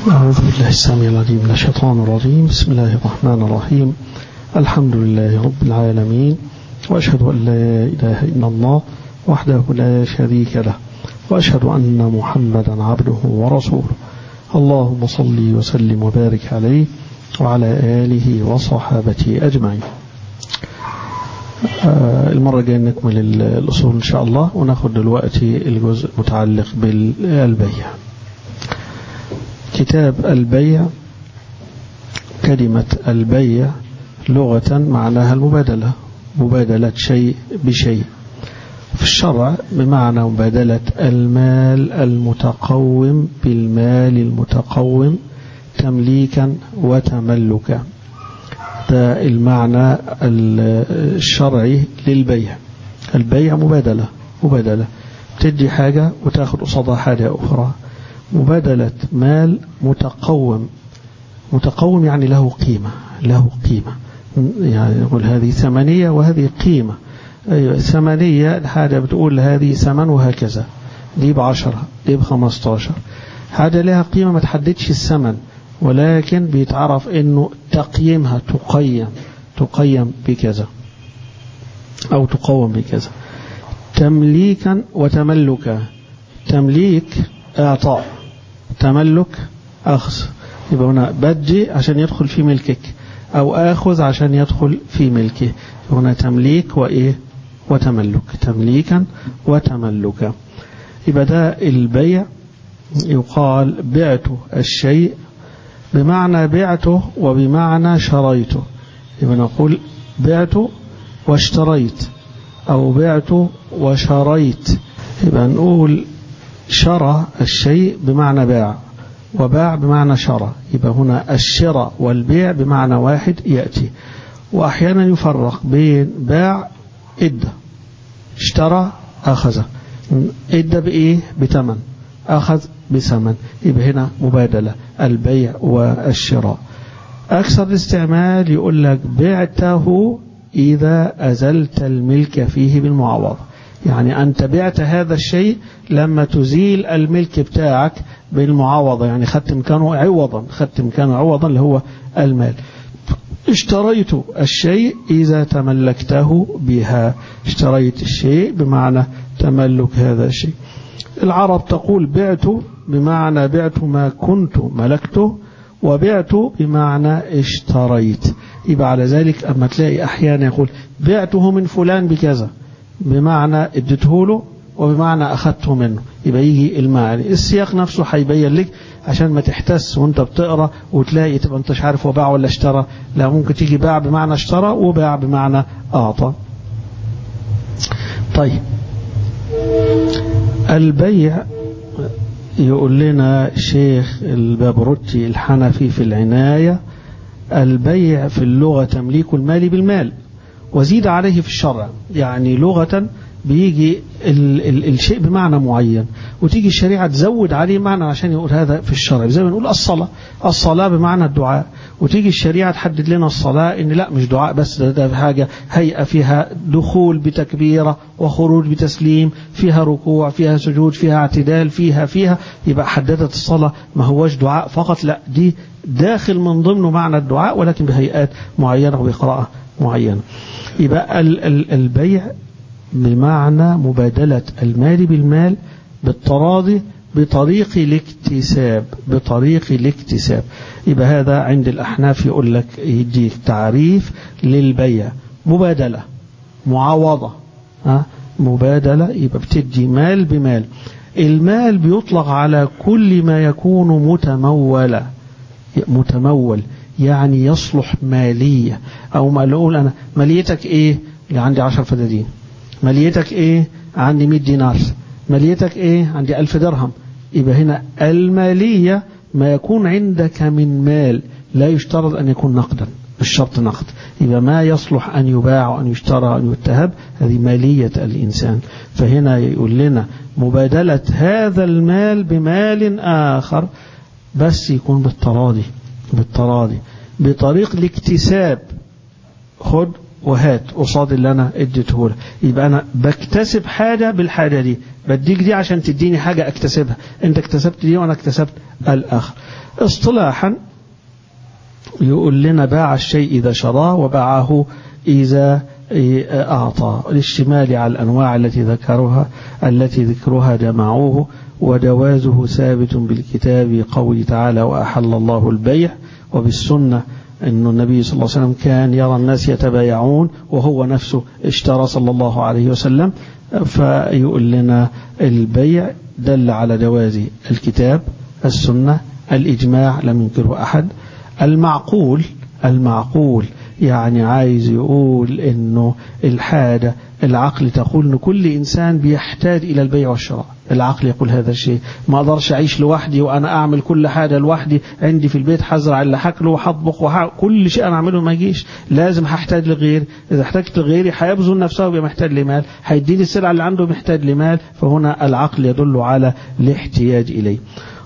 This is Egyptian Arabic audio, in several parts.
أعوذ بالله السميع العليم من الشيطان الرجيم بسم الله الرحمن الرحيم الحمد لله رب العالمين وأشهد أن لا إله إلا الله وحده لا شريك له وأشهد أن محمدا عبده ورسوله اللهم صل وسلم وبارك عليه وعلى آله وصحابته أجمعين المرة الجاية نكمل الأصول إن شاء الله وناخد دلوقتي الجزء المتعلق بالبيع كتاب البيع كلمة البيع لغة معناها المبادلة مبادلة شيء بشيء في الشرع بمعنى مبادلة المال المتقوم بالمال المتقوم تمليكا وتملكا ده المعنى الشرعي للبيع البيع مبادلة مبادلة تدي حاجة وتاخد قصادها حاجة أخرى مبادلة مال متقوم متقوم يعني له قيمة له قيمة يعني نقول هذه ثمنية وهذه قيمة أيوة ثمنية الحاجة بتقول هذه ثمن وهكذا دي بعشرة دي بخمستاشر حاجة لها قيمة ما تحددش الثمن ولكن بيتعرف انه تقييمها تقيم تقيم بكذا او تقوم بكذا تمليكا وتملكا تمليك اعطاء تملك اخذ يبقى هنا بدي عشان يدخل في ملكك او اخذ عشان يدخل في ملكه هنا تمليك وايه وتملك تمليكا وتملكا يبقى ده البيع يقال بعت الشيء بمعنى بعته وبمعنى شريته يبقى نقول بعت واشتريت أو بعت وشريت يبقى نقول شرى الشيء بمعنى باع وباع بمعنى شرى يبقى هنا الشراء والبيع بمعنى واحد يأتي وأحيانا يفرق بين باع إدى اشترى أخذ إدى بإيه بتمن أخذ بثمن يبقى هنا مبادلة البيع والشراء أكثر الاستعمال يقول لك بعته إذا أزلت الملك فيه بالمعاوضة يعني أنت بعت هذا الشيء لما تزيل الملك بتاعك بالمعاوضة يعني خدت مكانه عوضا خدت مكانه عوضا اللي هو المال اشتريت الشيء إذا تملكته بها اشتريت الشيء بمعنى تملك هذا الشيء العرب تقول بعت بمعنى بعت ما كنت ملكته وبعت بمعنى اشتريت يبقى على ذلك أما تلاقي أحيانا يقول بعته من فلان بكذا بمعنى اديته له وبمعنى أخذته منه يبقى يجي المعنى السياق نفسه هيبين لك عشان ما تحتس وانت بتقرا وتلاقي تبقى انت مش عارف هو باع ولا اشترى لا ممكن تيجي باع بمعنى اشترى وباع بمعنى أعطى طيب البيع يقول لنا شيخ البابروتي الحنفي في العناية البيع في اللغة تمليك المال بالمال وزيد عليه في الشرع يعني لغة بيجي ال ال الشيء بمعنى معين وتيجي الشريعة تزود عليه معنى عشان يقول هذا في الشرع زي ما نقول الصلاة الصلاة بمعنى الدعاء وتيجي الشريعة تحدد لنا الصلاة ان لا مش دعاء بس ده, ده حاجة هيئة فيها دخول بتكبيرة وخروج بتسليم فيها ركوع فيها سجود فيها اعتدال فيها فيها يبقى حددت الصلاة ما هوش دعاء فقط لا دي داخل من ضمنه معنى الدعاء ولكن بهيئات معينة وبقراءة معينة يبقى ال ال البيع بمعنى مبادلة المال بالمال بالتراضي بطريق الاكتساب بطريق الاكتساب يبقى هذا عند الأحناف يقول لك يديك تعريف للبيع مبادلة معاوضة ها مبادلة يبقى بتدي مال بمال المال بيطلق على كل ما يكون متمولا متمول يعني يصلح مالية أو ما نقول أنا ماليتك إيه اللي عندي عشر فدادين ماليتك ايه عندي 100 دينار ماليتك ايه عندي 1000 درهم يبقى هنا المالية ما يكون عندك من مال لا يشترط أن يكون نقدا مش شرط نقد يبقى ما يصلح أن يباع وأن يشترى وأن يتهب هذه مالية الإنسان فهنا يقول لنا مبادلة هذا المال بمال آخر بس يكون بالتراضي بالتراضي بطريق الاكتساب خد وهات قصاد اللي انا اديته لك يبقى انا بكتسب حاجه بالحاجه دي بديك دي عشان تديني حاجه اكتسبها انت اكتسبت دي وانا اكتسبت الآخر اصطلاحا يقول لنا باع الشيء إذا شراه وباعه إذا أعطى الاشتمال على الأنواع التي ذكرها التي ذكرها جمعوه وجوازه ثابت بالكتاب قوله تعالى وأحل الله البيع وبالسنة أن النبي صلى الله عليه وسلم كان يرى الناس يتبايعون وهو نفسه اشترى صلى الله عليه وسلم فيقول لنا البيع دل على جواز الكتاب السنة الإجماع لم ينكره أحد المعقول المعقول يعني عايز يقول انه الحاجة العقل تقول ان كل انسان بيحتاج الى البيع والشراء العقل يقول هذا الشيء ما اقدرش اعيش لوحدي وانا اعمل كل حاجة لوحدي عندي في البيت حزرع اللي حاكله وحطبخ وح... كل شيء انا اعمله ما يجيش لازم هحتاج لغيري اذا احتجت لغيري هيبذل نفسه ويبقى محتاج لمال هيديني السلعة اللي عنده محتاج لمال فهنا العقل يدل على الاحتياج اليه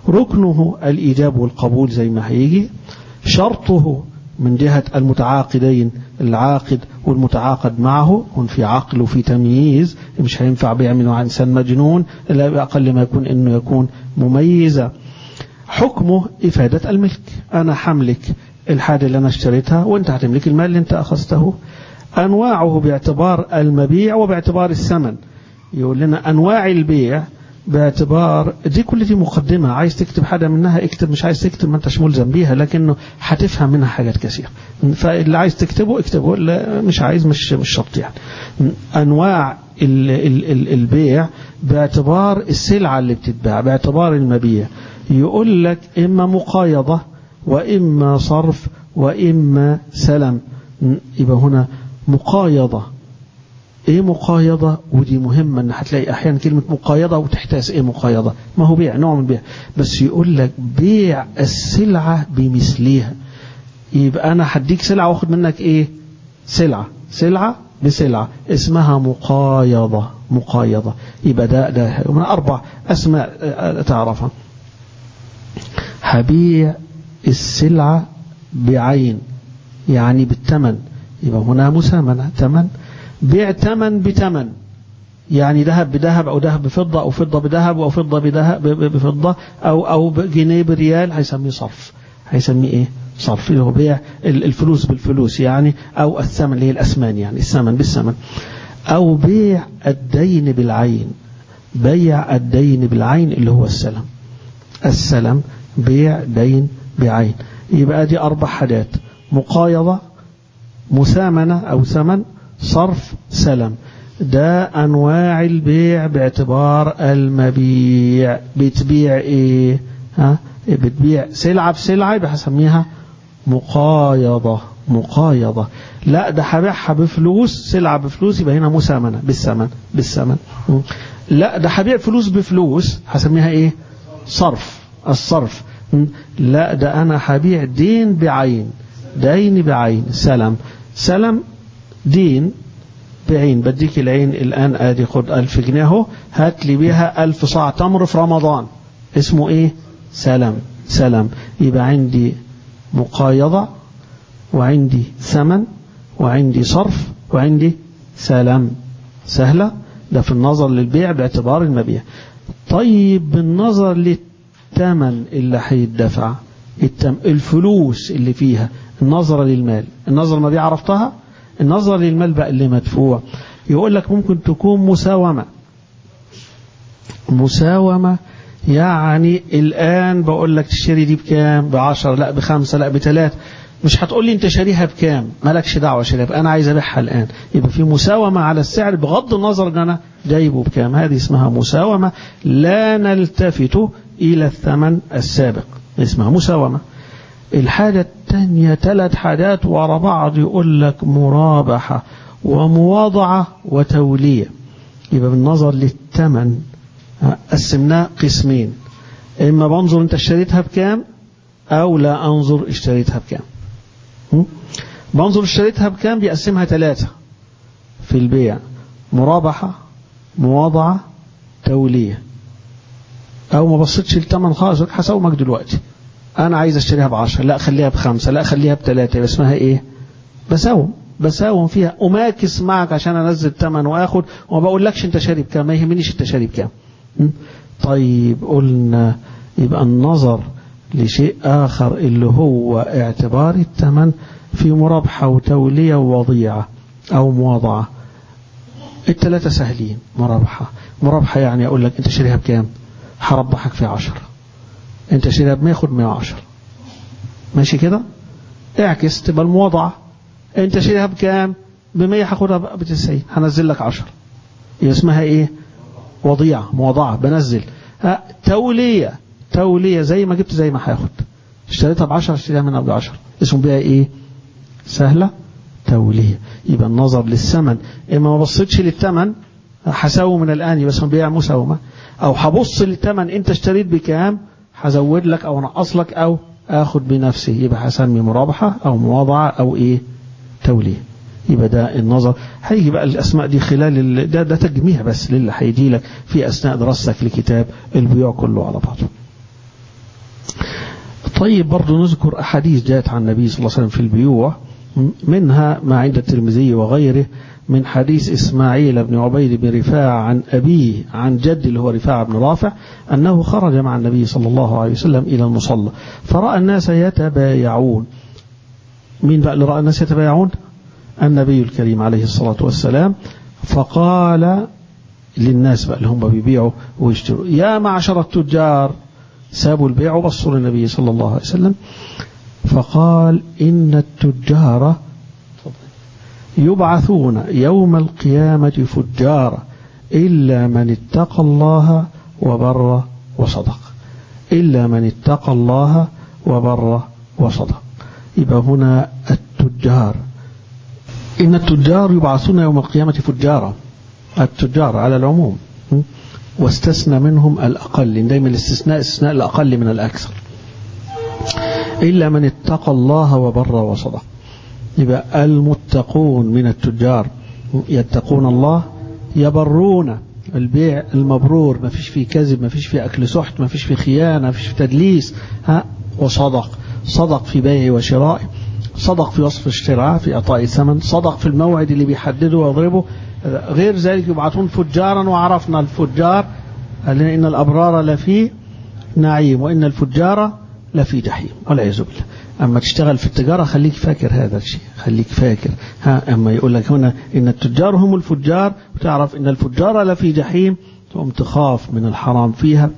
ركنه الايجاب والقبول زي ما هيجي شرطه من جهة المتعاقدين العاقد والمتعاقد معه يكون في عقل وفي تمييز مش هينفع بيعملوا عن إنسان مجنون إلا بأقل ما يكون إنه يكون مميزة حكمه إفادة الملك أنا حملك الحاجة اللي أنا اشتريتها وأنت هتملك المال اللي أنت أخذته أنواعه باعتبار المبيع وباعتبار الثمن يقول لنا أنواع البيع باعتبار دي كل دي مقدمة عايز تكتب حاجة منها اكتب مش عايز تكتب ما انتش ملزم بيها لكنه هتفهم منها حاجات كثيرة فاللي عايز تكتبه اكتبه اللي مش عايز مش مش شرط يعني أنواع ال ال ال البيع باعتبار السلعة اللي بتتباع باعتبار المبيع يقول لك إما مقايضة وإما صرف وإما سلم يبقى هنا مقايضة ايه مقايضة ودي مهمة ان هتلاقي احيانا كلمة مقايضة وتحتاس ايه مقايضة ما هو بيع نوع من البيع بس يقول لك بيع السلعة بمثلها يبقى انا هديك سلعة واخد منك ايه سلعة سلعة بسلعة اسمها مقايضة مقايضة يبقى ده ده من اربع اسماء تعرفها هبيع السلعة بعين يعني بالثمن يبقى هنا مسامنة ثمن بيع ثمن بثمن يعني ذهب بذهب او ذهب بفضه او فضه بذهب او فضه بذهب بفضه او او جنيه بريال هيسميه صرف هيسميه ايه صرف اللي هو بيع الفلوس بالفلوس يعني او الثمن اللي هي الاسمان يعني الثمن بالثمن او بيع الدين بالعين بيع الدين بالعين اللي هو السلم السلم بيع دين بعين يبقى دي اربع حاجات مقايضه مسامنه او ثمن صرف سلم ده أنواع البيع باعتبار المبيع بتبيع إيه ها بتبيع سلعة بسلعة يبقى هسميها مقايضة مقايضة لا ده هبيعها بفلوس سلعة بفلوس يبقى هنا مسامنة بالثمن بالثمن لا ده هبيع فلوس بفلوس هسميها ايه صرف الصرف لا ده انا هبيع دين بعين دين بعين سلم سلم دين بعين بديك العين الآن آدي خد ألف جنيه اهو هات لي بيها ألف صاع تمر في رمضان اسمه إيه سلم سلم يبقى عندي مقايضة وعندي ثمن وعندي صرف وعندي سلم سهلة ده في النظر للبيع باعتبار المبيع طيب بالنظر للثمن اللي هيدفع الفلوس اللي فيها النظرة للمال النظرة المبيع عرفتها النظر للمال بقى اللي مدفوع يقول لك ممكن تكون مساومة مساومة يعني الآن بقول لك تشتري دي بكام بعشرة لا بخمسة لا بثلاثة مش هتقول لي انت شاريها بكام مالكش دعوه شاريها انا عايز ابيعها الان يبقى في مساومه على السعر بغض النظر ان انا جايبه بكام هذه اسمها مساومه لا نلتفت الى الثمن السابق اسمها مساومه الحاجة الثانية ثلاث حاجات ورا بعض يقول لك مرابحة ومواضعة وتولية يبقى بالنظر للثمن قسمناه قسمين إما بنظر أنت اشتريتها بكام أو لا أنظر اشتريتها بكام بنظر اشتريتها بكام بيقسمها ثلاثة في البيع مرابحة مواضعة تولية أو ما بصيتش الثمن خالص هساومك دلوقتي أنا عايز أشتريها بعشرة لا خليها بخمسة لا خليها بثلاثة اسمها إيه بساوم بساوم فيها أماكس معك عشان أنزل ثمن وآخد وما بقولكش أنت شاري بكام ما يهمنيش أنت شاري بكام طيب قلنا يبقى النظر لشيء آخر اللي هو اعتبار الثمن في مرابحة وتولية ووضيعة أو مواضعة الثلاثة سهلين مرابحة مرابحة يعني أقول لك أنت شاريها بكام هربحك في عشرة أنت شاريها بمية خد مية وعشرة ماشي كده اعكس تبقى المواضعة أنت شاريها بكام بمية هاخدها بتسعين هنزل لك عشرة يبقى اسمها ايه وضيعة مواضعة بنزل ها تولية تولية زي ما جبت زي ما هاخد اشتريتها بعشرة اشتريها منها بعشرة اسمه بيها ايه سهلة تولية يبقى النظر للثمن اما ما بصيتش للثمن هساوي من الان يبقى اسمه بيع مساومة او هبص للثمن انت اشتريت بكام هزود لك او انقص لك او اخد بنفسي يبقى هسمي مرابحة او مواضعة او ايه تولية يبقى ده النظر هيجي بقى الأسماء دي خلال ال... ده, ده تجميع بس للي هيجي لك في أثناء دراستك لكتاب البيوع كله على بعضه طيب برضو نذكر أحاديث جاءت عن النبي صلى الله عليه وسلم في البيوع منها ما عند الترمذي وغيره من حديث إسماعيل بن عبيد بن رفاعة عن أبيه عن جد اللي هو رفاعة بن رافع أنه خرج مع النبي صلى الله عليه وسلم إلى المصلى فرأى الناس يتبايعون مين بقى اللي رأى الناس يتبايعون النبي الكريم عليه الصلاة والسلام فقال للناس بقى اللي هم بيبيعوا ويشتروا يا معشر التجار سابوا البيع وبصوا للنبي صلى الله عليه وسلم فقال إن التجار يبعثون يوم القيامة فجارا إلا من اتقى الله وبر وصدق إلا من اتقى الله وبر وصدق يبقى هنا التجار إن التجار يبعثون يوم القيامة فجارا التجار على العموم واستثنى منهم الأقل دايما الاستثناء استثناء الأقل من الأكثر إلا من اتقى الله وبر وصدق يبقى المتقون من التجار يتقون الله يبرون البيع المبرور ما فيش فيه كذب ما فيش فيه أكل سحت ما فيش فيه خيانة ما فيش فيه تدليس ها وصدق صدق في بيعه وشرائه صدق في وصف الشراء في إعطاء الثمن صدق في الموعد اللي بيحدده ويضربه غير ذلك يبعثون فجارا وعرفنا الفجار إن الأبرار لفي نعيم وإن الفجار لفي جحيم والعياذ بالله أما تشتغل في التجارة خليك فاكر هذا الشيء خليك فاكر ها أما يقول لك هنا إن التجار هم الفجار وتعرف إن الفجار لفي جحيم تقوم تخاف من الحرام فيها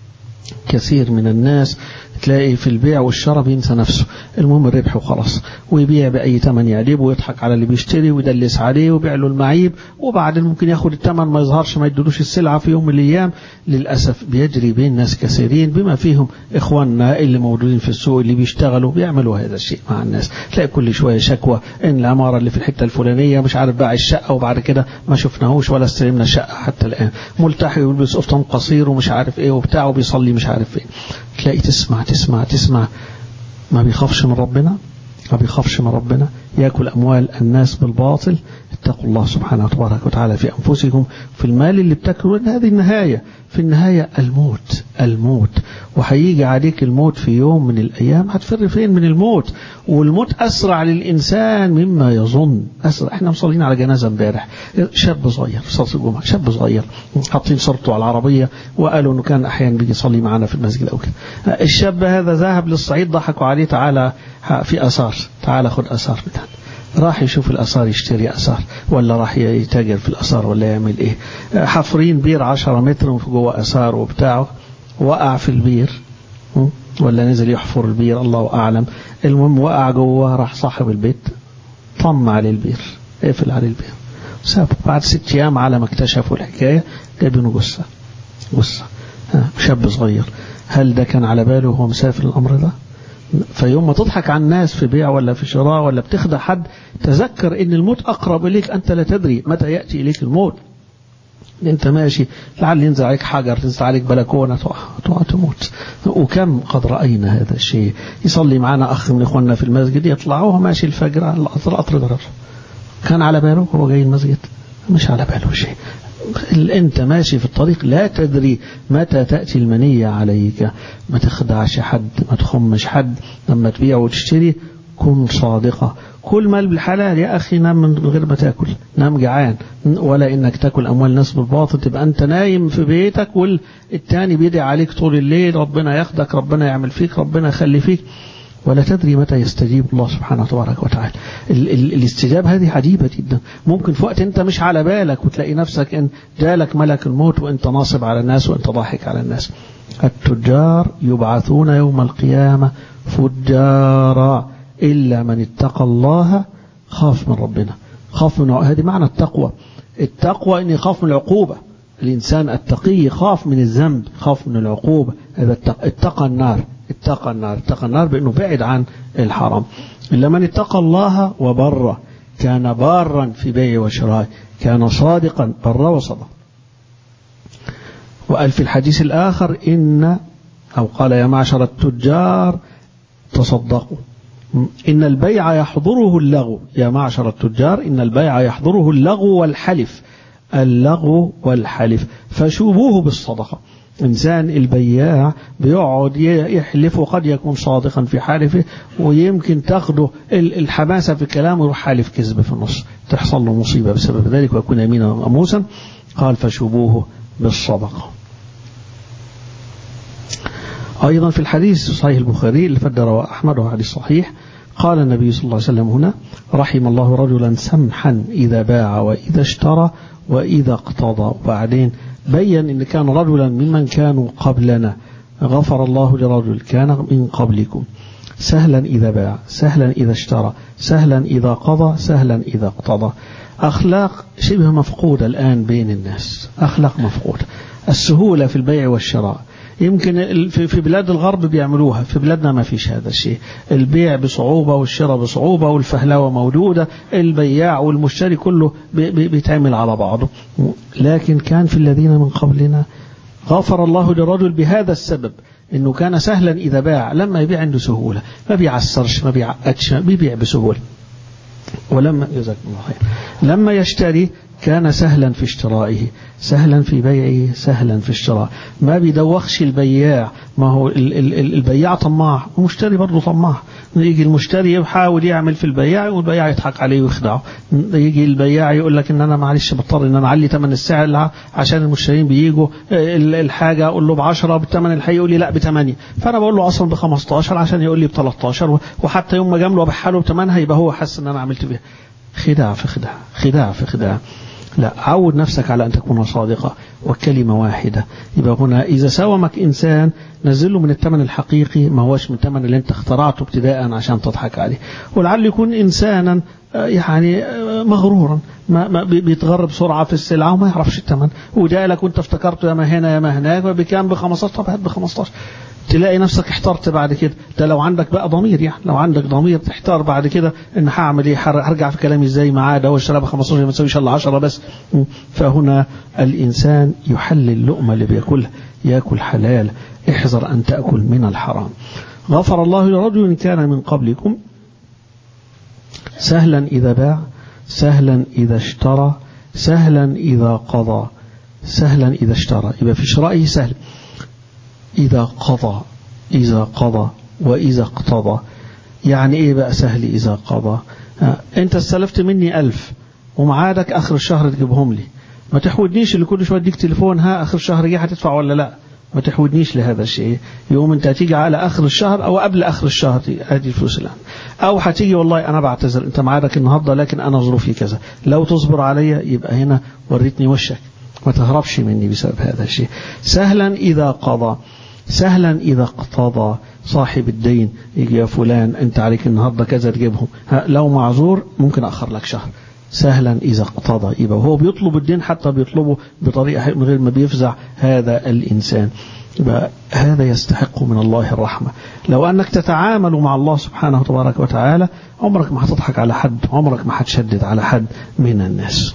كثير من الناس تلاقي في البيع والشراء بينسى نفسه المهم الربح وخلاص ويبيع بأي ثمن يعجبه ويضحك على اللي بيشتري ويدلس عليه ويبيع له المعيب وبعدين ممكن ياخد الثمن ما يظهرش ما يدلوش السلعة في يوم من الأيام للأسف بيجري بين ناس كثيرين بما فيهم إخواننا اللي موجودين في السوق اللي بيشتغلوا بيعملوا هذا الشيء مع الناس تلاقي كل شوية شكوى إن العمارة اللي في الحتة الفلانية مش عارف باع الشقة وبعد كده ما شفناهوش ولا استلمنا الشقة حتى الآن ملتحي ويلبس قفطان قصير ومش عارف إيه وبتاع وبيصلي مش عارف إيه تلاقي تسمع تسمع تسمع ما بيخافش من ربنا ما بيخافش من ربنا يأكل أموال الناس بالباطل اتقوا الله سبحانه وتبارك وتعالى في أنفسكم في المال اللي بتاكلوا إن هذه النهاية في النهاية الموت الموت وهيجي عليك الموت في يوم من الأيام هتفر فين من الموت والموت أسرع للإنسان مما يظن أسرع احنا مصلين على جنازة امبارح شاب صغير في صلاة الجمعة شاب صغير حاطين صورته على العربية وقالوا انه كان احيانا بيجي يصلي معنا في المسجد او كده الشاب هذا ذهب للصعيد ضحكوا عليه تعالى في اثار تعالى خد اثار بتاعنا راح يشوف الأثار يشتري أثار ولا راح يتاجر في الأثار ولا يعمل إيه حفرين بير عشرة متر وفي جوه أثار وبتاعه وقع في البير ولا نزل يحفر البير الله أعلم المهم وقع جوه راح صاحب البيت طم عليه البير قفل عليه البير سابه بعد ست أيام على ما اكتشفوا الحكاية جايبينه جثة جثة شاب صغير هل ده كان على باله وهو مسافر الأمر ده؟ فيوم ما تضحك على الناس في بيع ولا في شراء ولا بتخدع حد تذكر ان الموت اقرب اليك انت لا تدري متى ياتي اليك الموت انت ماشي لعل ينزل عليك حجر تنزل عليك بلكونه تقع تقع تموت وكم قد راينا هذا الشيء يصلي معنا اخ من اخواننا في المسجد يطلع وهو ماشي الفجر القطر القطر ضرب كان على باله هو جاي المسجد مش على باله شيء انت ماشي في الطريق لا تدري متى تأتي المنية عليك ما تخدعش حد ما تخمش حد لما تبيع وتشتري كن صادقة كل مال بالحلال يا أخي نام من غير ما تاكل نام جعان ولا إنك تاكل أموال الناس بالباطل تبقى أنت نايم في بيتك والتاني بيدعي عليك طول الليل ربنا ياخدك ربنا يعمل فيك ربنا يخلي فيك ولا تدري متى يستجيب الله سبحانه تبارك وتعالى ال ال الاستجابة هذه عجيبة جدا ممكن في وقت انت مش على بالك وتلاقي نفسك ان جالك ملك الموت وانت ناصب على الناس وانت ضاحك على الناس التجار يبعثون يوم القيامة فجارا إلا من اتقى الله خاف من ربنا خاف من هذه معنى التقوى التقوى أن يخاف من العقوبة الإنسان التقي خاف من الذنب خاف من العقوبة هذا اتقى النار اتقى النار اتقى النار بأنه بعد عن الحرام إلا من اتقى الله وبر كان بارا في بيع وشراء كان صادقا بر وصدق وقال في الحديث الآخر إن أو قال يا معشر التجار تصدقوا إن البيع يحضره اللغو يا معشر التجار إن البيع يحضره اللغو والحلف اللغو والحلف فشوبوه بالصدقة إنسان البياع بيقعد يحلف وقد يكون صادقا في حلفه ويمكن تاخده الحماسة في كلامه يروح حالف كذب في النص تحصل له مصيبة بسبب ذلك ويكون يمينا غموسا قال فشوبوه بالصدقة أيضا في الحديث صحيح البخاري اللي فد رواه أحمد وهو حديث صحيح قال النبي صلى الله عليه وسلم هنا رحم الله رجلا سمحا إذا باع وإذا اشترى وإذا اقتضى وبعدين بين إن كان رجلا ممن كانوا قبلنا غفر الله لرجل كان من قبلكم سهلا إذا باع سهلا إذا اشترى سهلا إذا قضى سهلا إذا اقتضى أخلاق شبه مفقودة الآن بين الناس أخلاق مفقودة السهولة في البيع والشراء يمكن في بلاد الغرب بيعملوها في بلادنا ما فيش هذا الشيء البيع بصعوبة والشراء بصعوبة والفهلوة موجودة البياع والمشتري كله بيتعمل على بعضه لكن كان في الذين من قبلنا غفر الله للرجل بهذا السبب انه كان سهلا اذا باع لما يبيع عنده سهولة ما بيعسرش ما بيعقدش بيبيع بسهولة ولما جزاكم الله خير لما يشتري كان سهلا في اشترائه سهلا في بيعه سهلا في الشراء ما بيدوخش البياع ما هو البياع طماع والمشتري برضه طماع يجي المشتري يحاول يعمل في البياع والبياع يضحك عليه ويخدعه يجي البياع يقول لك ان انا معلش بضطر ان انا اعلي ثمن السعر عشان المشترين بييجوا الحاجه اقول له ب 10 بالثمن الحقيقي يقول لي لا ب 8 فانا بقول له اصلا ب 15 عشان يقول لي ب 13 وحتى يوم ما جامله وابيعها له بثمنها يبقى هو حس ان انا عملت بيها خداع في خداع خداع في خداع لا عود نفسك على أن تكون صادقة وكلمة واحدة يبقى هنا إذا ساومك إنسان نزله من الثمن الحقيقي ما هوش من الثمن اللي انت اخترعته ابتداء عشان تضحك عليه ولعل يكون إنسانا يعني مغرورا ما, ما بيتغر بسرعة في السلعة وما يعرفش الثمن وجاء لك وانت افتكرته يا ما هنا يا ما هناك بكام ب 15 طب هات ب 15 تلاقي نفسك احترت بعد كده ده لو عندك بقى ضمير يعني لو عندك ضمير تحتار بعد كده ان هعمل ايه هرجع في كلامي ازاي معاه ده هو اشترى ب 15 ما تسويش الا 10 بس فهنا الانسان يحلل اللقمه اللي بياكلها ياكل حلال احذر ان تاكل من الحرام غفر الله لرجل كان من قبلكم سهلا اذا باع سهلا اذا اشترى سهلا اذا قضى سهلا اذا اشترى يبقى في شرائه سهل إذا قضى إذا قضى وإذا اقتضى يعني إيه بقى سهل إذا قضى أنت استلفت مني ألف ومعادك آخر الشهر تجيبهم لي ما تحودنيش اللي كل شوية اديك تليفون ها آخر الشهر جه هتدفع ولا لا ما تحودنيش لهذا الشيء يوم انت هتيجي على اخر الشهر او قبل اخر الشهر هذه الفلوس الان او هتيجي والله انا بعتذر انت معادك النهارده لكن انا ظروفي كذا لو تصبر عليا يبقى هنا وريتني وشك ما تهربش مني بسبب هذا الشيء سهلا اذا قضى سهلا إذا اقتضى صاحب الدين يجي يا فلان أنت عليك النهاردة كذا تجيبهم لو معذور ممكن أخر لك شهر سهلا إذا اقتضى يبقى هو بيطلب الدين حتى بيطلبه بطريقة من غير ما بيفزع هذا الإنسان يبقى هذا يستحق من الله الرحمة لو أنك تتعامل مع الله سبحانه تبارك وتعالى عمرك ما هتضحك على حد عمرك ما هتشدد على حد من الناس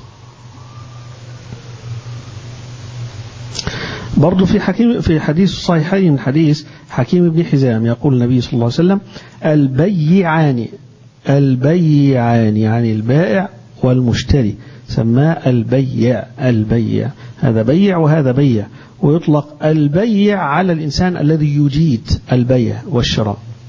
برضو في حكيم في حديث الصحيحين حديث حكيم بن حزام يقول النبي صلى الله عليه وسلم البيعان البيعان يعني البائع والمشتري سماه البيع البيع هذا بيع وهذا بيع ويطلق البيع على الإنسان الذي يجيد البيع والشراء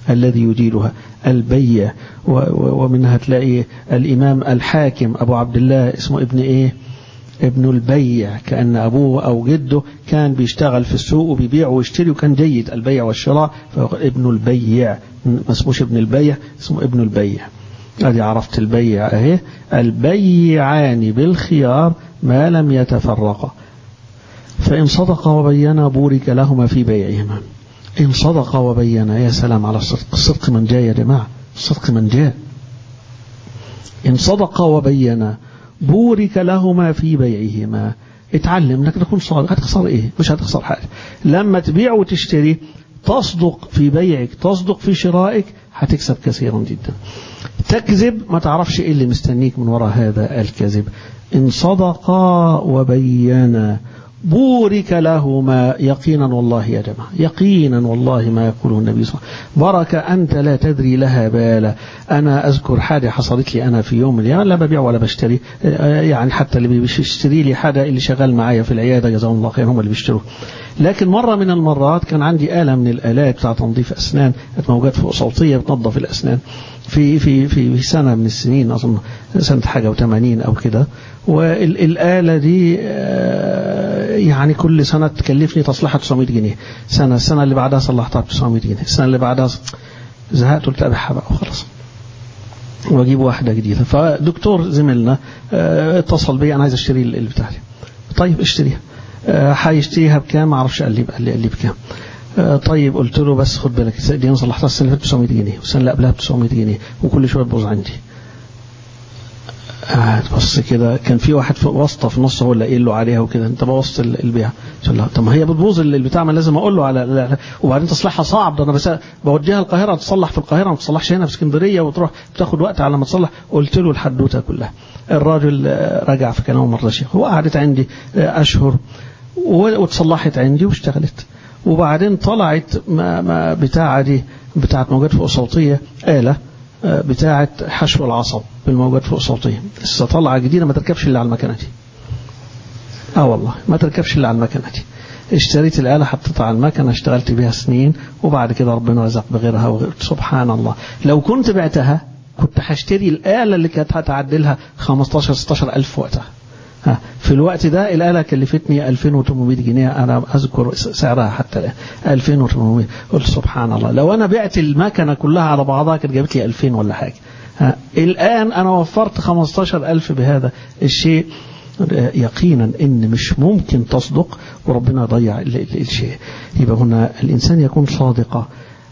الذي يديرها البيع ومنها تلاقي الإمام الحاكم أبو عبد الله اسمه ابن إيه ابن البيع كأن أبوه أو جده كان بيشتغل في السوق وبيبيع ويشتري وكان جيد البيع والشراء فهو ابن البيع ما اسموش ابن البيع اسمه ابن البيع ادي عرفت البيع اهي البيعان بالخيار ما لم يتفرقا فإن صدق وبينا بورك لهما في بيعهما إن صدق وبينا يا سلام على الصدق الصدق من جاء يا جماعة الصدق من جاء إن صدق وبينا بورك لهما في بيعهما اتعلم انك تكون صادق هتخسر ايه مش هتخسر حاجة لما تبيع وتشتري تصدق في بيعك تصدق في شرائك هتكسب كثيرا جدا تكذب ما تعرفش ايه اللي مستنيك من وراء هذا الكذب ان صدقا وبينا بورك لهما يقينا والله يا جماعة يقينا والله ما يقوله النبي صلى الله عليه وسلم بركة أنت لا تدري لها بالا أنا أذكر حاجة حصلت لي أنا في يوم من الأيام لا ببيع ولا بشتري يعني حتى اللي بيشتري لي حاجة اللي شغال معايا في العيادة جزاهم الله خير هم اللي بيشتروا لكن مرة من المرات كان عندي آلة من الآلات بتاع تنظيف أسنان كانت موجودة فوق صوتية بتنظف الأسنان في في في سنة من السنين أظن سنة حاجة وثمانين أو كده والآلة دي يعني كل سنة تكلفني تصليحها 900 جنيه سنة السنة اللي بعدها صلحتها ب 900 جنيه السنة اللي بعدها زهقت قلت أبيعها بقى وخلاص واجيب واحدة جديدة فدكتور زميلنا اتصل بي أنا عايز اشتري البتاع دي طيب اشتريها هيشتريها بكام ما اعرفش قال لي قال لي, قال لي بكام طيب قلت له بس خد بالك دي انا صلحتها السنه اللي فاتت 900 جنيه والسنه اللي قبلها ب 900 جنيه وكل شويه تبوظ عندي قاعد بص كده كان في واحد في واسطه في النص هو اللي قايل له عليها وكده انت بوظت البيع قلت له طب ما هي بتبوظ البتاع ما لازم اقول له على لا لا. وبعدين تصليحها صعب ده انا بس بوديها القاهره تصلح في القاهره ما تصلحش هنا في اسكندريه وتروح بتاخد وقت على ما تصلح قلت له الحدوته كلها الراجل رجع في كلامه ما رضاش هو قعدت عندي اشهر وتصلحت عندي واشتغلت وبعدين طلعت ما ما بتاعة دي بتاعة موجات فوق صوتية آلة بتاعة حشو العصب بالموجات فوق صوتية لسه طالعة جديدة ما تركبش إلا على المكنة دي اه والله ما تركبش إلا على المكنة دي اشتريت الآلة حطيتها على المكنة اشتغلت بها سنين وبعد كده ربنا رزق بغيرها وغير سبحان الله لو كنت بعتها كنت هشتري الآلة اللي كانت هتعدلها 15 16 ألف وقتها في الوقت ده الآلة كلفتني 2800 جنيه أنا أذكر سعرها حتى الآن 2800 قلت سبحان الله لو أنا بعت المكنة كلها على بعضها كانت جابت لي 2000 ولا حاجة الآن أنا وفرت 15000 بهذا الشيء يقينا ان مش ممكن تصدق وربنا يضيع الشيء يبقى هنا الانسان يكون صادقا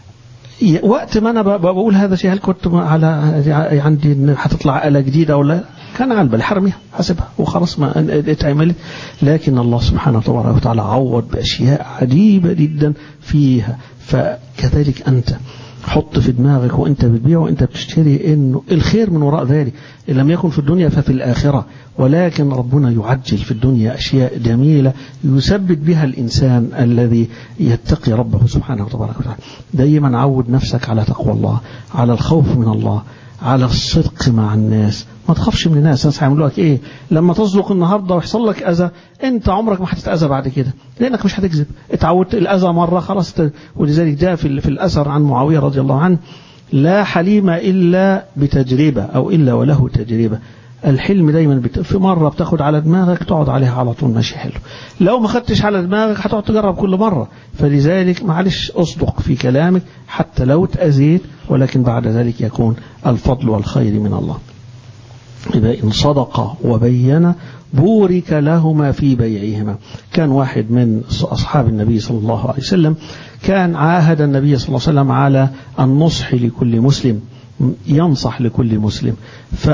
وقت ما انا بقول هذا الشيء هل كنت على عندي هتطلع آلة جديدة ولا كان على البال حرميها حسبها وخلاص ما اتعملت لكن الله سبحانه وتعالى عوض بأشياء عجيبة جدا فيها فكذلك أنت حط في دماغك وانت بتبيع وانت بتشتري انه الخير من وراء ذلك ان لم يكن في الدنيا ففي الاخره ولكن ربنا يعجل في الدنيا اشياء جميله يثبت بها الانسان الذي يتقي ربه سبحانه وتبارك وتعالى دايما عود نفسك على تقوى الله على الخوف من الله على الصدق مع الناس ما تخافش من الناس الناس هيعملوا لك ايه لما تصدق النهارده ويحصل لك اذى انت عمرك ما هتتاذى بعد كده لانك مش هتكذب اتعودت الاذى مره خلاص ولذلك جاء في, في الاثر عن معاويه رضي الله عنه لا حليم الا بتجربه او الا وله تجربه الحلم دايما بت... في مرة بتاخد على دماغك تقعد عليها على طول ماشي حلو لو ما خدتش على دماغك هتقعد تجرب كل مرة فلذلك معلش اصدق في كلامك حتى لو تأذيت ولكن بعد ذلك يكون الفضل والخير من الله إذا إن صدق وبين بورك لهما في بيعهما كان واحد من أصحاب النبي صلى الله عليه وسلم كان عاهد النبي صلى الله عليه وسلم على النصح لكل مسلم ينصح لكل مسلم ف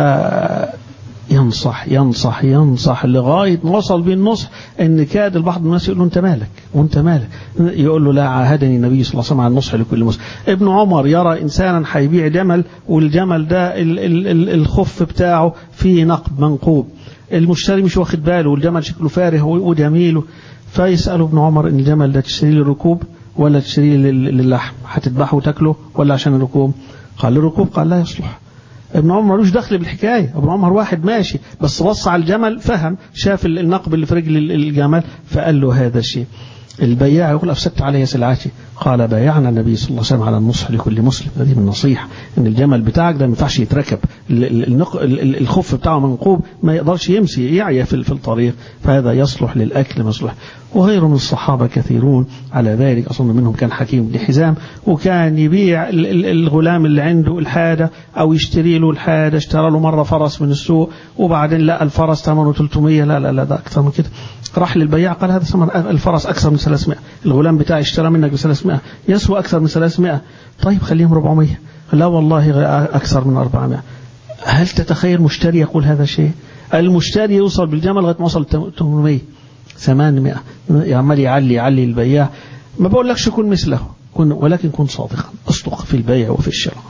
ينصح ينصح ينصح لغاية ما وصل بالنصح ان كاد البعض الناس يقول له انت مالك وانت مالك يقول له لا عاهدني النبي صلى الله عليه وسلم على النصح لكل مسلم ابن عمر يرى انسانا هيبيع جمل والجمل ده ال ال ال الخف بتاعه فيه نقب منقوب المشتري مش واخد باله والجمل شكله فارغ وجميل فيسأله ابن عمر ان الجمل ده تشتري له ركوب ولا تشتري للحم هتذبحه وتاكله ولا عشان الركوب قال له ركوب قال لا يصلح ابن عمر ملوش دخل بالحكاية ابن عمر واحد ماشي بس بص على الجمل فهم شاف النقب اللي في رجل الجمل فقال له هذا الشيء البياع يقول أفسدت علي سلعتي قال بايعنا النبي صلى الله عليه وسلم على النصح لكل مسلم هذه من النصيحة إن الجمل بتاعك ده ما ينفعش يتركب الخف بتاعه منقوب ما يقدرش يمشي يعيا في الطريق فهذا يصلح للأكل مصلح وغيره من الصحابة كثيرون على ذلك أظن منهم كان حكيم بن حزام وكان يبيع الغلام اللي عنده الحادة أو يشتري له الحادة اشترى له مرة فرس من السوق وبعدين لقى الفرس ثمنه 300 لا لا لا ده أكثر من كده راح للبياع قال هذا ثمن الفرس أكثر من 300 الغلام بتاعي اشترى منك ب 300 يسوى أكثر من 300 طيب خليهم 400 لا والله أكثر من 400 هل تتخيل مشتري يقول هذا الشيء المشتري يوصل بالجمل لغايه ما وصل 800 800 عمال يعلي يعلي البياع ما بقولكش كن مثله كن ولكن كن صادقا اصدق في البيع وفي الشراء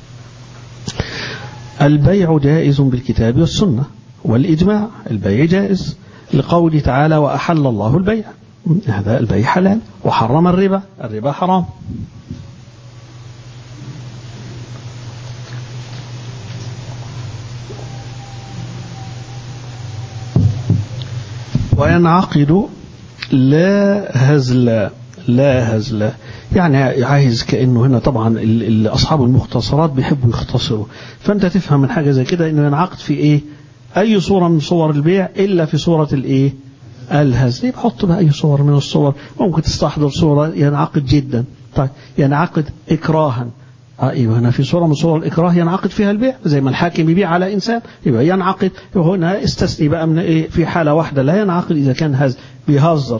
البيع جائز بالكتاب والسنة والإجماع البيع جائز لقوله تعالى وأحل الله البيع هذا البيع حلال وحرم الربا الربا حرام وينعقد لا هزل لا هزل يعني عايز كأنه هنا طبعا أصحاب المختصرات بيحبوا يختصروا فأنت تفهم من حاجة زي كده إنه ينعقد في إيه أي صورة من صور البيع إلا في صورة الإيه الهزل يبقى حط بقى أي صور من الصور ممكن تستحضر صورة ينعقد جدا طيب ينعقد إكراها ايوه هنا في صوره من صور الاكراه ينعقد فيها البيع زي ما الحاكم يبيع على انسان يبقى ينعقد وهنا استثني بقى من ايه في حاله واحده لا ينعقد اذا كان هز بيهزر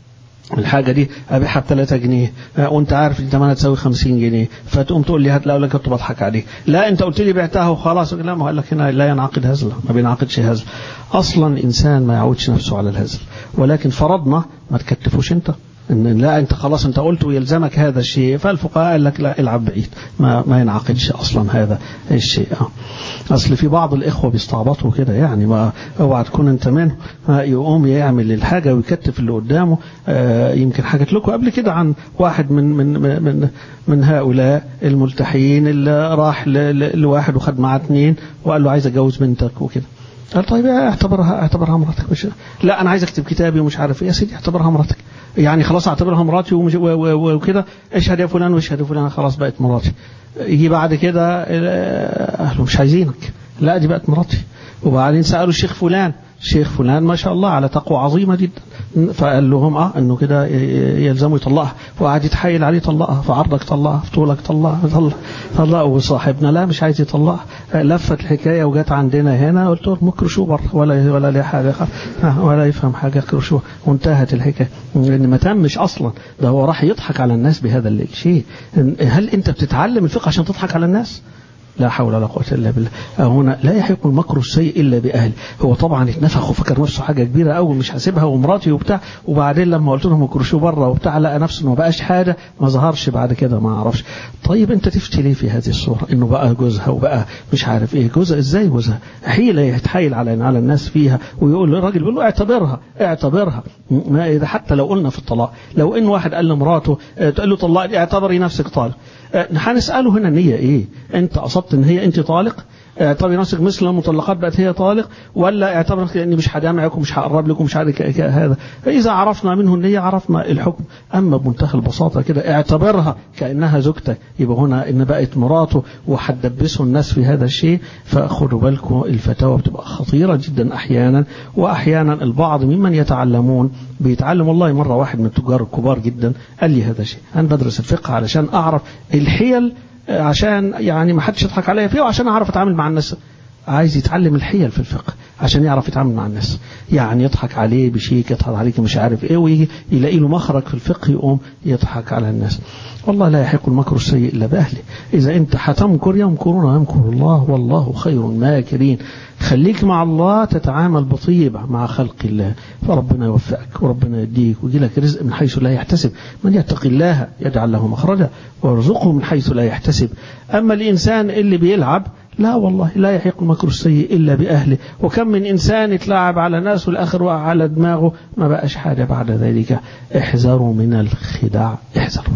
الحاجة دي أبيعها ب 3 جنيه وأنت عارف أنت ما تساوي 50 جنيه فتقوم تقول لي هات لا لك كنت بضحك عليك لا أنت قلت لي بعتها وخلاص لا ما قال لك هنا لا ينعقد هزل ما بينعقدش هزل أصلا الإنسان ما يعودش نفسه على الهزل ولكن فرضنا ما تكتفوش أنت ان لا انت خلاص انت قلت ويلزمك هذا الشيء فالفقهاء قال لك لا العب بعيد ما ما ينعقدش اصلا هذا الشيء اصل في بعض الاخوه بيستعبطوا كده يعني ما اوعى تكون انت منه يقوم يعمل الحاجه ويكتف اللي قدامه يمكن حكيت لكم قبل كده عن واحد من من من من هؤلاء الملتحيين اللي راح لواحد وخد معاه اثنين وقال له عايز اتجوز بنتك وكده قال طيب اعتبرها اعتبرها مراتك مش لا انا عايز اكتب كتابي ومش عارف ايه يا سيدي اعتبرها مراتك يعني خلاص اعتبرها مراتي وكده اشهد يا فلان واشهد يا فلان خلاص بقت مراتي يجي بعد كده اهله مش عايزينك لا دي بقت مراتي وبعدين سالوا الشيخ فلان الشيخ فلان ما شاء الله على تقوى عظيمه جدا فقال لهم اه انه كده يلزمه يطلقها وقعد يتحايل عليه طلقها في عرضك طلقها في طولك طلقها طلق طلقه وصاحبنا لا مش عايز يطلقها لفت الحكايه وجت عندنا هنا قلت له مكرشوه بره ولا ولا ليه حاجه ولا يفهم حاجه كرشوه وانتهت الحكايه لان ما تمش اصلا ده هو راح يضحك على الناس بهذا الشيء هل انت بتتعلم الفقه عشان تضحك على الناس؟ لا حول ولا قوة إلا بالله هنا لا يحق المكر السيء إلا بأهله هو طبعا اتنفخ وفكر نفسه حاجة كبيرة أوي مش هسيبها ومراتي وبتاع وبعدين لما قلت لهم اكرشوا بره وبتاع لقى نفسه ما بقاش حاجة ما ظهرش بعد كده ما أعرفش طيب أنت تفتي ليه في هذه الصورة إنه بقى جوزها وبقى مش عارف إيه جوزها إزاي جوزها حيلة يتحايل على على الناس فيها ويقول للراجل بيقول له اعتبرها اعتبرها ما إذا حتى لو قلنا في الطلاق لو إن واحد قال لمراته تقول له طلقني اعتبري نفسك طالق هنسأله هنا النية ايه انت قصدت ان هي انت طالق اعتبري نفسك مثل المطلقات بقت هي طالق ولا اعتبر نفسك اني مش هدامعك ومش هقرب لك ومش عارف هذا فاذا عرفنا منه النية عرفنا الحكم اما بمنتهى البساطة كده اعتبرها كانها زوجتك يبقى هنا ان بقت مراته وهتدبسوا الناس في هذا الشيء فخدوا بالكم الفتاوى بتبقى خطيرة جدا احيانا واحيانا البعض ممن يتعلمون بيتعلم والله مرة واحد من التجار الكبار جدا قال لي هذا الشيء انا بدرس الفقه علشان اعرف الحيل عشان يعني ما حدش يضحك عليا فيه وعشان اعرف اتعامل مع الناس عايز يتعلم الحيل في الفقه عشان يعرف يتعامل مع الناس يعني يضحك عليه بشيك يضحك عليك مش عارف ايه ويجي يلاقي له مخرج في الفقه يقوم يضحك على الناس والله لا يحق المكر السيء الا باهله اذا انت هتمكر يمكرون ويمكر الله والله خير الماكرين خليك مع الله تتعامل بطيبة مع خلق الله فربنا يوفقك وربنا يديك ويجي لك رزق من حيث لا يحتسب من يتقي الله يجعل له مخرجا ويرزقه من حيث لا يحتسب أما الإنسان اللي بيلعب لا والله لا يحق المكر السيء إلا بأهله وكم من إنسان اتلاعب على ناس والآخر وقع على دماغه ما بقاش حاجة بعد ذلك احذروا من الخداع احذروا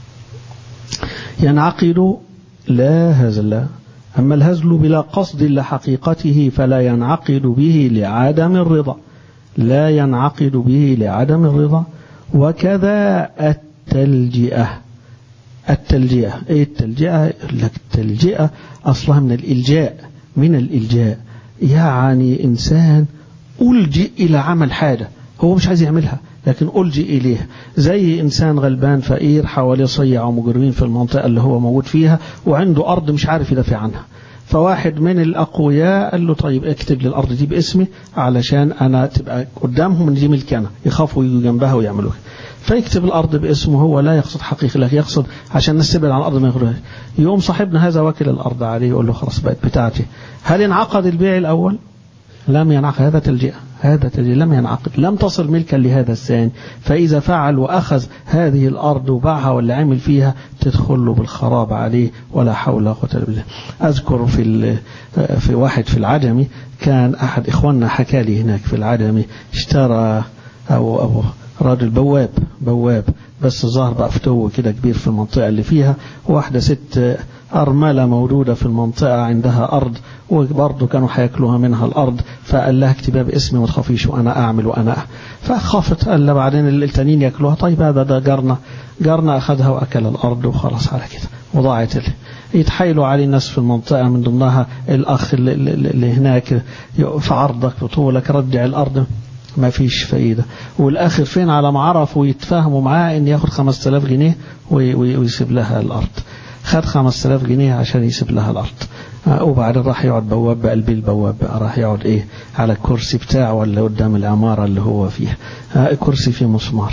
ينعقد لا هزل أما الهزل بلا قصد لحقيقته فلا ينعقد به لعدم الرضا لا ينعقد به لعدم الرضا وكذا التلجئة التلجئة ايه التلجئة يقول لك التلجئة اصلها من الالجاء من الالجاء يعني انسان الجئ الى عمل حاجة هو مش عايز يعملها لكن ألجئ إليها زي إنسان غلبان فقير حواليه صيع ومجرمين في المنطقة اللي هو موجود فيها وعنده أرض مش عارف يدافع عنها فواحد من الأقوياء قال له طيب اكتب لي الأرض دي باسمي علشان أنا تبقى قدامهم إن دي ملكي أنا يخافوا يجوا جنبها ويعملوها فيكتب الأرض باسمه هو لا يقصد حقيقي لكن يقصد عشان الناس تبعد عن الأرض ما ياخدوهاش يقوم صاحبنا هذا واكل الأرض عليه يقول له خلاص بقت بتاعتي هل انعقد البيع الأول؟ لم ينعقد هذا تلجئة هذا تلجئة لم ينعقد لم تصل ملكا لهذا الثاني فإذا فعل وأخذ هذه الأرض وباعها ولا عمل فيها تدخل له بالخراب عليه ولا حول ولا قوة إلا بالله أذكر في في واحد في العجمي كان أحد إخواننا حكى لي هناك في العجمي اشترى أو أو راجل بواب بواب بس ظهر بقى فتوه كده كبير في المنطقة اللي فيها واحدة ست أرملة موجودة في المنطقة عندها أرض وبرضه كانوا هياكلوها منها الأرض فقال لها اكتبها باسمي ما تخافيش وأنا أعمل وأنا أعمل فخافت قال لها بعدين التانيين ياكلوها طيب هذا ده جارنا جارنا أخذها وأكل الأرض وخلاص على كده وضاعت له يتحايلوا عليه الناس في المنطقة من ضمنها الأخ اللي, اللي هناك في عرضك بطولك رجع الأرض ما فيش فايدة والآخر فين على ما عرفوا يتفاهموا معاه إن ياخد 5000 جنيه ويسيب لها الأرض خد 5000 جنيه عشان يسيب لها الأرض وبعدين راح يقعد بواب بقلب البواب بقى راح يقعد ايه على الكرسي بتاعه ولا قدام العمارة اللي هو فيها كرسي فيه مسمار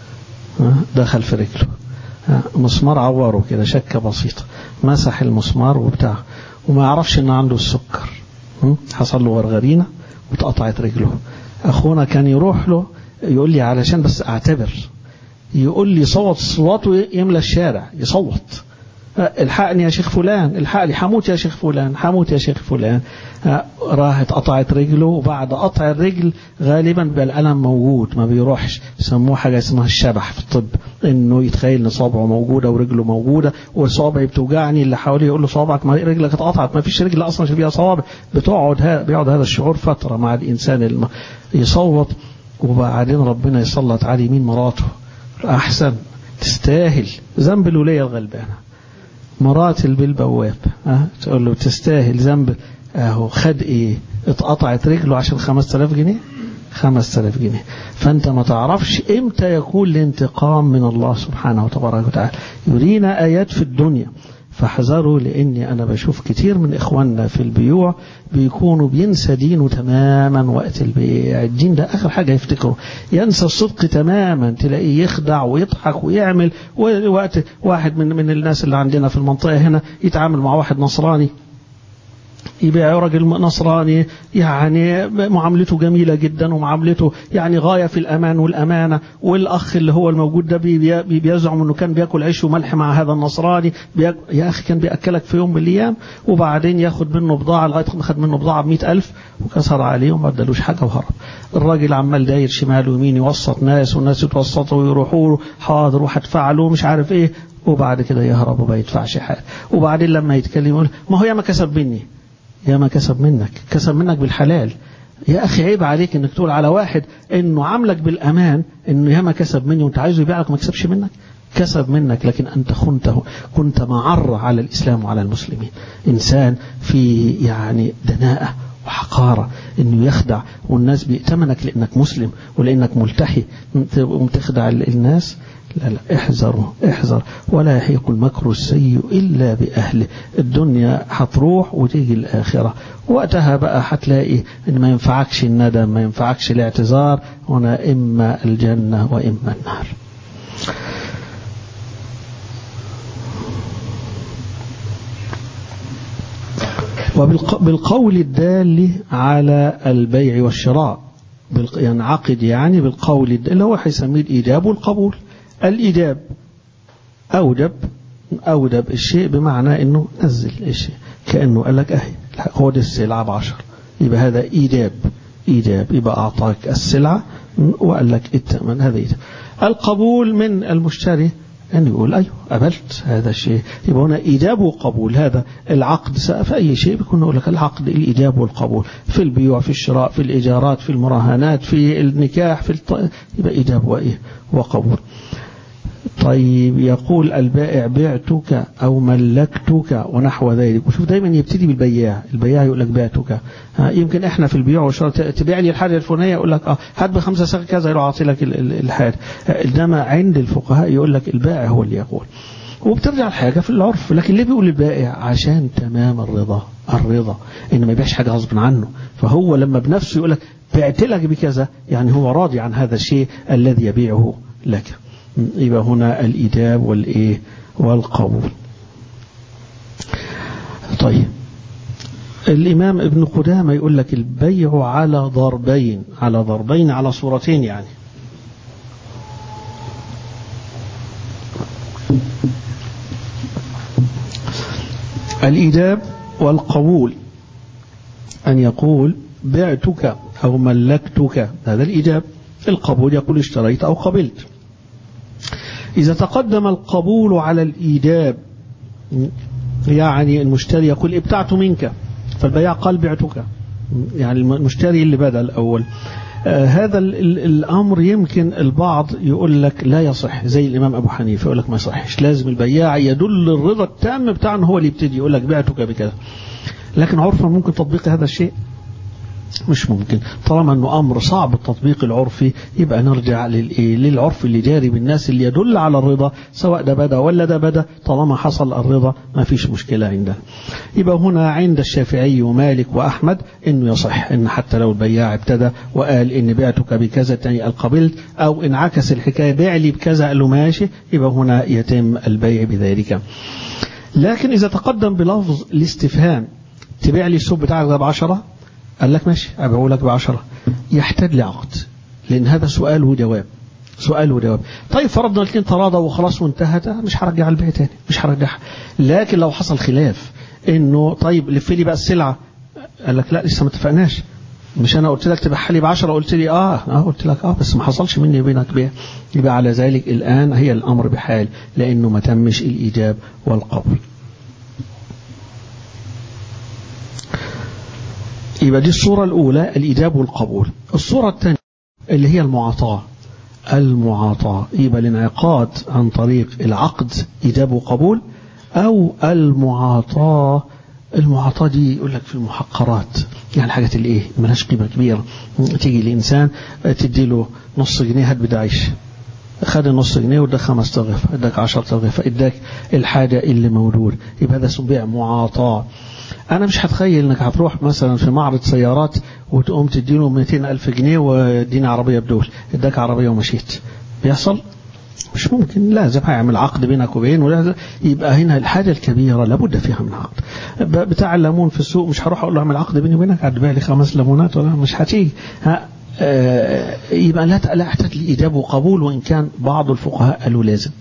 دخل في رجله مسمار عوره كده شكة بسيطة مسح المسمار وبتاع وما يعرفش ان عنده السكر حصل له غرغرينة واتقطعت رجله اخونا كان يروح له يقول لي علشان بس اعتبر يقول لي صوت صواته يملى الشارع يصوت الحقني يا شيخ فلان الحقني حموت يا شيخ فلان حموت يا شيخ فلان راحت قطعت رجله وبعد قطع الرجل غالبا بقى الألم موجود ما بيروحش يسموه حاجة اسمها الشبح في الطب انه يتخيل ان صابعه موجودة ورجله موجودة وصابعي بتوجعني اللي حواليه يقول له صابعك ما رجلك اتقطعت ما فيش رجل اصلا فيها صوابع بتقعد ها بيقعد هذا الشعور فترة مع الانسان الم... يصوت وبعدين ربنا يسلط عليه مين مراته احسن تستاهل ذنب الولية الغلبانه مرات بالبواب أه؟ تقول له تستاهل ذنب اهو خد ايه اتقطعت رجله عشان 5000 جنيه 5000 جنيه فانت ما تعرفش امتى يكون الانتقام من الله سبحانه وتبارك وتعالى يرينا ايات في الدنيا فاحذروا لاني انا بشوف كتير من اخواننا في البيوع بيكونوا بينسى دينه تماما وقت البيع الدين ده اخر حاجه يفتكره ينسى الصدق تماما تلاقيه يخدع ويضحك ويعمل وقت واحد من من الناس اللي عندنا في المنطقه هنا يتعامل مع واحد نصراني يبيع راجل نصراني يعني معاملته جميلة جدا ومعاملته يعني غاية في الأمان والأمانة والأخ اللي هو الموجود ده بي بيزعم أنه كان بياكل عيش وملح مع هذا النصراني يا أخي كان بيأكلك في يوم من الأيام وبعدين ياخد منه بضاعة لغاية ما خد منه بضاعة بمئة ألف وكسر عليه وما ادالوش حاجة وهرب الراجل عمال داير شمال ويمين يوسط ناس والناس يتوسطوا ويروحوا له حاضر وهدفع له مش عارف ايه وبعد كده يهرب وما يدفعش حاجة وبعدين لما يتكلم يقول ما هو يا ما كسب مني يا ما كسب منك كسب منك بالحلال يا أخي عيب عليك انك تقول على واحد انه عاملك بالأمان انه يا ما كسب مني وانت عايزه يبيع لك ما كسبش منك كسب منك لكن أنت خنته كنت معرة على الإسلام وعلى المسلمين إنسان في يعني دناءة وحقارة انه يخدع والناس بيأتمنك لانك مسلم ولانك ملتحي وتخدع الناس لا لا احذروا احذر ولا يحيق المكر السيء إلا بأهله الدنيا هتروح وتيجي الآخرة وقتها بقى هتلاقي ان ما ينفعكش الندم ما ينفعكش الاعتذار هنا إما الجنة وإما النار وبالقول الدال على البيع والشراء ينعقد يعني بالقول اللي هو هيسميه الإيجاب والقبول الإيجاب أوجب أوجب الشيء بمعنى أنه نزل الشيء كأنه قال لك أهي خد السلعة بعشر يبقى هذا إيجاب إيجاب يبقى أعطاك السلعة وقال لك الثمن هذا إيجاب القبول من المشتري أن يقول أيوه قبلت هذا الشيء يبقى هنا إيجاب وقبول هذا العقد في أي شيء بيكون نقول لك العقد الإيجاب والقبول في البيوع في الشراء في الإيجارات في المراهنات في النكاح في الط... يبقى إيجاب وإيه وقبول طيب يقول البائع بعتك أو ملكتك ونحو ذلك وشوف دايما يبتدي بالبياع البياع يقول لك بعتك يمكن احنا في البيوع والشراء تبيع لي الحاجة الفلانية يقول لك اه هات بخمسة ساق كذا يروح أعطي لك الحاجة إنما عند الفقهاء يقول لك البائع هو اللي يقول وبترجع الحاجة في العرف لكن ليه بيقول البائع عشان تمام الرضا الرضا إن ما يبيعش حاجة غصب عنه فهو لما بنفسه يقول لك بعت لك بكذا يعني هو راضي عن هذا الشيء الذي يبيعه لك يبقى هنا الإيجاب والإيه والقبول طيب الإمام ابن قدامة يقول لك البيع على ضربين على ضربين على صورتين يعني الإيجاب والقبول أن يقول بعتك أو ملكتك هذا الإيجاب القبول يقول اشتريت أو قبلت إذا تقدم القبول على الإيجاب يعني المشتري يقول ابتعت منك فالبياع قال بعتك يعني المشتري اللي بدأ الأول آه هذا ال ال الأمر يمكن البعض يقول لك لا يصح زي الإمام أبو حنيفة يقول لك ما يصحش لازم البياع يدل الرضا التام بتاعه هو اللي يبتدي يقول لك بعتك بكذا لكن عرفا ممكن تطبيق هذا الشيء مش ممكن طالما انه امر صعب التطبيق العرفي يبقى نرجع للايه للعرف اللي جاري بالناس اللي يدل على الرضا سواء ده بدا ولا ده بدا طالما حصل الرضا ما فيش مشكله عندنا يبقى هنا عند الشافعي ومالك واحمد انه يصح ان حتى لو البياع ابتدى وقال ان بعتك بكذا الثاني قال قبلت او انعكس الحكايه بيع لي بكذا قال له ماشي يبقى هنا يتم البيع بذلك لكن اذا تقدم بلفظ الاستفهام تبيع لي السوق بتاعك ده بعشرة قال لك ماشي أبيعه لك بعشرة يحتاج لعقد لأن هذا سؤال وجواب سؤال وجواب طيب فرضنا الاثنين تراضوا وخلاص وانتهت مش هرجع البيع تاني مش هرجعها لكن لو حصل خلاف انه طيب لف لي بقى السلعه قال لك لا لسه ما اتفقناش مش انا قلت لك تبيعها لي ب 10 قلت لي اه اه قلت لك اه بس ما حصلش مني وبينك بيع يبقى على ذلك الان هي الامر بحال لانه ما تمش الايجاب والقبول يبقى دي الصورة الأولى الإيجاب والقبول الصورة الثانية اللي هي المعاطاة المعاطاة يبقى الانعقاد عن طريق العقد إيجاب وقبول أو المعاطاة المعاطاة دي يقول لك في المحقرات يعني الحاجات اللي ايه ملهاش قيمة كبيرة تيجي لإنسان تدي له نص جنيه هات بدعيش خد النص جنيه واداك خمس تغرفة اداك عشر تغرفة اداك الحاجة اللي موجود يبقى هذا اسمه بيع معاطاة انا مش هتخيل انك هتروح مثلا في معرض سيارات وتقوم تديله 200 الف جنيه واديني عربيه بدول اداك عربيه ومشيت بيحصل مش ممكن لازم هيعمل عقد بينك وبين يبقى هنا الحاجة الكبيرة لابد فيها من عقد بتاع الليمون في السوق مش هروح اقول له اعمل عقد بيني وبينك هتبيع لي خمس ليمونات ولا مش هتيجي آه يبقى لا لا احتاج لايجاب وقبول وان كان بعض الفقهاء قالوا لازم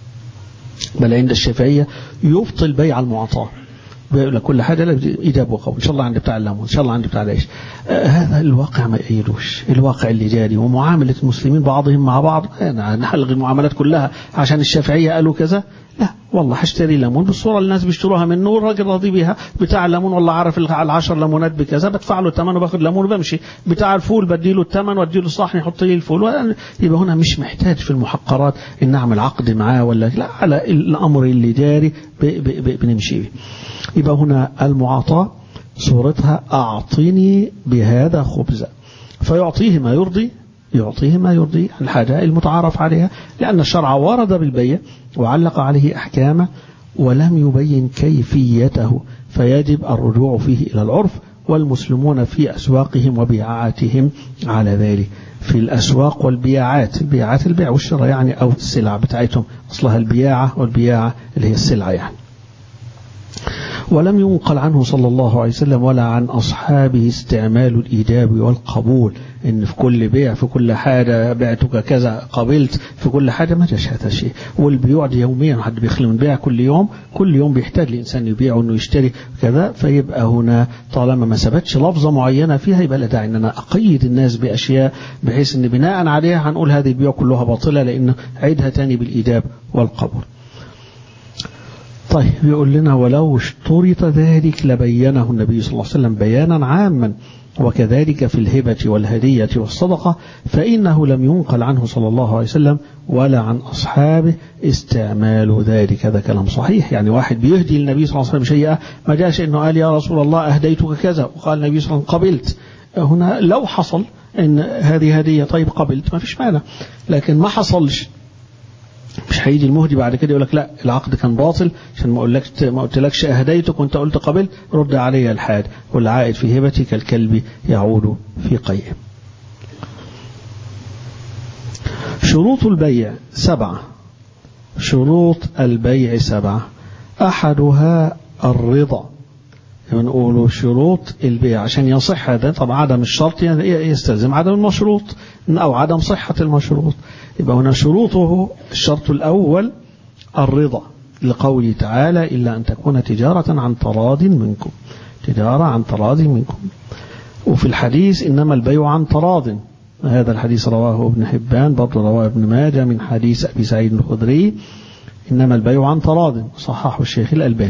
بل عند الشافعيه يبطل بيع المعاطاه بيقول لك كل حاجة إيجاب وقبول إن شاء الله عندي بتاع الليمون إن شاء الله عندي بتاع العيش آه هذا الواقع ما يأيدوش الواقع اللي جاري ومعاملة المسلمين بعضهم مع بعض نحلغ المعاملات كلها عشان الشافعية قالوا كذا لا والله هشتري ليمون بالصورة اللي الناس بيشتروها منه والراجل راضي بيها بتاع الليمون والله عارف العشر ليمونات بكذا بدفع له الثمن وباخد ليمون وبمشي بتاع الفول بديله الثمن واديله الصحن يحط لي الفول يبقى هنا مش محتاج في المحقرات ان اعمل عقد معاه ولا لا على الامر اللي جاري بنمشي به يبقى هنا المعاطاة صورتها أعطني بهذا خبزا فيعطيه ما يرضي يعطيه ما يرضي الحاجة المتعارف عليها لأن الشرع ورد بالبيع وعلق عليه أحكامه ولم يبين كيفيته فيجب الرجوع فيه إلى العرف والمسلمون في أسواقهم وبيعاتهم على ذلك في الأسواق والبياعات البياعات البيع والشراء يعني أو السلع بتاعتهم أصلها البياعة والبياعة اللي هي السلعة يعني ولم ينقل عنه صلى الله عليه وسلم ولا عن أصحابه استعمال الإيجاب والقبول إن في كل بيع في كل حاجة بعتك كذا قبلت في كل حاجة ما جاش هذا الشيء والبيوع دي يوميا حد بيخلي من بيع كل يوم كل يوم بيحتاج الإنسان يبيع وإنه يشتري كذا فيبقى هنا طالما ما ثبتش لفظة معينة فيها يبقى لا داعي إن أنا أقيد الناس بأشياء بحيث إن بناء عليها هنقول هذه البيوع كلها باطلة لأن عيدها تاني بالإيجاب والقبول طيب يقول لنا ولو اشترط ذلك لبينه النبي صلى الله عليه وسلم بيانا عاما وكذلك في الهبة والهدية والصدقة فإنه لم ينقل عنه صلى الله عليه وسلم ولا عن أصحابه استعمال ذلك هذا كلام صحيح يعني واحد بيهدي النبي صلى الله عليه وسلم شيئا ما جاش إنه قال يا رسول الله أهديتك كذا وقال النبي صلى الله عليه وسلم قبلت هنا لو حصل إن هذه هدية طيب قبلت ما فيش مانع لكن ما حصلش مش هيجي المهدي بعد كده يقول لك لا العقد كان باطل عشان ما اقولكش ما قلتلكش اهديتك وانت قلت قبلت رد علي الحاد والعائد في هبتي كالكلب يعود في قيء شروط البيع سبعة شروط البيع سبعة أحدها الرضا بنقول شروط البيع عشان يصح هذا طبعا عدم الشرط يستلزم عدم المشروط أو عدم صحة المشروط يبقى هنا شروطه الشرط الأول الرضا لقوله تعالى إلا أن تكون تجارة عن تراض منكم تجارة عن تراض منكم وفي الحديث إنما البيع عن تراض هذا الحديث رواه ابن حبان برضه رواه ابن ماجه من حديث أبي سعيد الخدري إنما البيع عن تراض صححه الشيخ الألباني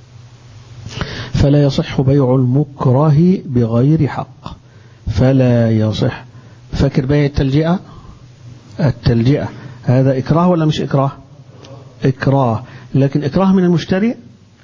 فلا يصح بيع المكره بغير حق فلا يصح فاكر بيع التلجئة التلجئة هذا إكراه ولا مش إكراه إكراه لكن إكراه من المشتري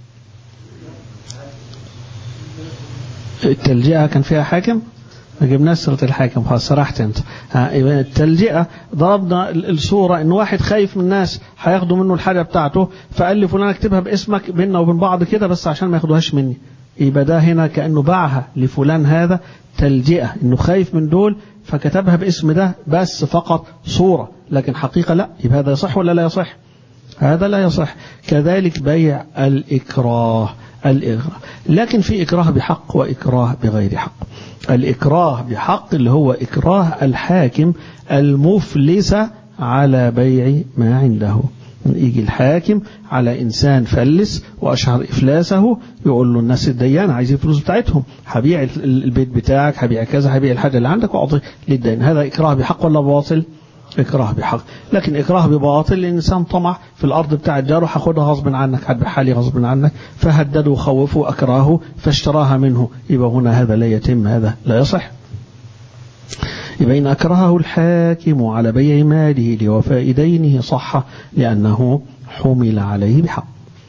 التلجئة كان فيها حاكم ما جبناش سيرة الحاكم خلاص سرحت انت التلجئة ضربنا الصورة ان واحد خايف من الناس هياخدوا منه الحاجة بتاعته فقال لي فلان اكتبها باسمك بيننا وبين بعض كده بس عشان ما ياخدوهاش مني يبقى ده هنا كأنه باعها لفلان هذا تلجئة انه خايف من دول فكتبها باسم ده بس فقط صورة لكن حقيقة لا يبقى هذا يصح ولا لا يصح هذا لا يصح كذلك بيع الإكراه الإكراه لكن في إكراه بحق وإكراه بغير حق الإكراه بحق اللي هو إكراه الحاكم المفلس على بيع ما عنده يجي الحاكم على إنسان فلس وأشهر إفلاسه يقول له الناس الديان عايزين الفلوس بتاعتهم هبيع البيت بتاعك هبيع كذا هبيع الحاجة اللي عندك وأعطي للدين هذا إكراه بحق ولا باطل إكراه بحق لكن إكراه بباطل الإنسان طمع في الأرض بتاع الجار وهاخدها غصب عنك هتبيعها لي غصب عنك فهدده وخوفه وأكرهه فاشتراها منه يبقى هنا هذا لا يتم هذا لا يصح يبقى إن أكرهه الحاكم على بيع ماله لوفاء دينه صح لأنه حمل عليه بحق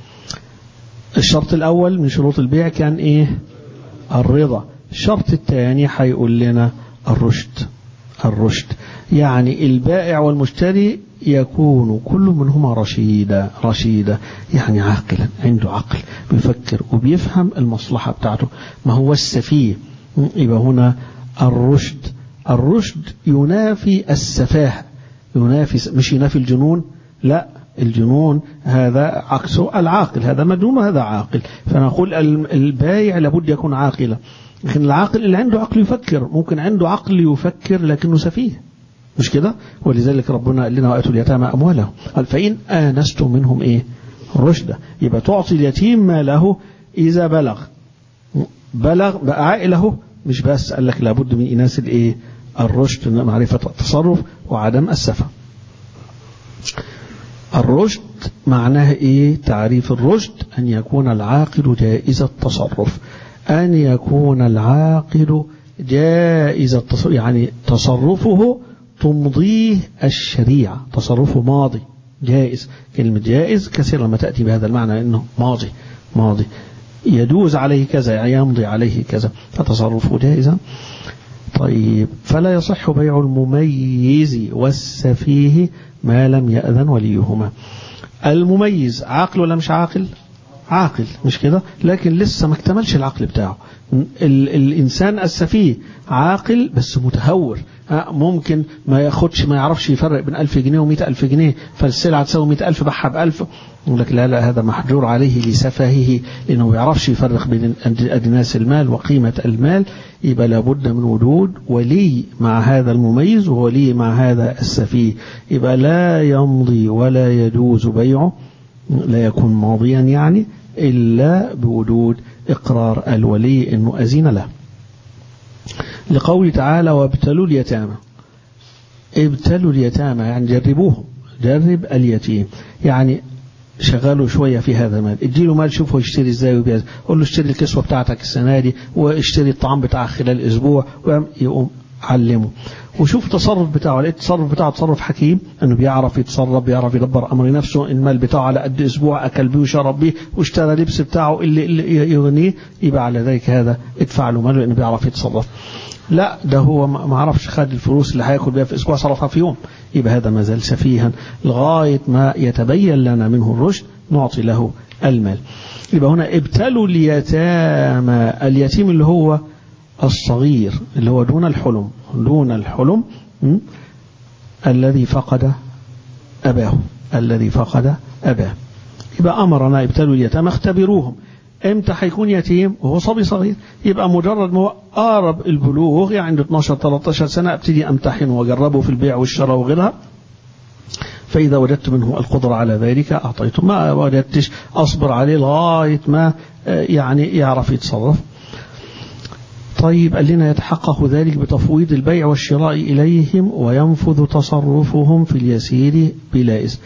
الشرط الأول من شروط البيع كان إيه الرضا الشرط الثاني هيقول لنا الرشد الرشد يعني البائع والمشتري يكون كل منهما رشيدا رشيدا يعني عاقلا عنده عقل بيفكر وبيفهم المصلحة بتاعته ما هو السفيه يبقى هنا الرشد الرشد ينافي السفاهة ينافي مش ينافي الجنون لا الجنون هذا عكسه العاقل هذا مجنون وهذا عاقل فنقول البايع لابد يكون عاقلا لكن العاقل اللي عنده عقل يفكر ممكن عنده عقل يفكر لكنه سفيه مش كده ولذلك ربنا قال لنا واتوا اليتامى اموالهم قال فان انستم منهم ايه رشدا يبقى تعطي اليتيم ماله اذا بلغ بلغ بقى عائله مش بس قال لك لابد من اناس الايه الرشد معرفه التصرف وعدم السفه الرشد معناه ايه تعريف الرشد ان يكون العاقل جائز التصرف أن يكون العاقل جائز التصرف يعني تصرفه تمضيه الشريعة تصرفه ماضي جائز كلمة جائز كثيرا ما تأتي بهذا المعنى أنه ماضي ماضي يجوز عليه كذا يعني يمضي عليه كذا فتصرفه جائزا طيب فلا يصح بيع المميز والسفيه ما لم يأذن وليهما المميز عاقل ولا مش عاقل عاقل مش كده لكن لسه ما اكتملش العقل بتاعه ال الإنسان السفيه عاقل بس متهور ممكن ما ياخدش ما يعرفش يفرق بين ألف جنيه ومئة ألف جنيه فالسلعة تساوي مئة ألف بحها بألف يقول لك لا لا هذا محجور عليه لسفهه لأنه ما يعرفش يفرق بين أجناس المال وقيمة المال يبقى لابد من وجود ولي مع هذا المميز وولي مع هذا السفيه يبقى لا يمضي ولا يجوز بيعه لا يكون ماضيا يعني إلا بوجود إقرار الولي أنه أزين له لقول تعالى وابتلوا اليتامى ابتلوا اليتامى يعني جربوهم جرب اليتيم يعني شغلوا شوية في هذا المال اديله مال شوفه يشتري ازاي وبيع قول له اشتري الكسوة بتاعتك السنة دي واشتري الطعام بتاعك خلال اسبوع يقوم علمه وشوف التصرف بتاعه لقيت التصرف بتاعه تصرف حكيم انه بيعرف يتصرف بيعرف يدبر امر نفسه المال بتاعه على قد اسبوع اكل بيه وشرب بيه واشترى لبس بتاعه اللي, اللي يغنيه يبقى على ذلك هذا ادفع له ماله لانه بيعرف يتصرف لا ده هو ما عرفش خد الفلوس اللي هياكل بيها في اسبوع صرفها في يوم يبقى هذا ما زال سفيها لغايه ما يتبين لنا منه الرشد نعطي له المال يبقى هنا ابتلوا اليتامى اليتيم اللي هو الصغير اللي هو دون الحلم دون الحلم م? الذي فقد أباه الذي فقد أباه يبقى أمرنا ابتلوا اليتامى اختبروهم امتى هيكون يتيم وهو صبي صغير يبقى مجرد ما قارب البلوغ يعني عنده 12 13 سنة ابتدي امتحن واجربه في البيع والشراء وغيرها فإذا وجدت منه القدرة على ذلك أعطيته ما وجدتش أصبر عليه لغاية ما يعني يعرف يتصرف طيب قال لنا يتحقق ذلك بتفويض البيع والشراء إليهم وينفذ تصرفهم في اليسير بلا إذن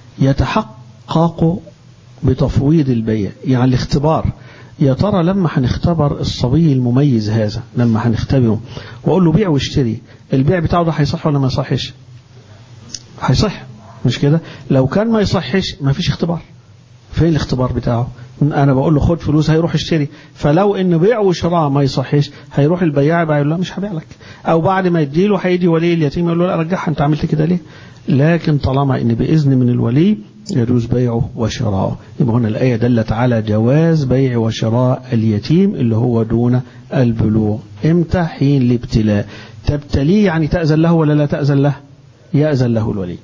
يتحقق بتفويض البيع يعني الاختبار يا ترى لما هنختبر الصبي المميز هذا لما هنختبره واقول له بيع واشتري البيع بتاعه ده هيصح ولا ما يصحش هيصح مش كده لو كان ما يصحش ما فيش اختبار فين الاختبار بتاعه انا بقول له خد فلوس هيروح اشتري فلو ان بيع وشراء ما يصحش هيروح البياع يبقى يقول له مش هبيع لك او بعد ما يديله هيجي ولي اليتيم يقول له لا رجعها انت عملت كده ليه لكن طالما ان باذن من الولي يجوز بيعه وشراءه يبقى هنا الآية دلت على جواز بيع وشراء اليتيم اللي هو دون البلوغ امتى حين الابتلاء تبتليه يعني تأذن له ولا لا تأذن له يأذن له الولي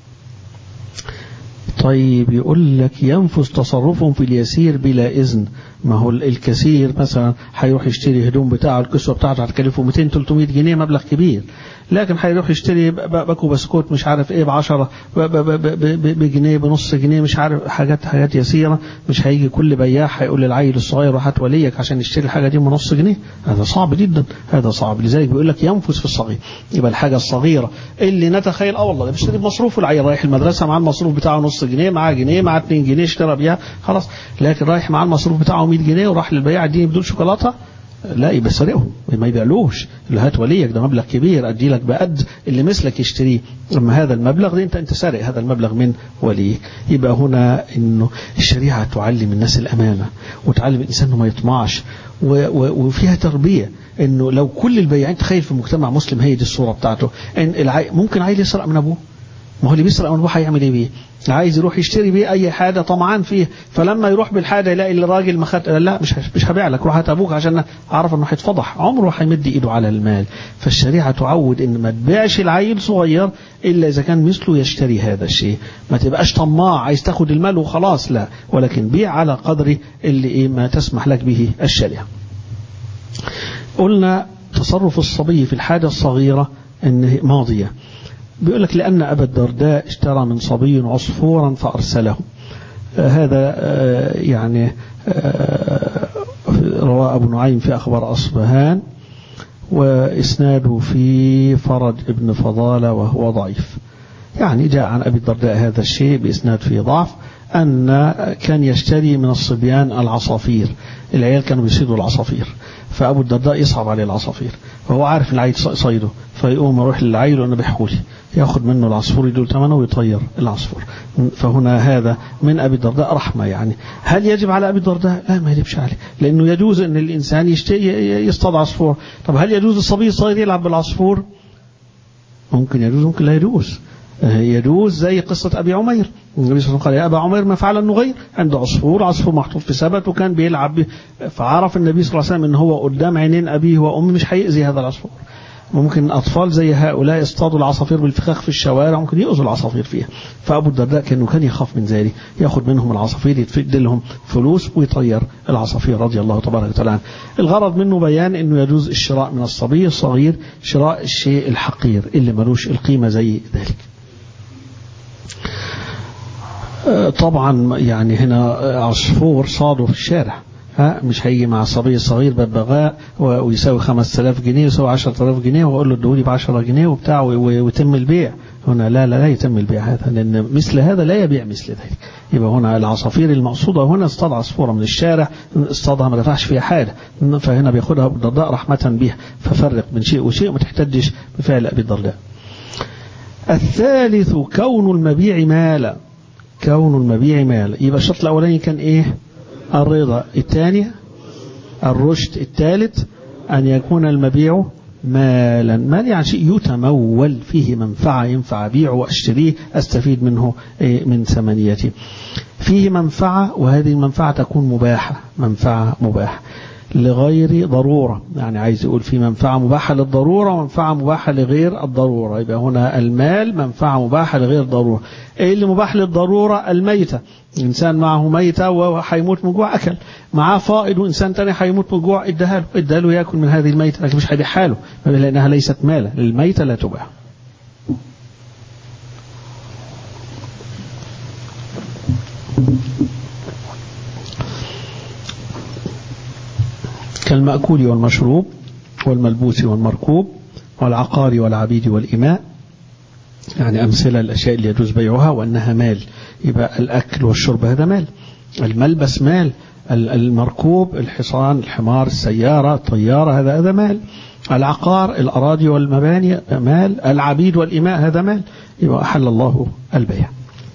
طيب يقول لك ينفذ تصرفهم في اليسير بلا إذن ما هو الكثير مثلا هيروح يشتري هدوم بتاعه الكسوة بتاعته هتكلفه 200 300 جنيه مبلغ كبير لكن هيروح يشتري باكو بسكوت مش عارف ايه ب 10 بجنيه بنص جنيه مش عارف حاجات حاجات يسيره مش هيجي كل بياع هيقول للعيل الصغير هات وليك عشان يشتري الحاجه دي بنص جنيه هذا صعب جدا هذا صعب لذلك بيقول لك ينفذ في الصغير يبقى الحاجه الصغيره اللي نتخيل اه والله ده بيشتري بمصروفه العيل رايح المدرسه مع المصروف بتاعه نص جنيه معاه جنيه معاه 2 جنيه اشترى بيها خلاص لكن رايح مع المصروف بتاعه 100 جنيه وراح للبياع اديني بدون شوكولاته لا يبقى سرقهم ما يبيعلوش اللي هات وليك ده مبلغ كبير ادي لك بقد اللي مثلك يشتريه اما هذا المبلغ ده انت انت سارق هذا المبلغ من وليك يبقى هنا انه الشريعه تعلم الناس الامانه وتعلم الانسان انه ما يطمعش وفيها تربيه انه لو كل البياعين تخيل في مجتمع مسلم هي دي الصوره بتاعته ان العي... ممكن عيل يسرق من ابوه ما هو اللي بيسرق من ابوه هيعمل ايه بيه؟ عايز يروح يشتري بيه اي حاجه طمعان فيه فلما يروح بالحاجه يلاقي الراجل ما خد لا مش مش هبيع لك روح هات ابوك عشان اعرف انه هيتفضح عمره هيمد ايده على المال فالشريعه تعود ان ما تبيعش العيل صغير الا اذا كان مثله يشتري هذا الشيء ما تبقاش طماع عايز تاخد المال وخلاص لا ولكن بيع على قدر اللي إيه ما تسمح لك به الشريعه قلنا تصرف الصبي في الحاجه الصغيره انه ماضيه بيقول لك لأن أبا الدرداء اشترى من صبي عصفورا فأرسله آه هذا آه يعني آه رواه أبو نعيم في أخبار أصبهان وإسناده في فرج ابن فضالة وهو ضعيف يعني جاء عن أبي الدرداء هذا الشيء بإسناد فيه ضعف أن كان يشتري من الصبيان العصافير العيال كانوا بيصيدوا العصافير فأبو الدرداء يصعب عليه العصافير وهو عارف العيل صيده فيقوم يروح للعيل وأنا بحولي ياخذ منه العصفور يدول ثمنه ويطير العصفور فهنا هذا من أبي الدرداء رحمة يعني هل يجب على أبي الدرداء لا ما يجبش عليه لأنه يجوز أن الإنسان يصطاد عصفور طب هل يجوز الصبي الصغير يلعب بالعصفور ممكن يجوز ممكن لا يجوز يجوز زي قصة أبي عمير النبي صلى الله عليه وسلم قال يا أبا عمير ما فعل النغير عنده عصفور عصفور محطوط في سبت وكان بيلعب به فعرف النبي صلى الله عليه وسلم ان هو قدام عينين أبيه وأمه مش هيأذي هذا العصفور ممكن أطفال زي هؤلاء يصطادوا العصافير بالفخاخ في الشوارع ممكن يؤذوا العصافير فيها فأبو الدرداء كأنه كان يخاف من ذلك ياخد منهم العصافير يتفد لهم فلوس ويطير العصافير رضي الله تبارك وتعالى عنه الغرض منه بيان أنه يجوز الشراء من الصبي الصغير شراء الشيء الحقير اللي ملوش القيمة زي ذلك طبعا يعني هنا عصفور صاده في الشارع ها مش هيجي مع الصبي الصغير ببغاء ويساوي 5000 جنيه ويساوي 10000 جنيه واقول له ادوني ب 10 جنيه وبتاع ويتم البيع هنا لا لا لا يتم البيع هذا لان مثل هذا لا يبيع مثل ذلك يبقى هنا العصافير المقصوده هنا اصطاد عصفوره من الشارع اصطادها ما دفعش فيها حاجه فهنا بياخدها ابو الدرداء رحمه بها ففرق بين شيء وشيء وما تحتجش بفعل ابي الدرداء الثالث كون المبيع مالا كون المبيع مالا يبقى الشرط الاولاني كان ايه الرضا الثاني الرشد الثالث أن يكون المبيع مالا مال يعني شيء يتمول فيه منفعة ينفع أبيعه وأشتريه أستفيد منه من ثمنيته فيه منفعة وهذه المنفعة تكون مباحة منفعة مباحة لغير ضرورة يعني عايز يقول في منفعة مباحة للضرورة ومنفعة مباحة لغير الضرورة يبقى هنا المال منفعة مباحة لغير ضرورة ايه اللي مباح للضرورة الميتة إنسان معه ميتة وهيموت من جوع أكل معاه فائض وإنسان تاني هيموت من جوع اداها له اداها له ياكل من هذه الميتة لكن مش هيبيعها له لأنها ليست مالا الميتة لا تباع كالمأكول والمشروب والملبوس والمركوب والعقار والعبيد والإماء يعني أمثلة الأشياء اللي يجوز بيعها وأنها مال يبقى الأكل والشرب هذا مال الملبس مال المركوب الحصان الحمار السيارة الطيارة هذا هذا مال العقار الأراضي والمباني مال العبيد والإماء هذا مال يبقى أحل الله البيع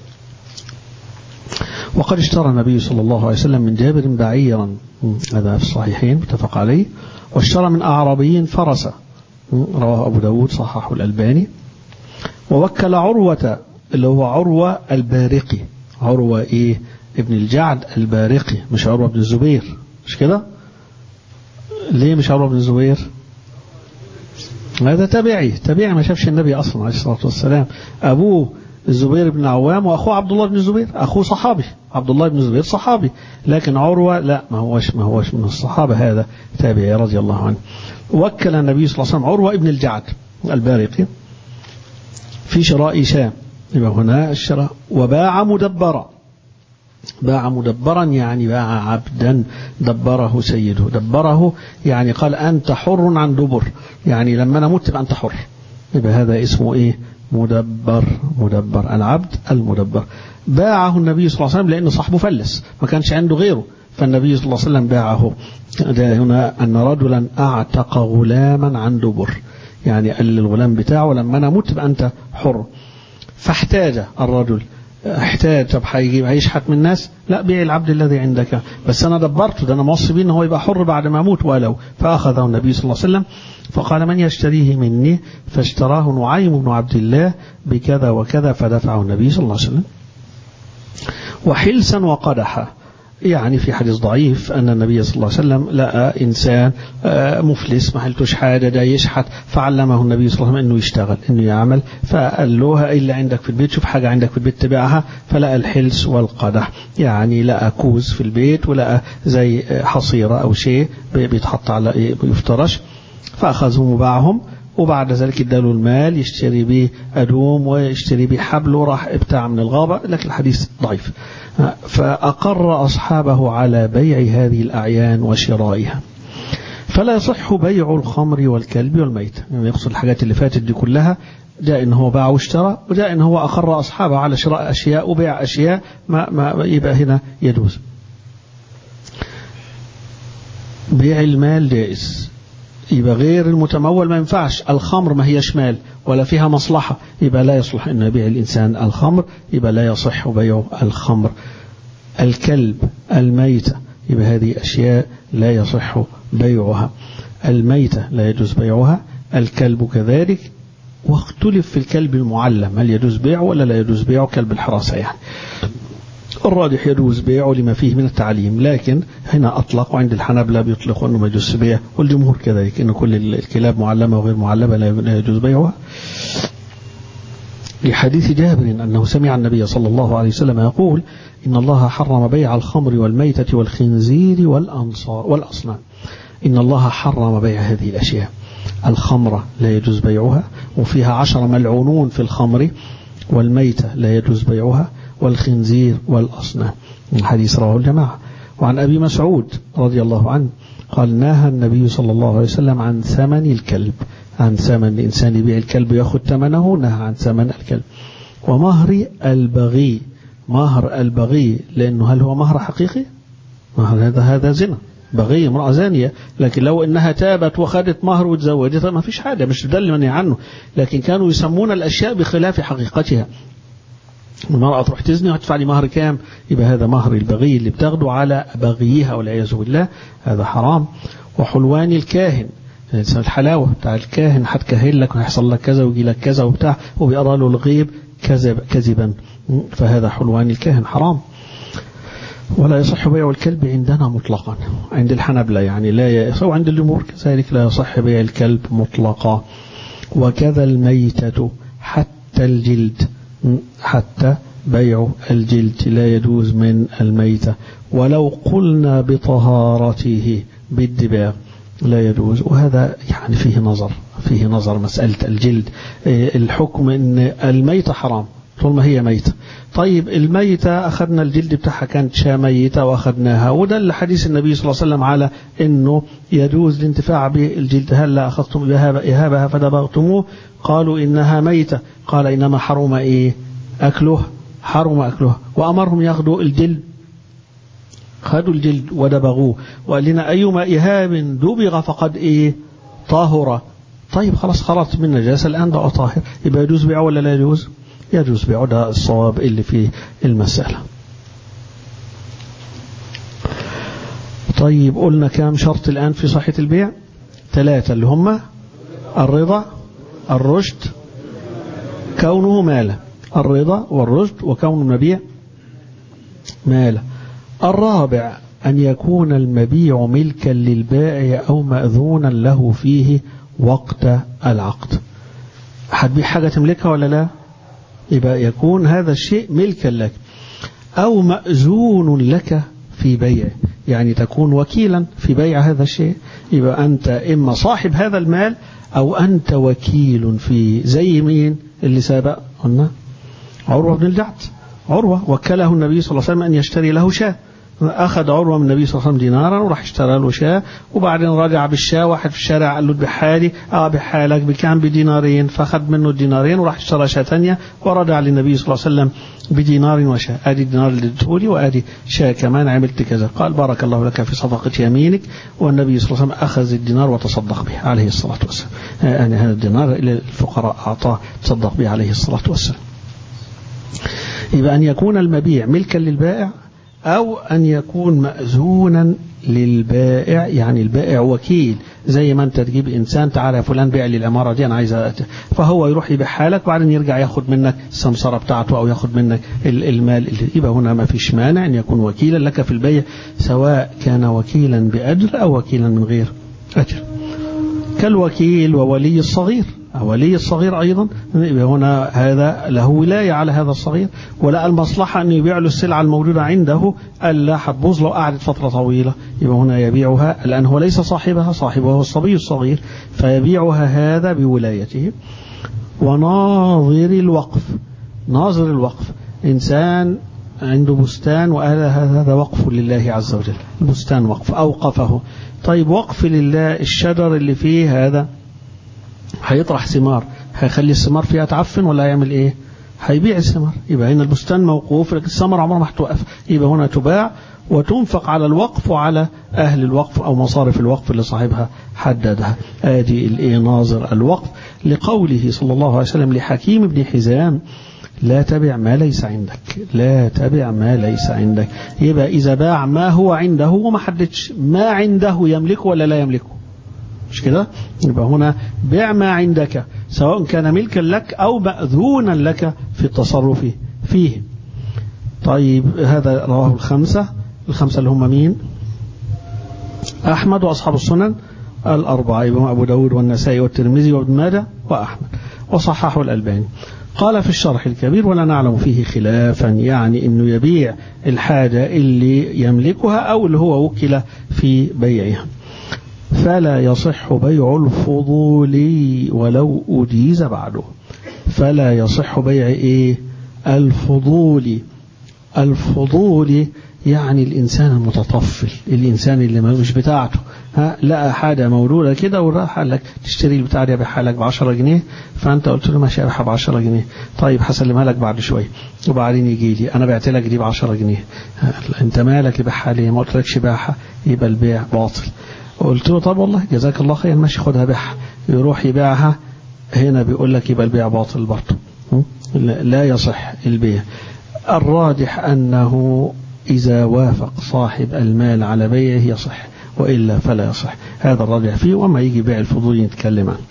وقد اشترى النبي صلى الله عليه وسلم من جابر بعيرا هذا في الصحيحين متفق عليه واشترى من أعرابي فرسا رواه أبو داود صححه الألباني ووكل عروة اللي هو عروة البارقي عروة إيه ابن الجعد البارقي مش عروة بن الزبير مش كده ليه مش عروة بن الزبير هذا تابعي تابعي ما شافش النبي أصلا عليه الصلاة والسلام أبوه الزبير بن عوام واخوه عبد الله بن الزبير اخوه صحابي عبد الله بن الزبير صحابي لكن عروه لا ما هوش ما هوش من الصحابه هذا تابعي رضي الله عنه وكل النبي صلى الله عليه وسلم عروه ابن الجعد البارقي في شراء شام يبقى هنا الشراء وباع مدبرا باع مدبرا يعني باع عبدا دبره سيده دبره يعني قال أنت حر عن دبر يعني لما نموت تبقى أنت حر يبقى هذا اسمه إيه مدبر مدبر العبد المدبر باعه النبي صلى الله عليه وسلم لأن صاحبه فلس ما كانش عنده غيره فالنبي صلى الله عليه وسلم باعه ده هنا أن رجلا أعتق غلاما عن دبر يعني قال للغلام بتاعه لما أنا أموت تبقى أنت حر فاحتاج الرجل احتاج طب هيجيب هيشحت من الناس لا بيع العبد الذي عندك بس انا دبرته ده انا موصي بيه ان هو يبقى حر بعد ما اموت ولو فاخذه النبي صلى الله عليه وسلم فقال من يشتريه مني فاشتراه نعيم بن عبد الله بكذا وكذا فدفعه النبي صلى الله عليه وسلم وحلسا وقدحا يعني في حديث ضعيف أن النبي صلى الله عليه وسلم لقى إنسان مفلس ما حلتوش حاجة ده يشحت فعلمه النبي صلى الله عليه وسلم أنه يشتغل أنه يعمل فقال له إلا عندك في البيت شوف حاجة عندك في البيت تبيعها فلقى الحلس والقدح يعني لقى كوز في البيت ولقى زي حصيرة أو شيء بيتحط على يفترش فأخذهم وباعهم وبعد ذلك اداله المال يشتري به أدوم ويشتري به حبل وراح ابتاع من الغابة لكن الحديث ضعيف فأقر أصحابه على بيع هذه الأعيان وشرائها فلا يصح بيع الخمر والكلب والميت يعني يقصد الحاجات اللي فاتت دي كلها جاء ان هو باع واشترى وجاء ان هو اقر اصحابه على شراء اشياء وبيع اشياء ما, ما يبقى هنا يجوز بيع المال جائز يبقى غير المتمول ما ينفعش الخمر ما هيش مال ولا فيها مصلحة يبقى لا يصلح أن يبيع الإنسان الخمر يبقى لا يصح بيع الخمر الكلب الميتة يبقى هذه أشياء لا يصح بيعها الميتة لا يجوز بيعها الكلب كذلك واختلف في الكلب المعلم هل يجوز بيعه ولا لا يجوز بيعه كلب الحراسة يعني الراجح يجوز بيعه لما فيه من التعليم لكن هنا أطلق وعند الحنابلة بيطلقوا أنه ما يجوز بيع والجمهور كذلك أن كل الكلاب معلمة وغير معلمة لا يجوز بيعها لحديث جابر أنه سمع النبي صلى الله عليه وسلم يقول إن الله حرم بيع الخمر والميتة والخنزير والأنصار والأصنام إن الله حرم بيع هذه الأشياء الخمرة لا يجوز بيعها وفيها عشر ملعونون في الخمر والميتة لا يجوز بيعها والخنزير والأصنام الحديث رواه الجماعة وعن أبي مسعود رضي الله عنه قال نهى النبي صلى الله عليه وسلم عن ثمن الكلب عن ثمن الإنسان يبيع الكلب يأخذ ثمنه نهى عن ثمن الكلب ومهر البغي مهر البغي لأنه هل هو مهر حقيقي مهر هذا هذا زنا بغي امرأة زانية لكن لو انها تابت وخدت مهر وتزوجت ما فيش حاجة مش ده اللي منهي عنه لكن كانوا يسمون الأشياء بخلاف حقيقتها المرأة تروح تزني وتدفع لي مهر كام يبقى هذا مهر البغي اللي بتاخده على بغيها والعياذ بالله هذا حرام وحلوان الكاهن الحلاوة بتاع الكاهن هتكهن لك وهيحصل لك كذا ويجي لك كذا وبتاع وبيقرا له الغيب كذب كذبا فهذا حلوان الكاهن حرام ولا يصح بيع الكلب عندنا مطلقا عند الحنبلة يعني لا ي... أو عند الجمهور كذلك لا يصح بيع الكلب مطلقا وكذا الميتة حتى الجلد حتى بيع الجلد لا يجوز من الميتة ولو قلنا بطهارته بالدباغ لا يجوز وهذا يعني فيه نظر فيه نظر مسألة الجلد الحكم ان الميتة حرام طول ما هي ميتة طيب الميتة أخذنا الجلد بتاعها كانت شا ميتة وأخذناها وده اللي حديث النبي صلى الله عليه وسلم على أنه يجوز الانتفاع بالجلد هلا أخذتم إهابها فدبغتموه قالوا إنها ميتة قال إنما حرم إيه أكله حرم أكله وأمرهم ياخذوا الجلد خدوا الجلد ودبغوه وقال لنا أيما إهاب دبغ فقد إيه طاهر طيب خلاص خلص من نجاسة الآن بقى طاهر يبقى يجوز بيعه ولا لا يجوز يجوز بيعه ده الصواب اللي في المسألة طيب قلنا كام شرط الآن في صحة البيع ثلاثة اللي هم الرضا الرشد كونه مالا الرضا والرشد وكون المبيع مالا الرابع أن يكون المبيع ملكا للبائع أو مأذونا له فيه وقت العقد هتبيع حاجة تملكها ولا لا يبقى يكون هذا الشيء ملكا لك أو مأذون لك في بيعه يعني تكون وكيلا في بيع هذا الشيء يبقى أنت إما صاحب هذا المال أو أنت وكيل في زي مين اللي سابق قلنا عروة بن الجعد عروة وكله النبي صلى الله عليه وسلم أن يشتري له شاة أخذ عروة من النبي صلى الله عليه وسلم دينارا وراح اشترى له شاة وبعدين رجع بالشاة واحد في الشارع قال له بحالي اه بحالك بكام بدينارين فأخذ منه الدينارين وراح اشترى شاة ثانية ورجع للنبي صلى الله عليه وسلم بدينار وشاة ادي الدينار اللي اديته لي وادي شاة كمان عملت كذا قال بارك الله لك في صدقة يمينك والنبي صلى الله عليه وسلم أخذ الدينار وتصدق به عليه الصلاة والسلام يعني هذا الدينار الفقراء أعطاه تصدق به عليه الصلاة والسلام يبقى أن يكون المبيع ملكا للبائع أو أن يكون مأذونا للبائع يعني البائع وكيل زي ما أنت تجيب إنسان تعالى يا فلان بيع لي العمارة دي أنا عايز فهو يروح يبيعها لك وبعدين يرجع ياخد منك السمسرة بتاعته أو ياخد منك المال اللي يبقى هنا ما فيش مانع أن يكون وكيلا لك في البيع سواء كان وكيلا بأجر أو وكيلا من غير أجر كالوكيل وولي الصغير ولي الصغير أيضا هنا هذا له ولاية على هذا الصغير ولا المصلحة أن يبيع له السلعة الموجودة عنده ألا حتبوظ لو قعدت فترة طويلة يبقى هنا يبيعها الآن هو ليس صاحبها صاحبه هو الصبي الصغير فيبيعها هذا بولايته وناظر الوقف ناظر الوقف إنسان عنده بستان وقال هذا وقف لله عز وجل البستان وقف أوقفه طيب وقف لله الشجر اللي فيه هذا هيطرح ثمار هيخلي الثمار فيها تعفن ولا هيعمل ايه هيبيع الثمار يبقى هنا البستان موقوف لكن الثمر عمرها ما هتوقف يبقى هنا تباع وتنفق على الوقف وعلى أهل الوقف أو مصارف الوقف اللي صاحبها حددها آدي الإيه ناظر الوقف لقوله صلى الله عليه وسلم لحكيم بن حزام لا تبع ما ليس عندك لا تبع ما ليس عندك يبقى إذا باع ما هو عنده وما حددش ما عنده يملكه ولا لا يملكه مش كده يبقى هنا بيع ما عندك سواء كان ملكا لك أو مأذونا لك في التصرف فيه طيب هذا رواه الخمسة الخمسة اللي هم مين أحمد وأصحاب السنن الأربعة يبقى أبو داود والنسائي والترمذي وابن ماجه وأحمد وصححه الألباني قال في الشرح الكبير ولا نعلم فيه خلافا يعني انه يبيع الحاجة اللي يملكها او اللي هو وكل في بيعها فلا يصح بيع الفضول ولو أجيز بعده فلا يصح بيع ايه الفضول الفضول يعني الإنسان المتطفل الإنسان اللي مش بتاعته ها لقى حاجة مولولة كده وراح قال لك تشتري البتاع دي ابيعها لك ب 10 جنيه فأنت قلت له ماشي ابيعها ب 10 جنيه طيب هسلمها لك بعد شوية وبعدين يجي لي أنا بعت لك دي ب 10 جنيه أنت مالك بيعها ليه ما قلتلكش بيعها يبقى البيع باطل قلت له طب والله جزاك الله خير ماشي خدها بيعها يروح يبيعها هنا بيقول لك يبقى البيع باطل برضه لا يصح البيع الراجح أنه إذا وافق صاحب المال على بيعه يصح وإلا فلا يصح هذا الراجح فيه وما يجي بيع الفضول نتكلم عنه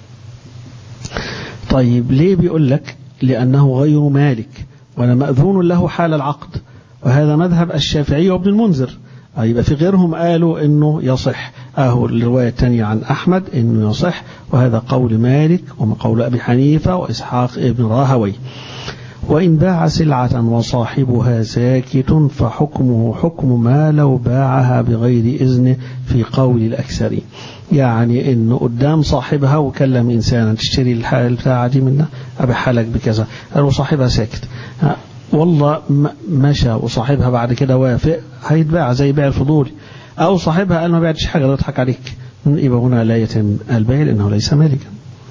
طيب ليه بيقول لك لأنه غير مالك وأنا مأذون له حال العقد وهذا مذهب الشافعي وابن المنذر يبقى في غيرهم قالوا انه يصح اهو الروايه الثانيه عن احمد انه يصح وهذا قول مالك وقول ابي حنيفه واسحاق ابن راهوي وإن باع سلعة وصاحبها ساكت فحكمه حكم ما لو باعها بغير إذنه في قول الأكثرين يعني إنه قدام صاحبها وكلم إنسانا تشتري البتاعة دي منه أبيعها لك بكذا قالوا صاحبها ساكت والله مشى وصاحبها بعد كده وافق هيتباع زي بيع الفضولي أو صاحبها قال ما بعتش حاجة يضحك عليك يبقى هنا لا يتم البيع لأنه ليس مالكا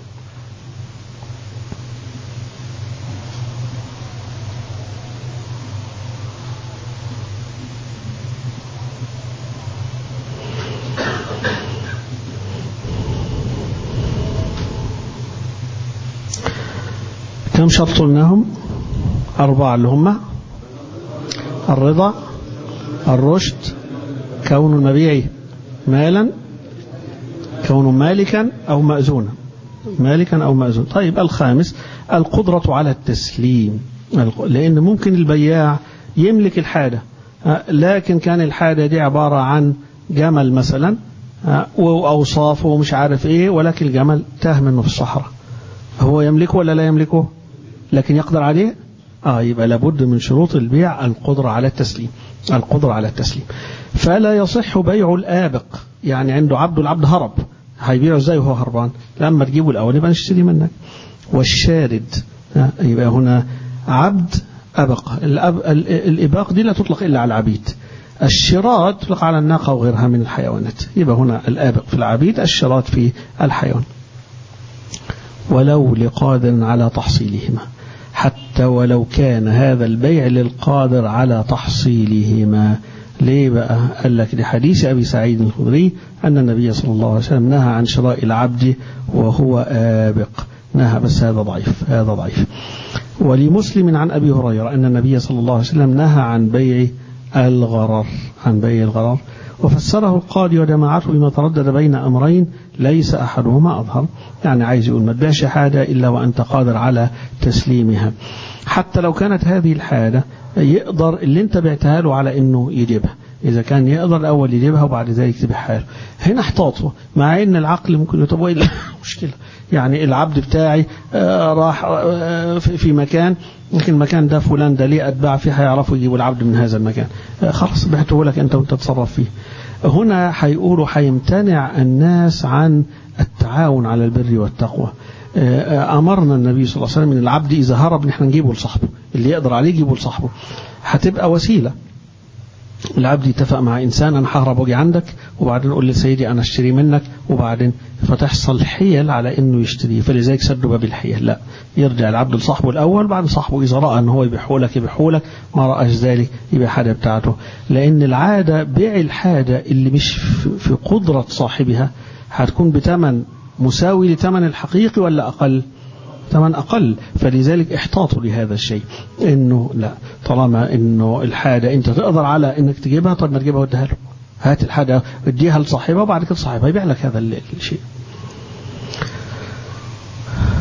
كم شرط قلناهم أربعة اللي هم الرضا الرشد كون المبيع مالا كون مالكا أو مأزونا مالكا أو مأزون طيب الخامس القدرة على التسليم لأن ممكن البياع يملك الحاجة لكن كان الحاجة دي عبارة عن جمل مثلا وأوصافه ومش عارف إيه ولكن الجمل تاه منه في الصحراء هو يملكه ولا لا يملكه لكن يقدر عليه آه يبقى لابد من شروط البيع القدرة على التسليم القدرة على التسليم فلا يصح بيع الآبق يعني عنده عبد العبد هرب هيبيعه ازاي وهو هربان لما تجيبه الأول يبقى نشتري منك والشارد يبقى هنا عبد أبق الأب الإباق دي لا تطلق إلا على العبيد الشراط تطلق على الناقة وغيرها من الحيوانات يبقى هنا الآبق في العبيد الشراط في الحيوان ولو لقادر على تحصيلهما حتى ولو كان هذا البيع للقادر على تحصيلهما ليه بقى قال لك لحديث أبي سعيد الخدري أن النبي صلى الله عليه وسلم نهى عن شراء العبد وهو آبق نهى بس هذا ضعيف هذا ضعيف ولمسلم عن أبي هريرة أن النبي صلى الله عليه وسلم نهى عن بيع الغرر عن بيع الغرر وفسره القاضي وجماعته بما تردد بين أمرين ليس أحدهما أظهر يعني عايز يقول ما تبيعش حاجة إلا وأنت قادر على تسليمها حتى لو كانت هذه الحاجة يقدر اللي انت بعتها له على انه يجيبها اذا كان يقدر الاول يجيبها وبعد ذلك تبيعها له هنا احتاطه مع ان العقل ممكن يطب الا مشكله يعني العبد بتاعي راح في مكان يمكن المكان ده فلان ده ليه اتباع فيه هيعرفوا يجيبوا العبد من هذا المكان خلاص بعته لك انت وانت تتصرف فيه هنا هيقولوا هيمتنع الناس عن التعاون على البر والتقوى أمرنا النبي صلى الله عليه وسلم من العبد إذا هرب نحن نجيبه لصاحبه اللي يقدر عليه يجيبه لصاحبه هتبقى وسيلة العبد يتفق مع إنسان أنا ههرب واجي عندك وبعدين أقول لسيدي أنا اشتري منك وبعدين فتحصل حيل على إنه يشتري فلذلك سدوا باب الحيل لا يرجع العبد لصاحبه الأول بعد صاحبه إذا رأى أن هو يبيحه لك يبيحه لك ما رأاش ذلك يبيع حاجة بتاعته لأن العادة بيع الحاجة اللي مش في قدرة صاحبها هتكون بثمن مساوي لثمن الحقيقي ولا أقل ثمن أقل فلذلك احتاطوا لهذا الشيء إنه لا طالما إنه الحاجة أنت تقدر على إنك تجيبها طب ما تجيبها واديها له هات الحاجة اديها لصاحبها وبعد كده صاحبها يبيع لك هذا الشيء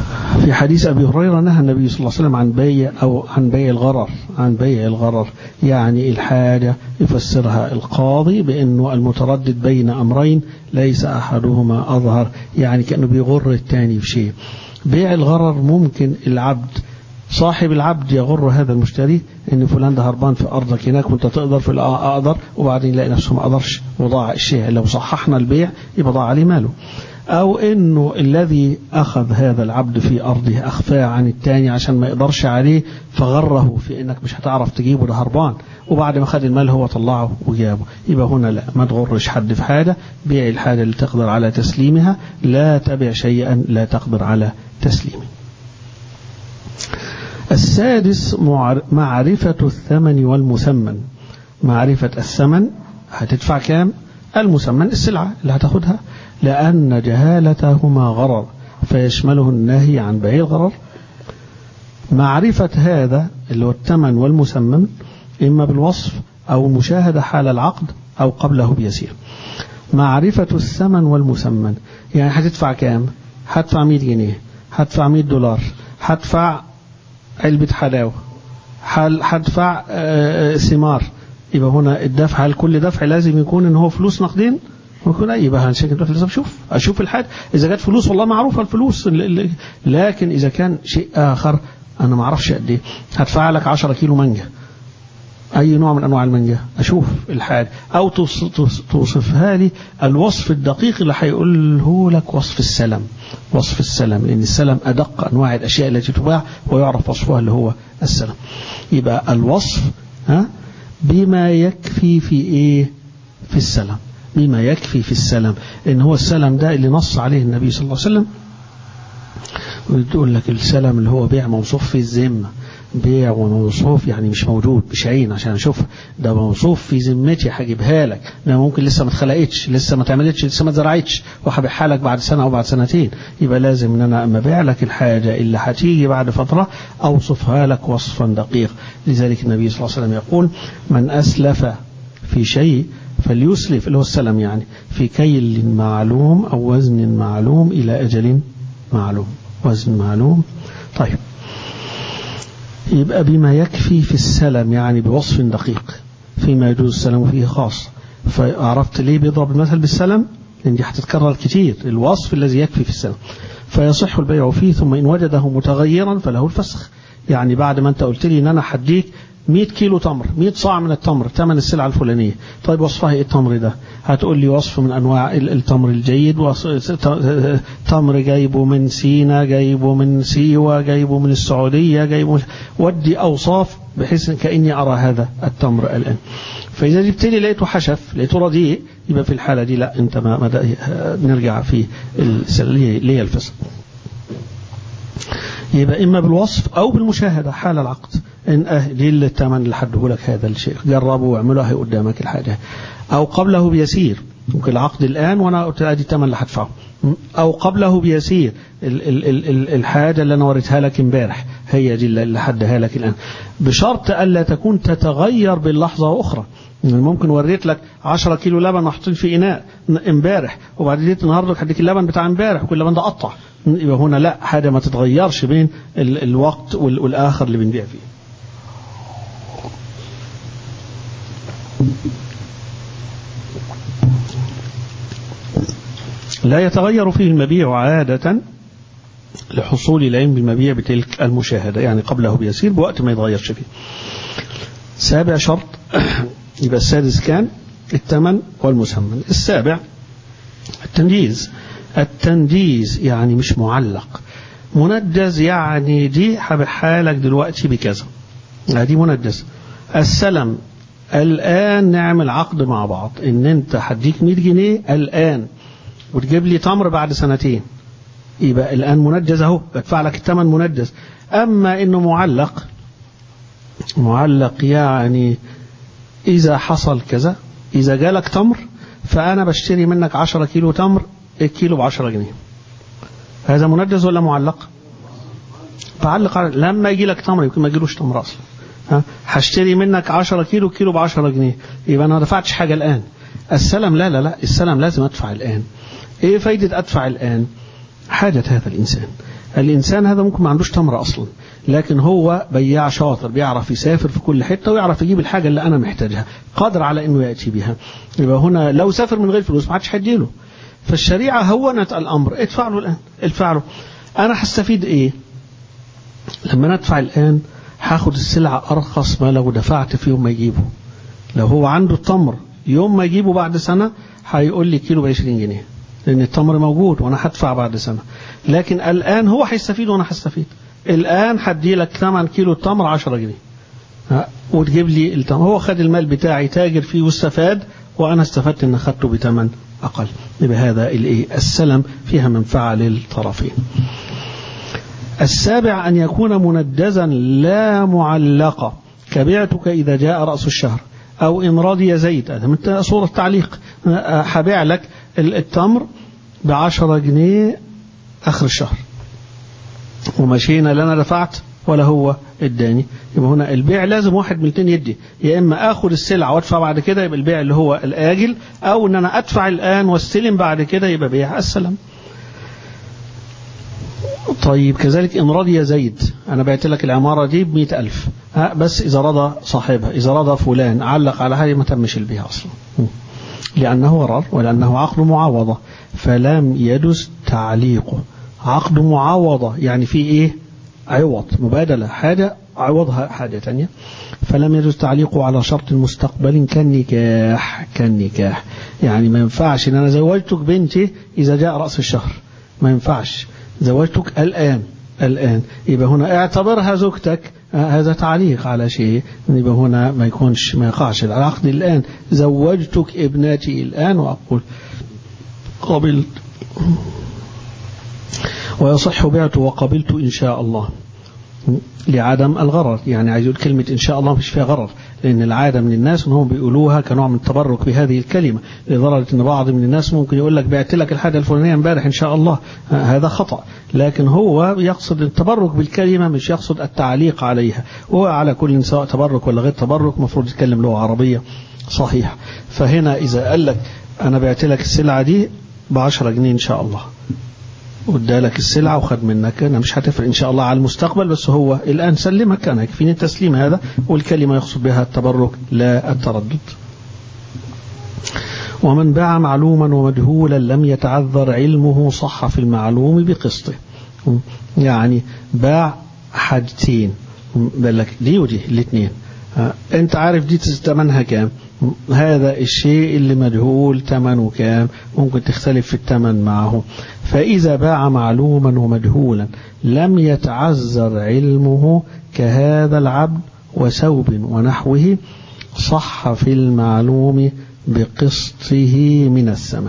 في حديث أبي هريرة نهى النبي صلى الله عليه وسلم عن بيع أو عن بيع الغرر عن بيع الغرر يعني الحاجة يفسرها القاضي بأنه المتردد بين أمرين ليس أحدهما أظهر يعني كأنه بيغر الثاني بشيء بيع الغرر ممكن العبد صاحب العبد يغر هذا المشتري ان فلان ده هربان في ارضك هناك وانت تقدر في اقدر وبعدين يلاقي نفسه ما قدرش وضاع الشيء لو صححنا البيع يبقى ضاع عليه ماله أو أنه الذي أخذ هذا العبد في أرضه أخفاه عن التاني عشان ما يقدرش عليه فغره في أنك مش هتعرف تجيبه ده هربان وبعد ما خد المال هو طلعه وجابه يبقى هنا لا ما تغرش حد في حاجة بيع الحاجة اللي تقدر على تسليمها لا تبع شيئا لا تقدر على تسليمه السادس معرفة الثمن والمثمن معرفة الثمن هتدفع كام المثمن السلعة اللي هتاخدها لأن جهالتهما غرر فيشمله النهي عن بيع الغرر معرفة هذا اللي هو الثمن والمسمن إما بالوصف أو المشاهدة حال العقد أو قبله بيسير معرفة الثمن والمسمن يعني هتدفع كام هدفع 100 جنيه هدفع 100 دولار هدفع علبة حلاوة هدفع ثمار يبقى هنا الدفع هل كل دفع لازم يكون ان هو فلوس نقدين ممكن اي يبقى عشان كده لازم اشوف اشوف الحاجه اذا جت فلوس والله معروفه الفلوس لكن اذا كان شيء اخر انا ما اعرفش قد ايه هدفع لك 10 كيلو مانجا اي نوع من انواع المانجا اشوف الحاجه او توصفها لي الوصف الدقيق اللي هيقوله لك وصف السلم وصف السلم لان السلم ادق انواع الاشياء التي تباع ويعرف وصفها اللي هو السلم يبقى الوصف ها بما يكفي في ايه في السلم بما يكفي في السلم ان هو السلم ده اللي نص عليه النبي صلى الله عليه وسلم وتقول لك السلم اللي هو بيع موصوف في الذمه بيع وموصوف يعني مش موجود مش عين عشان اشوف ده موصوف في ذمتي هجيبها لك ده ممكن لسه ما اتخلقتش لسه ما اتعملتش لسه ما اتزرعتش وهبيعها لك بعد سنه او بعد سنتين يبقى لازم ان انا اما ابيع لك الحاجه اللي هتيجي بعد فتره اوصفها لك وصفا دقيق لذلك النبي صلى الله عليه وسلم يقول من اسلف في شيء فليسلف اللي هو السلم يعني في كيل معلوم أو وزن معلوم إلى أجل معلوم وزن معلوم طيب يبقى بما يكفي في السلم يعني بوصف دقيق فيما يجوز السلم فيه خاص فعرفت ليه بيضرب المثل بالسلم لأن دي هتتكرر كتير الوصف الذي يكفي في السلم فيصح البيع فيه ثم إن وجده متغيرا فله الفسخ يعني بعد ما أنت قلت لي إن أنا حديك 100 كيلو تمر 100 صاع من التمر ثمن السلعة الفلانية طيب وصفها ايه التمر ده هتقول لي وصف من انواع التمر الجيد تمر جايبه من سينا جايبه من سيوة جايبه من السعودية جايبه ودي اوصاف بحيث كاني ارى هذا التمر الان فاذا جبت لي لقيته حشف لقيته رديء يبقى في الحالة دي لا انت ما, ما نرجع في اللي هي الفسق يبقى إما بالوصف أو بالمشاهدة حال العقد إن أه دي الثمن اللي حده لك هذا الشيء جربه واعمله هي قدامك الحاجة أو قبله بيسير ممكن العقد الآن وأنا قلت أدي الثمن اللي هدفعه أو قبله بيسير ال ال ال ال الحاجة اللي أنا وريتها لك امبارح هي دي اللي حدها لك الآن بشرط ألا تكون تتغير باللحظة أخرى يعني ممكن وريت لك 10 كيلو لبن محطوطين في اناء امبارح وبعدين جيت النهارده هديك اللبن بتاع امبارح وكل اللبن ده قطع يبقى هنا لا حاجه ما تتغيرش بين ال الوقت والاخر اللي بنبيع فيه لا يتغير فيه المبيع عادة لحصول العلم بالمبيع بتلك المشاهدة يعني قبله بيسير بوقت ما يتغيرش فيه سابع شرط يبقى السادس كان الثمن والمسمن السابع التنجيز التنجيز يعني مش معلق منجز يعني دي هبيعها لك دلوقتي بكذا دي منجز السلم الآن نعمل عقد مع بعض إن أنت هديك 100 جنيه الآن وتجيب لي تمر بعد سنتين يبقى الآن منجز أهو بدفع لك الثمن منجز أما إنه معلق معلق يعني إذا حصل كذا إذا جالك تمر فأنا بشتري منك 10 كيلو تمر الكيلو ب 10 جنيه هذا منجز ولا معلق تعلق على لما يجي لك تمر يمكن ما يجيلوش تمر أصلا ها هشتري منك 10 كيلو كيلو ب 10 جنيه يبقى أنا ما دفعتش حاجة الآن السلم لا لا لا السلم لازم أدفع الآن إيه فايدة أدفع الآن حاجة هذا الإنسان الإنسان هذا ممكن ما عندوش تمر أصلا لكن هو بياع شاطر بيعرف يسافر في كل حتة ويعرف يجيب الحاجة اللي أنا محتاجها قادر على أنه يأتي بها يبقى هنا لو سافر من غير فلوس ما حدش هيديله فالشريعة هونت الأمر ادفع له الآن ادفع له أنا هستفيد إيه لما ندفع الآن هاخد السلعة أرخص ما لو دفعت في يوم ما يجيبه لو هو عنده التمر يوم ما يجيبه بعد سنة هيقول لي كيلو ب 20 جنيه لأن التمر موجود وأنا هدفع بعد سنة لكن الآن هو هيستفيد وأنا هستفيد الآن هدي لك ثمن كيلو التمر 10 جنيه وتجيب لي التمر هو خد المال بتاعي تاجر فيه واستفاد وأنا استفدت إن أخدته بثمن أقل يبقى هذا الإيه السلم فيها منفعة للطرفين السابع أن يكون مندزا لا معلقة كبعتك إذا جاء رأس الشهر أو إن رضي زيد هذا من صورة تعليق هبيع لك التمر بعشرة جنيه آخر الشهر ومشينا لا أنا دفعت ولا هو اداني يبقى هنا البيع لازم واحد من الاثنين يدي يا اما اخد السلعه وادفع بعد كده يبقى البيع اللي هو الاجل او ان انا ادفع الان واستلم بعد كده يبقى بيع السلام طيب كذلك إن رضي زيد أنا بعت لك العمارة دي بمئة ألف ها بس إذا رضى صاحبها إذا رضى فلان علق على هذه ما تمش البيع أصلا لأنه غرر ولأنه عقد معاوضة فلم يدس تعليقه عقد معاوضة يعني في إيه عوض مبادلة حاجة عوضها حاجة تانية فلم يجوز تعليقه على شرط مستقبل كالنكاح كالنكاح يعني ما ينفعش ان انا زوجتك بنتي اذا جاء راس الشهر ما ينفعش زوجتك الآن الآن يبقى هنا اعتبرها زوجتك هذا تعليق على شيء يبقى هنا ما يكونش ما يقعش العقد الآن زوجتك ابنتي الآن وأقول قبلت ويصح بعت وقبلت إن شاء الله لعدم الغرر يعني عايز يقول كلمة إن شاء الله مش فيها غرر لأن العادة من الناس أنهم بيقولوها كنوع من التبرك بهذه الكلمة لدرجة أن بعض من الناس ممكن يقول لك بعت لك الحاجة الفلانية امبارح إن شاء الله هذا خطأ لكن هو يقصد التبرك بالكلمة مش يقصد التعليق عليها وهو على كل سواء تبرك ولا غير تبرك مفروض يتكلم لغة عربية صحيح فهنا إذا قال لك أنا بعت لك السلعة دي بعشرة جنيه إن شاء الله وادالك السلعة وخد منك أنا مش هتفرق إن شاء الله على المستقبل بس هو الآن سلمك أنا يكفيني التسليم هذا والكلمة يقصد بها التبرك لا التردد ومن باع معلوما ومجهولا لم يتعذر علمه صح في المعلوم بقسطه يعني باع حاجتين بالك دي ودي الاثنين انت عارف دي ثمنها كام هذا الشيء اللي مجهول ثمنه كام ممكن تختلف في الثمن معه فإذا باع معلوما ومجهولا لم يتعذر علمه كهذا العبد وثوب ونحوه صح في المعلوم بقسطه من الثمن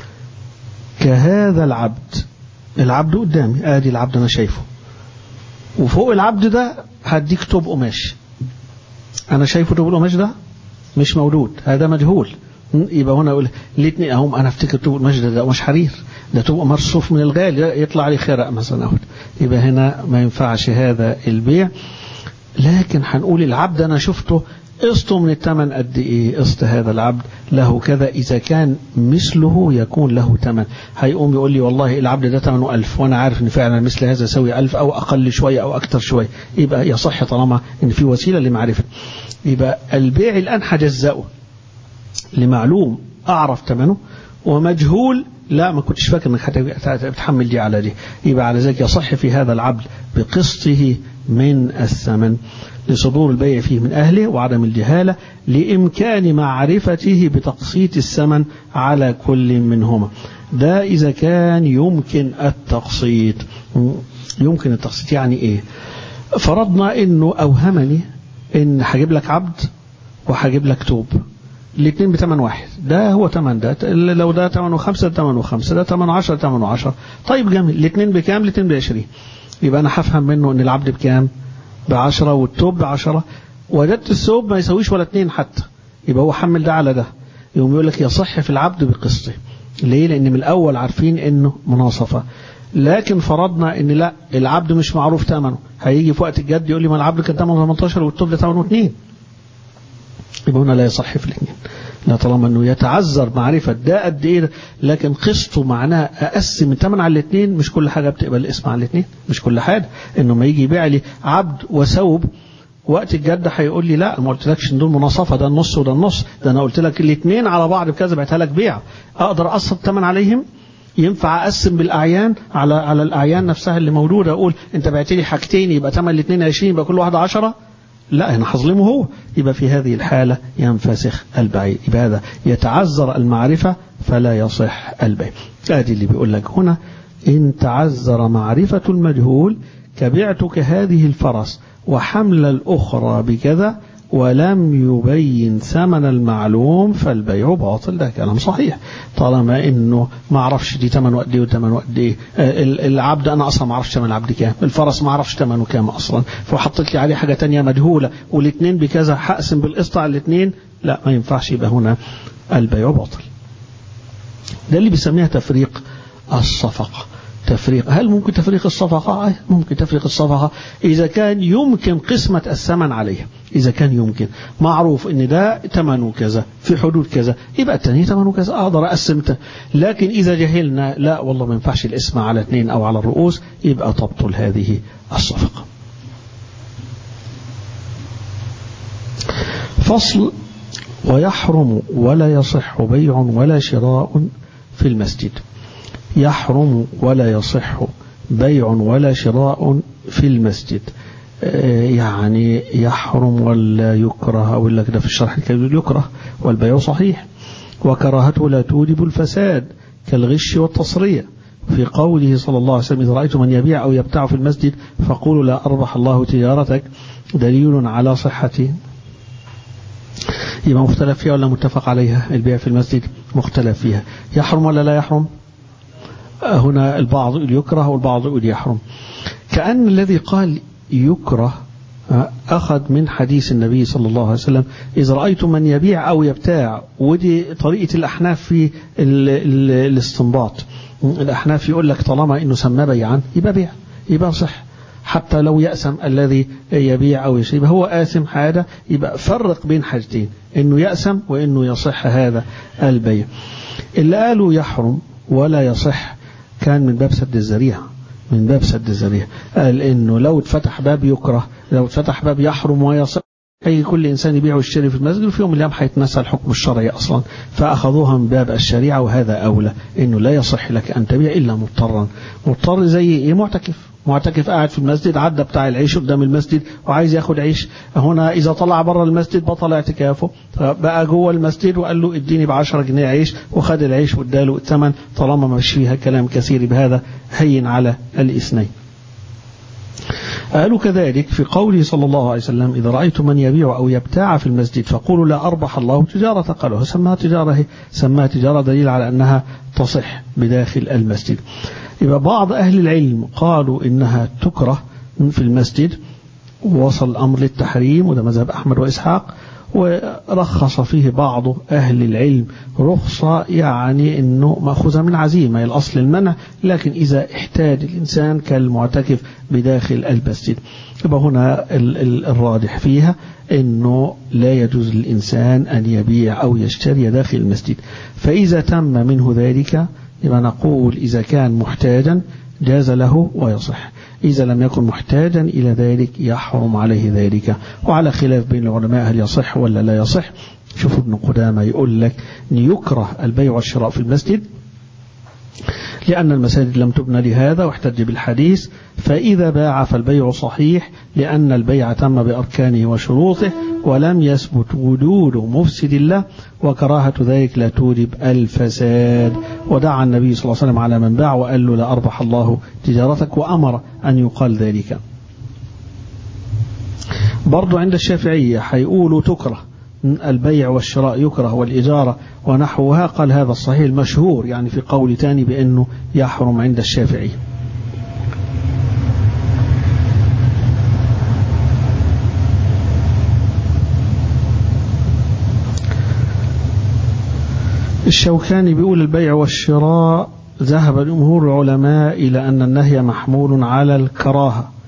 كهذا العبد العبد قدامي ادي العبد انا شايفه وفوق العبد ده هديك توب قماش انا شايفه توب القماش ده مش موجود هذا مجهول يبقى هنا اقول الاثنين اهم انا افتكر توب القماش ده ده قماش حرير ده تبقى مرصوف من الغالي يطلع عليه خرق مثلا أهو يبقى هنا ما ينفعش هذا البيع لكن هنقول العبد أنا شفته قسطه من الثمن قد إيه قسط هذا العبد له كذا إذا كان مثله يكون له ثمن هيقوم يقول لي والله العبد ده ثمنه ألف وأنا عارف إن فعلا مثل هذا يسوي ألف أو أقل شوية أو أكثر شوية يبقى يصح طالما إن في وسيلة لمعرفة يبقى البيع الآن هجزأه لمعلوم أعرف ثمنه ومجهول لا ما كنتش فاكر انك هتحمل دي على دي يبقى على ذلك يصح في هذا العبد بقسطه من الثمن لصدور البيع فيه من أهله وعدم الجهالة لإمكان معرفته بتقسيط الثمن على كل منهما ده إذا كان يمكن التقسيط يمكن التقسيط يعني إيه فرضنا إنه أوهمني إن هجيب لك عبد وهجيب لك توب الاثنين بثمن واحد ده هو ثمن ده لو ده ثمنه خمسة ده ثمنه خمسة ده ثمنه عشرة ثمنه عشرة طيب جميل الاثنين بكام الاثنين بعشرين يبقى أنا هفهم منه إن العبد بكام بعشرة والتوب بعشرة وجدت الثوب ما يسويش ولا اثنين حتى يبقى هو حمل ده على ده يقوم يقول لك يصح في العبد بقسطه ليه لأن من الأول عارفين إنه مناصفة لكن فرضنا ان لا العبد مش معروف ثمنه هيجي في وقت الجد يقول لي ما العبد كان ثمنه 18 والتوب ده ثمنه 2 يبقى هنا لا يصح في الاثنين لا طالما انه يتعذر معرفة ده قد ايه لكن قسطه معناه اقسم الثمن على الاثنين مش كل حاجة بتقبل الاسم على الاثنين مش كل حاجة انه ما يجي يبيع لي عبد وثوب وقت الجد هيقول لي لا ما قلتلكش ان دول مناصفه ده النص وده النص ده انا قلت لك الاثنين على بعض بكذا بعتها لك بيع اقدر اقسط الثمن عليهم ينفع اقسم بالاعيان على على الاعيان نفسها اللي موجوده اقول انت بعت لي حاجتين يبقى ثمن الاثنين 20 يبقى كل واحده 10 لا انا هظلمه هو يبقى في هذه الحاله ينفسخ البيع يبقى هذا يتعذر المعرفه فلا يصح البيع ادي اللي بيقول لك هنا ان تعذر معرفه المجهول كبعتك هذه الفرس وحمل الأخرى بكذا ولم يبين ثمن المعلوم فالبيع باطل ده كلام صحيح طالما انه ما اعرفش دي ثمنه قد ايه وثمنه قد ايه العبد انا اصلا ما اعرفش ثمن العبد كام الفرس ما اعرفش ثمنه كام اصلا فحطيت لي عليه حاجه تانية مجهوله والاثنين بكذا هقسم بالقسط على الاثنين لا ما ينفعش يبقى هنا البيع باطل ده اللي بيسميها تفريق الصفقه تفريق هل ممكن تفريق الصفقة آه ممكن تفريق الصفقة إذا كان يمكن قسمة الثمن عليها إذا كان يمكن معروف إن ده ثمنه كذا في حدود كذا يبقى الثاني ثمنه كذا أقدر أقسم لكن إذا جهلنا لا والله ما ينفعش الاسم على اثنين أو على الرؤوس يبقى تبطل هذه الصفقة فصل ويحرم ولا يصح بيع ولا شراء في المسجد يحرم ولا يصح بيع ولا شراء في المسجد يعني يحرم ولا يكره أقول لك ده في الشرح الكبير يكره والبيع صحيح وكراهته لا توجب الفساد كالغش والتصرية في قوله صلى الله عليه وسلم إذا رأيت من يبيع أو يبتاع في المسجد فقولوا لا أربح الله تجارتك دليل على صحته يبقى مختلف فيها ولا متفق عليها البيع في المسجد مختلف فيها يحرم ولا لا يحرم هنا البعض يقول يكره والبعض يقول يحرم كأن الذي قال يكره أخذ من حديث النبي صلى الله عليه وسلم إذا رأيت من يبيع أو يبتاع ودي طريقة الأحناف في ال ال الاستنباط الأحناف يقول لك طالما إنه سمى بيعا يبقى بيع يبقى صح حتى لو يأسم الذي يبيع أو يشتري هو آثم هذا يبقى فرق بين حاجتين إنه يأسم وإنه يصح هذا البيع اللي قالوا يحرم ولا يصح كان من باب سد الذريعة من باب سد الذريعة قال إنه لو اتفتح باب يكره لو اتفتح باب يحرم ويصح أي كل إنسان يبيع ويشتري في المسجد وفي يوم من الأيام هيتنسى الحكم الشرعي أصلا فأخذوها من باب الشريعة وهذا أولى إنه لا يصح لك أن تبيع إلا مضطرا مضطر زي إيه معتكف معتكف قاعد في المسجد عدى بتاع العيش قدام المسجد وعايز ياخد عيش هنا إذا طلع بره المسجد بطل اعتكافه بقى جوه المسجد وقال له اديني ب 10 جنيه عيش وخد العيش واداله الثمن طالما ما فيها كلام كثير بهذا هين على الاثنين قالوا كذلك في قوله صلى الله عليه وسلم إذا رأيت من يبيع أو يبتاع في المسجد فقولوا لا أربح الله تجارة قالوا سماها تجارة سماها تجارة دليل على أنها تصح بداخل المسجد يبقى بعض أهل العلم قالوا إنها تكره في المسجد ووصل الأمر للتحريم وده مذهب أحمد وإسحاق ورخص فيه بعض أهل العلم رخصة يعني أنه مأخوذة من عزيمة الأصل المنع لكن إذا احتاج الإنسان كالمعتكف بداخل المسجد يبقى هنا الراجح فيها أنه لا يجوز للإنسان أن يبيع أو يشتري داخل المسجد فإذا تم منه ذلك يبقى نقول إذا كان محتاجا جاز له ويصح إذا لم يكن محتاجا إلى ذلك يحرم عليه ذلك وعلى خلاف بين العلماء هل يصح ولا لا يصح شوفوا ابن قدامة يقول لك أن يكره البيع والشراء في المسجد لأن المساجد لم تبنى لهذا واحتج بالحديث فإذا باع فالبيع صحيح لأن البيع تم بأركانه وشروطه ولم يثبت وجود مفسد له وكراهة ذلك لا توجب الفساد ودعا النبي صلى الله عليه وسلم على من باع وقال له لا أربح الله تجارتك وأمر أن يقال ذلك برضو عند الشافعية حيقولوا تكره البيع والشراء يكره والإجارة ونحوها قال هذا الصحيح المشهور يعني في قول تاني بأنه يحرم عند الشافعي الشوكاني بيقول البيع والشراء ذهب جمهور العلماء إلى أن النهي محمول على الكراهة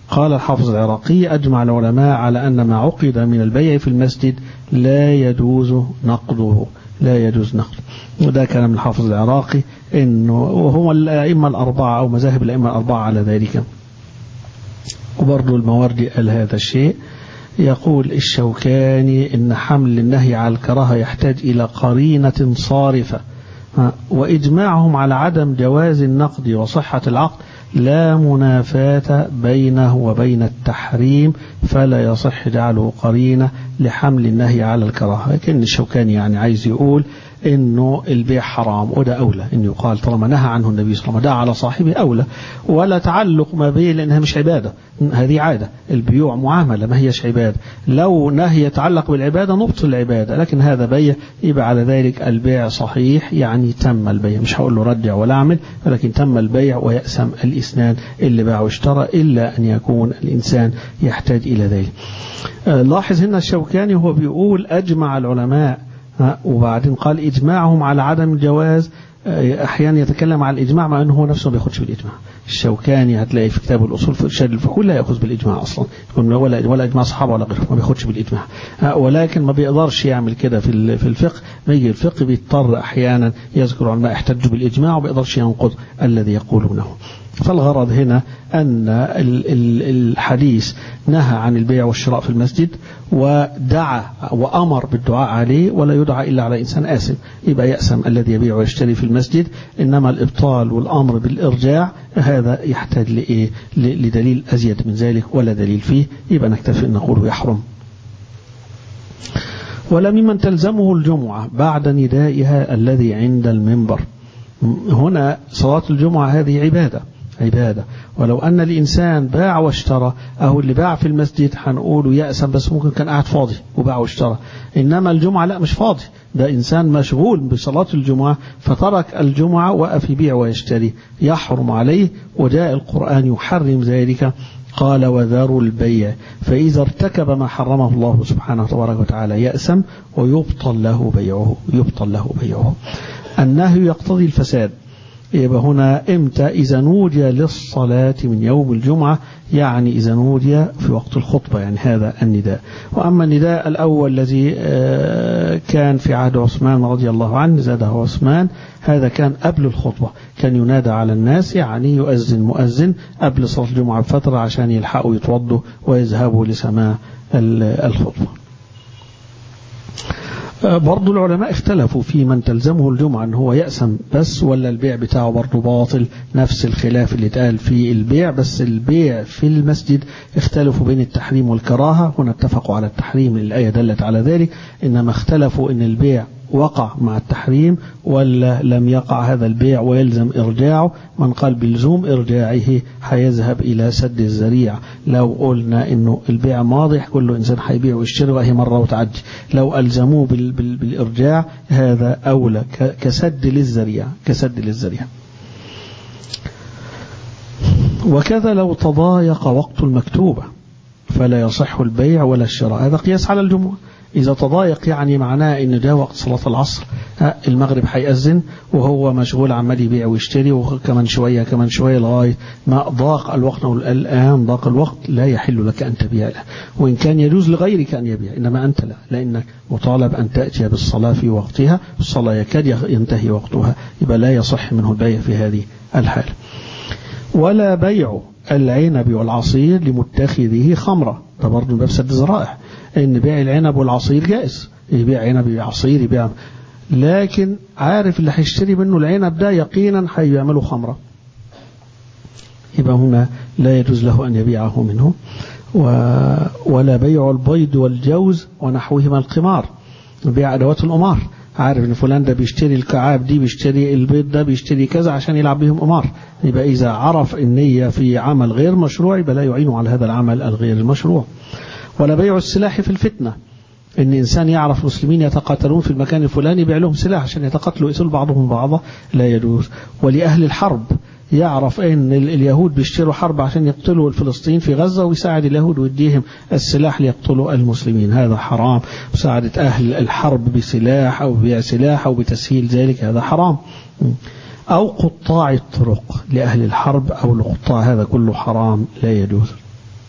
قال الحافظ العراقي أجمع العلماء على أن ما عقد من البيع في المسجد لا يجوز نقضه لا يجوز نقضه وده كلام الحافظ العراقي إنه وهو الأئمة الأربعة أو مذاهب الأئمة الأربعة على ذلك وبرضه المواردي قال هذا الشيء يقول الشوكاني إن حمل النهي على الكراهة يحتاج إلى قرينة صارفة وإجماعهم على عدم جواز النقد وصحة العقد لا منافاة بينه وبين التحريم فلا يصح جعله قرينة لحمل النهي على الكراهة لكن الشوكاني يعني عايز يقول انه البيع حرام وده اولى ان يقال طالما نهى عنه النبي صلى الله عليه وسلم ده على صاحبه اولى ولا تعلق ما به لانها مش عباده هذه عاده البيوع معامله ما هيش عباده لو نهي يتعلق بالعباده نبطل العباده لكن هذا بيع يبقى على ذلك البيع صحيح يعني تم البيع مش هقول له رجع ولا اعمل ولكن تم البيع ويأسم الاسنان اللي باع واشترى الا ان يكون الانسان يحتاج الى ذلك لاحظ هنا الشوكاني هو بيقول اجمع العلماء وبعدين قال إجماعهم على عدم الجواز أحيانا يتكلم على الإجماع مع أنه هو نفسه ما بياخدش بالإجماع الشوكاني هتلاقي في كتاب الأصول في إرشاد الفحول لا يأخذ بالإجماع أصلا ولا ولا إجماع صحابة ولا غيره ما بياخدش بالإجماع ولكن ما بيقدرش يعمل كده في في الفقه ما يجي الفقه بيضطر أحيانا يذكر علماء احتجوا بالإجماع وما بيقدرش ينقض الذي يقولونه فالغرض هنا أن الحديث نهى عن البيع والشراء في المسجد ودعا وأمر بالدعاء عليه ولا يدعى إلا على إنسان آثم يبقى يأسم الذي يبيع ويشتري في المسجد إنما الإبطال والأمر بالإرجاع هذا يحتاج لإيه لدليل أزيد من ذلك ولا دليل فيه يبقى نكتفي أن نقوله يحرم ولا ممن تلزمه الجمعة بعد ندائها الذي عند المنبر هنا صلاة الجمعة هذه عبادة عبادة ولو أن الإنسان باع واشترى أو اللي باع في المسجد هنقوله يأسم بس ممكن كان قاعد فاضي وباع واشترى إنما الجمعة لا مش فاضي ده إنسان مشغول بصلاة الجمعة فترك الجمعة وقف يبيع ويشتري يحرم عليه وجاء القرآن يحرم ذلك قال وذروا البيع فإذا ارتكب ما حرمه الله سبحانه تبارك وتعالى يأسم ويبطل له بيعه يبطل له بيعه النهي يقتضي الفساد يبقى هنا امتى إذا نودي للصلاة من يوم الجمعة يعني إذا نودي في وقت الخطبة يعني هذا النداء وأما النداء الأول الذي كان في عهد عثمان رضي الله عنه زاده عثمان هذا كان قبل الخطبة كان ينادى على الناس يعني يؤذن مؤذن قبل صلاة الجمعة بفترة عشان يلحقوا يتوضوا ويذهبوا لسماع الخطبة برضو العلماء اختلفوا في من تلزمه الجمعة ان هو يأسم بس ولا البيع بتاعه برضو باطل نفس الخلاف اللي اتقال في البيع بس البيع في المسجد اختلفوا بين التحريم والكراهة هنا اتفقوا على التحريم الآية دلت على ذلك إنما اختلفوا ان البيع وقع مع التحريم ولا لم يقع هذا البيع ويلزم إرجاعه من قال بلزوم إرجاعه هيذهب إلى سد الذريعة لو قلنا إنه البيع ماضي كل إنسان هيبيع ويشتري وهي مرة وتعدي لو ألزموه بال بال بالإرجاع هذا أولى كسد للذريعة كسد للذريعة وكذا لو تضايق وقت المكتوبة فلا يصح البيع ولا الشراء هذا قياس على الجمعة إذا تضايق يعني معناه إن ده وقت صلاة العصر المغرب هيأذن وهو مشغول عمال يبيع ويشتري وكمان شوية كمان شوية لغاية ما ضاق الوقت الآن ضاق الوقت لا يحل لك أن تبيع له وإن كان يجوز لغيرك أن يبيع إنما أنت لا لأنك مطالب أن تأتي بالصلاة في وقتها الصلاة يكاد ينتهي وقتها يبقى لا يصح منه البيع في هذه الحال ولا بيع العنب والعصير لمتخذه خمرة ده برضه باب سد الذرائع ان بيع العنب والعصير جائز يبيع عنب يبيع عصير يبيع لكن عارف اللي هيشتري منه العنب ده يقينا هيعمله خمرة يبقى هنا لا يجوز له أن يبيعه منه و ولا بيع البيض والجوز ونحوهما القمار بيع أدوات القمار عارف ان فلان ده بيشتري الكعاب دي بيشتري البيض ده بيشتري كذا عشان يلعب بهم قمار يبقى إذا عرف النية في عمل غير مشروع يبقى لا يعينه على هذا العمل الغير المشروع ولا بيع السلاح في الفتنة ان انسان يعرف مسلمين يتقاتلون في المكان الفلاني يبيع لهم سلاح عشان يتقاتلوا يقتلوا بعضهم بعضا لا يجوز ولاهل الحرب يعرف ان اليهود بيشتروا حرب عشان يقتلوا الفلسطينيين في غزة ويساعد اليهود ويديهم السلاح ليقتلوا المسلمين هذا حرام مساعدة أهل الحرب بسلاح أو بيع سلاح أو بتسهيل ذلك هذا حرام أو قطاع الطرق لأهل الحرب أو لقطاع هذا كله حرام لا يجوز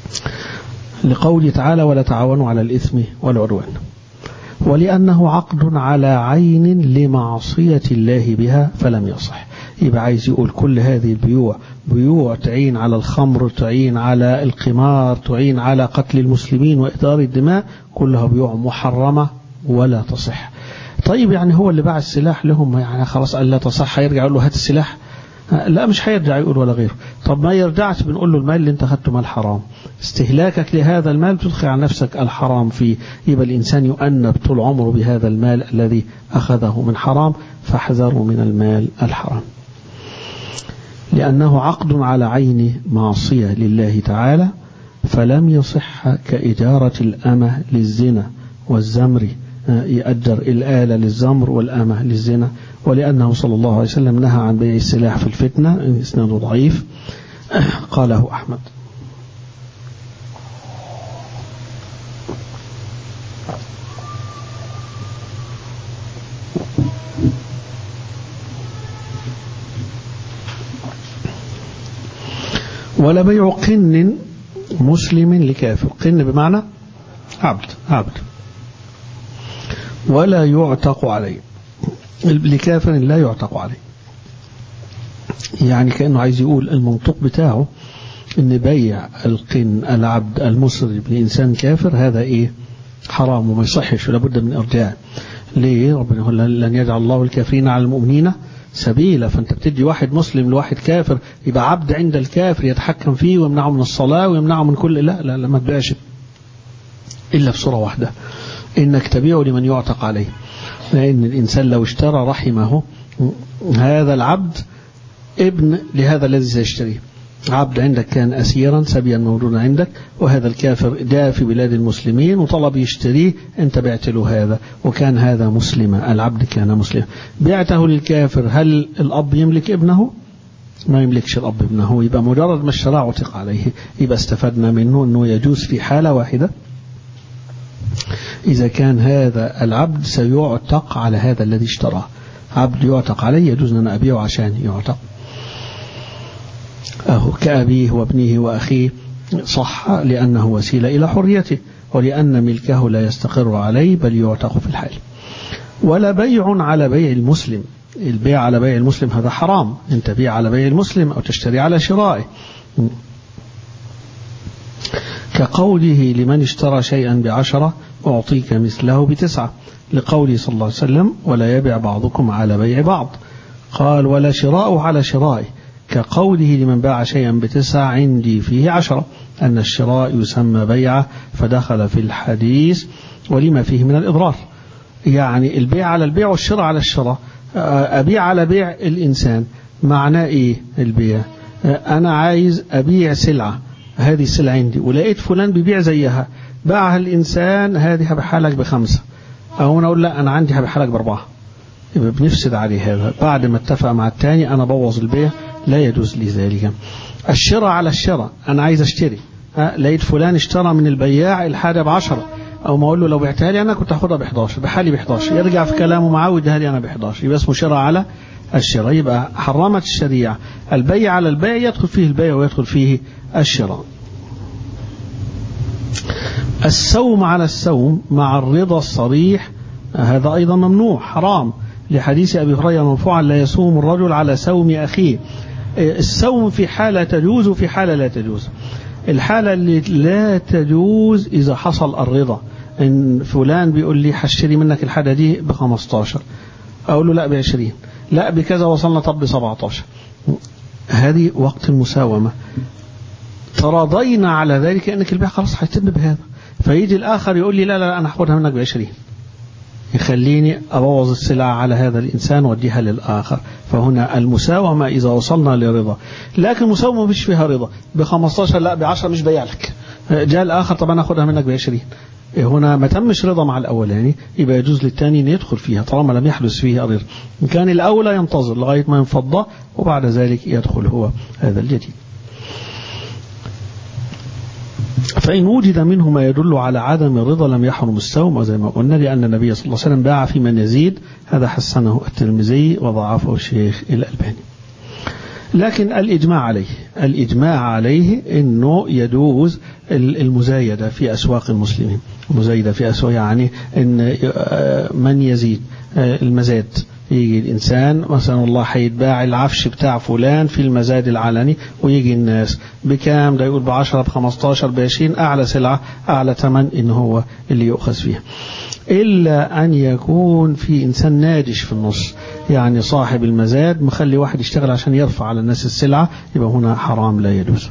لقوله تعالى ولا تعاونوا على الإثم والعدوان ولأنه عقد على عين لمعصية الله بها فلم يصح يبقى عايز يقول كل هذه البيوع بيوع تعين على الخمر تعين على القمار تعين على قتل المسلمين وإدار الدماء كلها بيوع محرمة ولا تصح طيب يعني هو اللي باع السلاح لهم يعني خلاص قال لا تصح هيرجع يقول له هات السلاح لا مش هيرجع يقول ولا غيره طب ما يرجعش بنقول له المال اللي انت خدته مال حرام استهلاكك لهذا المال تدخل على نفسك الحرام فيه يبقى الإنسان يؤنب طول عمره بهذا المال الذي أخذه من حرام فاحذروا من المال الحرام لأنه عقد على عين معصية لله تعالى فلم يصح كإجارة الأمة للزنا والزمر يأجر الآلة للزمر والأمة للزنا ولأنه صلى الله عليه وسلم نهى عن بيع السلاح في الفتنة إسناده ضعيف قاله أحمد ولا بيع قن مسلم لكافر قن بمعنى عبد عبد ولا يعتق عليه لكافر لا يعتق عليه يعني كأنه عايز يقول المنطق بتاعه ان بيع القن العبد المسلم لإنسان كافر هذا ايه حرام وما يصحش ولا بد من ارجاع ليه ربنا يقول لن يجعل الله الكافرين على المؤمنين سبيلا فانت بتدي واحد مسلم لواحد كافر يبقى عبد عند الكافر يتحكم فيه ويمنعه من الصلاة ويمنعه من كل لا لا, لا ما تبيعش إلا بصورة واحدة إنك تبيعه لمن يعتق عليه لأن الإنسان لو اشترى رحمه هذا العبد ابن لهذا الذي سيشتريه عبد عندك كان أسيرا سبيا موجودا عندك وهذا الكافر جاء في بلاد المسلمين وطلب يشتريه أنت بعت له هذا وكان هذا مسلما العبد كان مسلما بعته للكافر هل الأب يملك ابنه ما يملكش الأب ابنه يبقى مجرد ما اشتراه عتق عليه يبقى استفدنا منه أنه يجوز في حالة واحدة إذا كان هذا العبد سيعتق على هذا الذي اشتراه عبد يعتق عليه يجوز أن أبيعه عشان يعتق أهو كأبيه وابنه وأخيه صح لأنه وسيلة إلى حريته ولأن ملكه لا يستقر عليه بل يعتق في الحال ولا بيع على بيع المسلم البيع على بيع المسلم هذا حرام انت بيع على بيع المسلم أو تشتري على شرائه كقوله لمن اشترى شيئا بعشرة أعطيك مثله بتسعة لقوله صلى الله عليه وسلم ولا يبع بعضكم على بيع بعض قال ولا شراء على شرائه كقوله لمن باع شيئا بتسعة عندي فيه عشرة أن الشراء يسمى بيعة فدخل في الحديث ولما فيه من الإضرار يعني البيع على البيع والشراء على الشراء أبيع على بيع الإنسان معناه إيه البيع أنا عايز أبيع سلعة هذه السلعة عندي ولقيت فلان بيبيع زيها باعها الإنسان هذه هبيعها لك بخمسة أو أنا أقول لا أنا عندي هبيعها لك بأربعة يبقى بنفسد عليه هذا بعد ما اتفق مع الثاني أنا بوظ البيع لا يجوز لي ذلك الشراء على الشراء أنا عايز أشتري أه لقيت فلان اشترى من البياع الحاجة بعشرة أو ما أقول له لو بعتها لي أنا كنت هاخدها ب 11 بحالي ب 11 يرجع في كلامه معاه ويديها لي أنا ب 11 يبقى اسمه شراء على الشراء يبقى حرمت الشريعة البيع على البيع يدخل فيه البيع ويدخل فيه الشراء السوم على السوم مع الرضا الصريح هذا أيضا ممنوع حرام لحديث أبي هريرة مرفوعا لا يصوم الرجل على سوم أخيه السوم في حالة تجوز وفي حالة لا تجوز الحالة اللي لا تجوز إذا حصل الرضا إن فلان بيقول لي هشتري منك الحاجة دي ب 15 أقول له لا ب 20 لا بكذا وصلنا طب ب 17 هذه وقت المساومة تراضينا على ذلك أنك البيع خلاص هيتم بهذا فيجي الآخر يقول لي لا لا أنا هاخدها منك ب 20 يخليني أبوظ السلعة على هذا الإنسان وأديها للآخر فهنا المساومة إذا وصلنا لرضا لكن المساومة مش فيها رضا ب 15 لا ب 10 مش بيع لك جاء الآخر طب أنا أخدها منك ب 20 هنا ما تمش رضا مع الأولاني يبقى يجوز للثاني أن يدخل فيها طالما لم يحدث فيه الرضا إن كان الأولى ينتظر لغاية ما ينفض وبعد ذلك يدخل هو هذا الجديد فإن وجد منه ما يدل على عدم الرضا لم يحرم السوم وزي ما قلنا لأن النبي صلى الله عليه وسلم باع في من يزيد هذا حسنه الترمذي وضعفه الشيخ الألباني لكن الإجماع عليه الإجماع عليه أنه يجوز المزايدة في أسواق المسلمين المزايدة في أسواق يعني إن من يزيد المزاد يجي الإنسان مثلا والله هيتباع العفش بتاع فلان في المزاد العلني ويجي الناس بكام ده يقول بعشرة بخمستاشر بعشرين أعلى سلعة أعلى ثمن إن هو اللي يؤخذ فيها إلا أن يكون في إنسان نادش في النص يعني صاحب المزاد مخلي واحد يشتغل عشان يرفع على الناس السلعة يبقى هنا حرام لا يجوز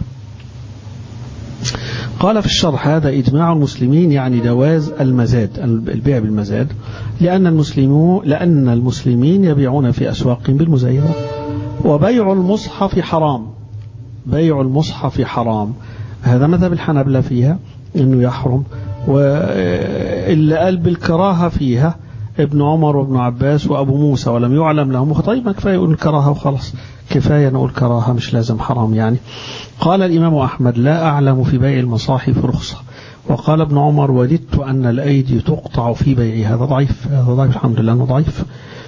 قال في الشرح هذا إجماع المسلمين يعني جواز المزاد البيع بالمزاد لأن المسلمون لأن المسلمين يبيعون في أسواقهم بالمزايدة وبيع المصحف حرام بيع المصحف حرام هذا مذهب الحنابلة فيها أنه يحرم واللي قال بالكراهة فيها ابن عمر وابن عباس وأبو موسى ولم يعلم لهم طيب ما كفاية يقول الكراهة وخلاص كفاية نقول كراهة مش لازم حرام يعني قال الإمام أحمد لا أعلم في بيع المصاحف رخصة وقال ابن عمر وددت أن الأيدي تقطع في بيعها هذا ضعيف هذا ضعيف الحمد لله أنه ضعيف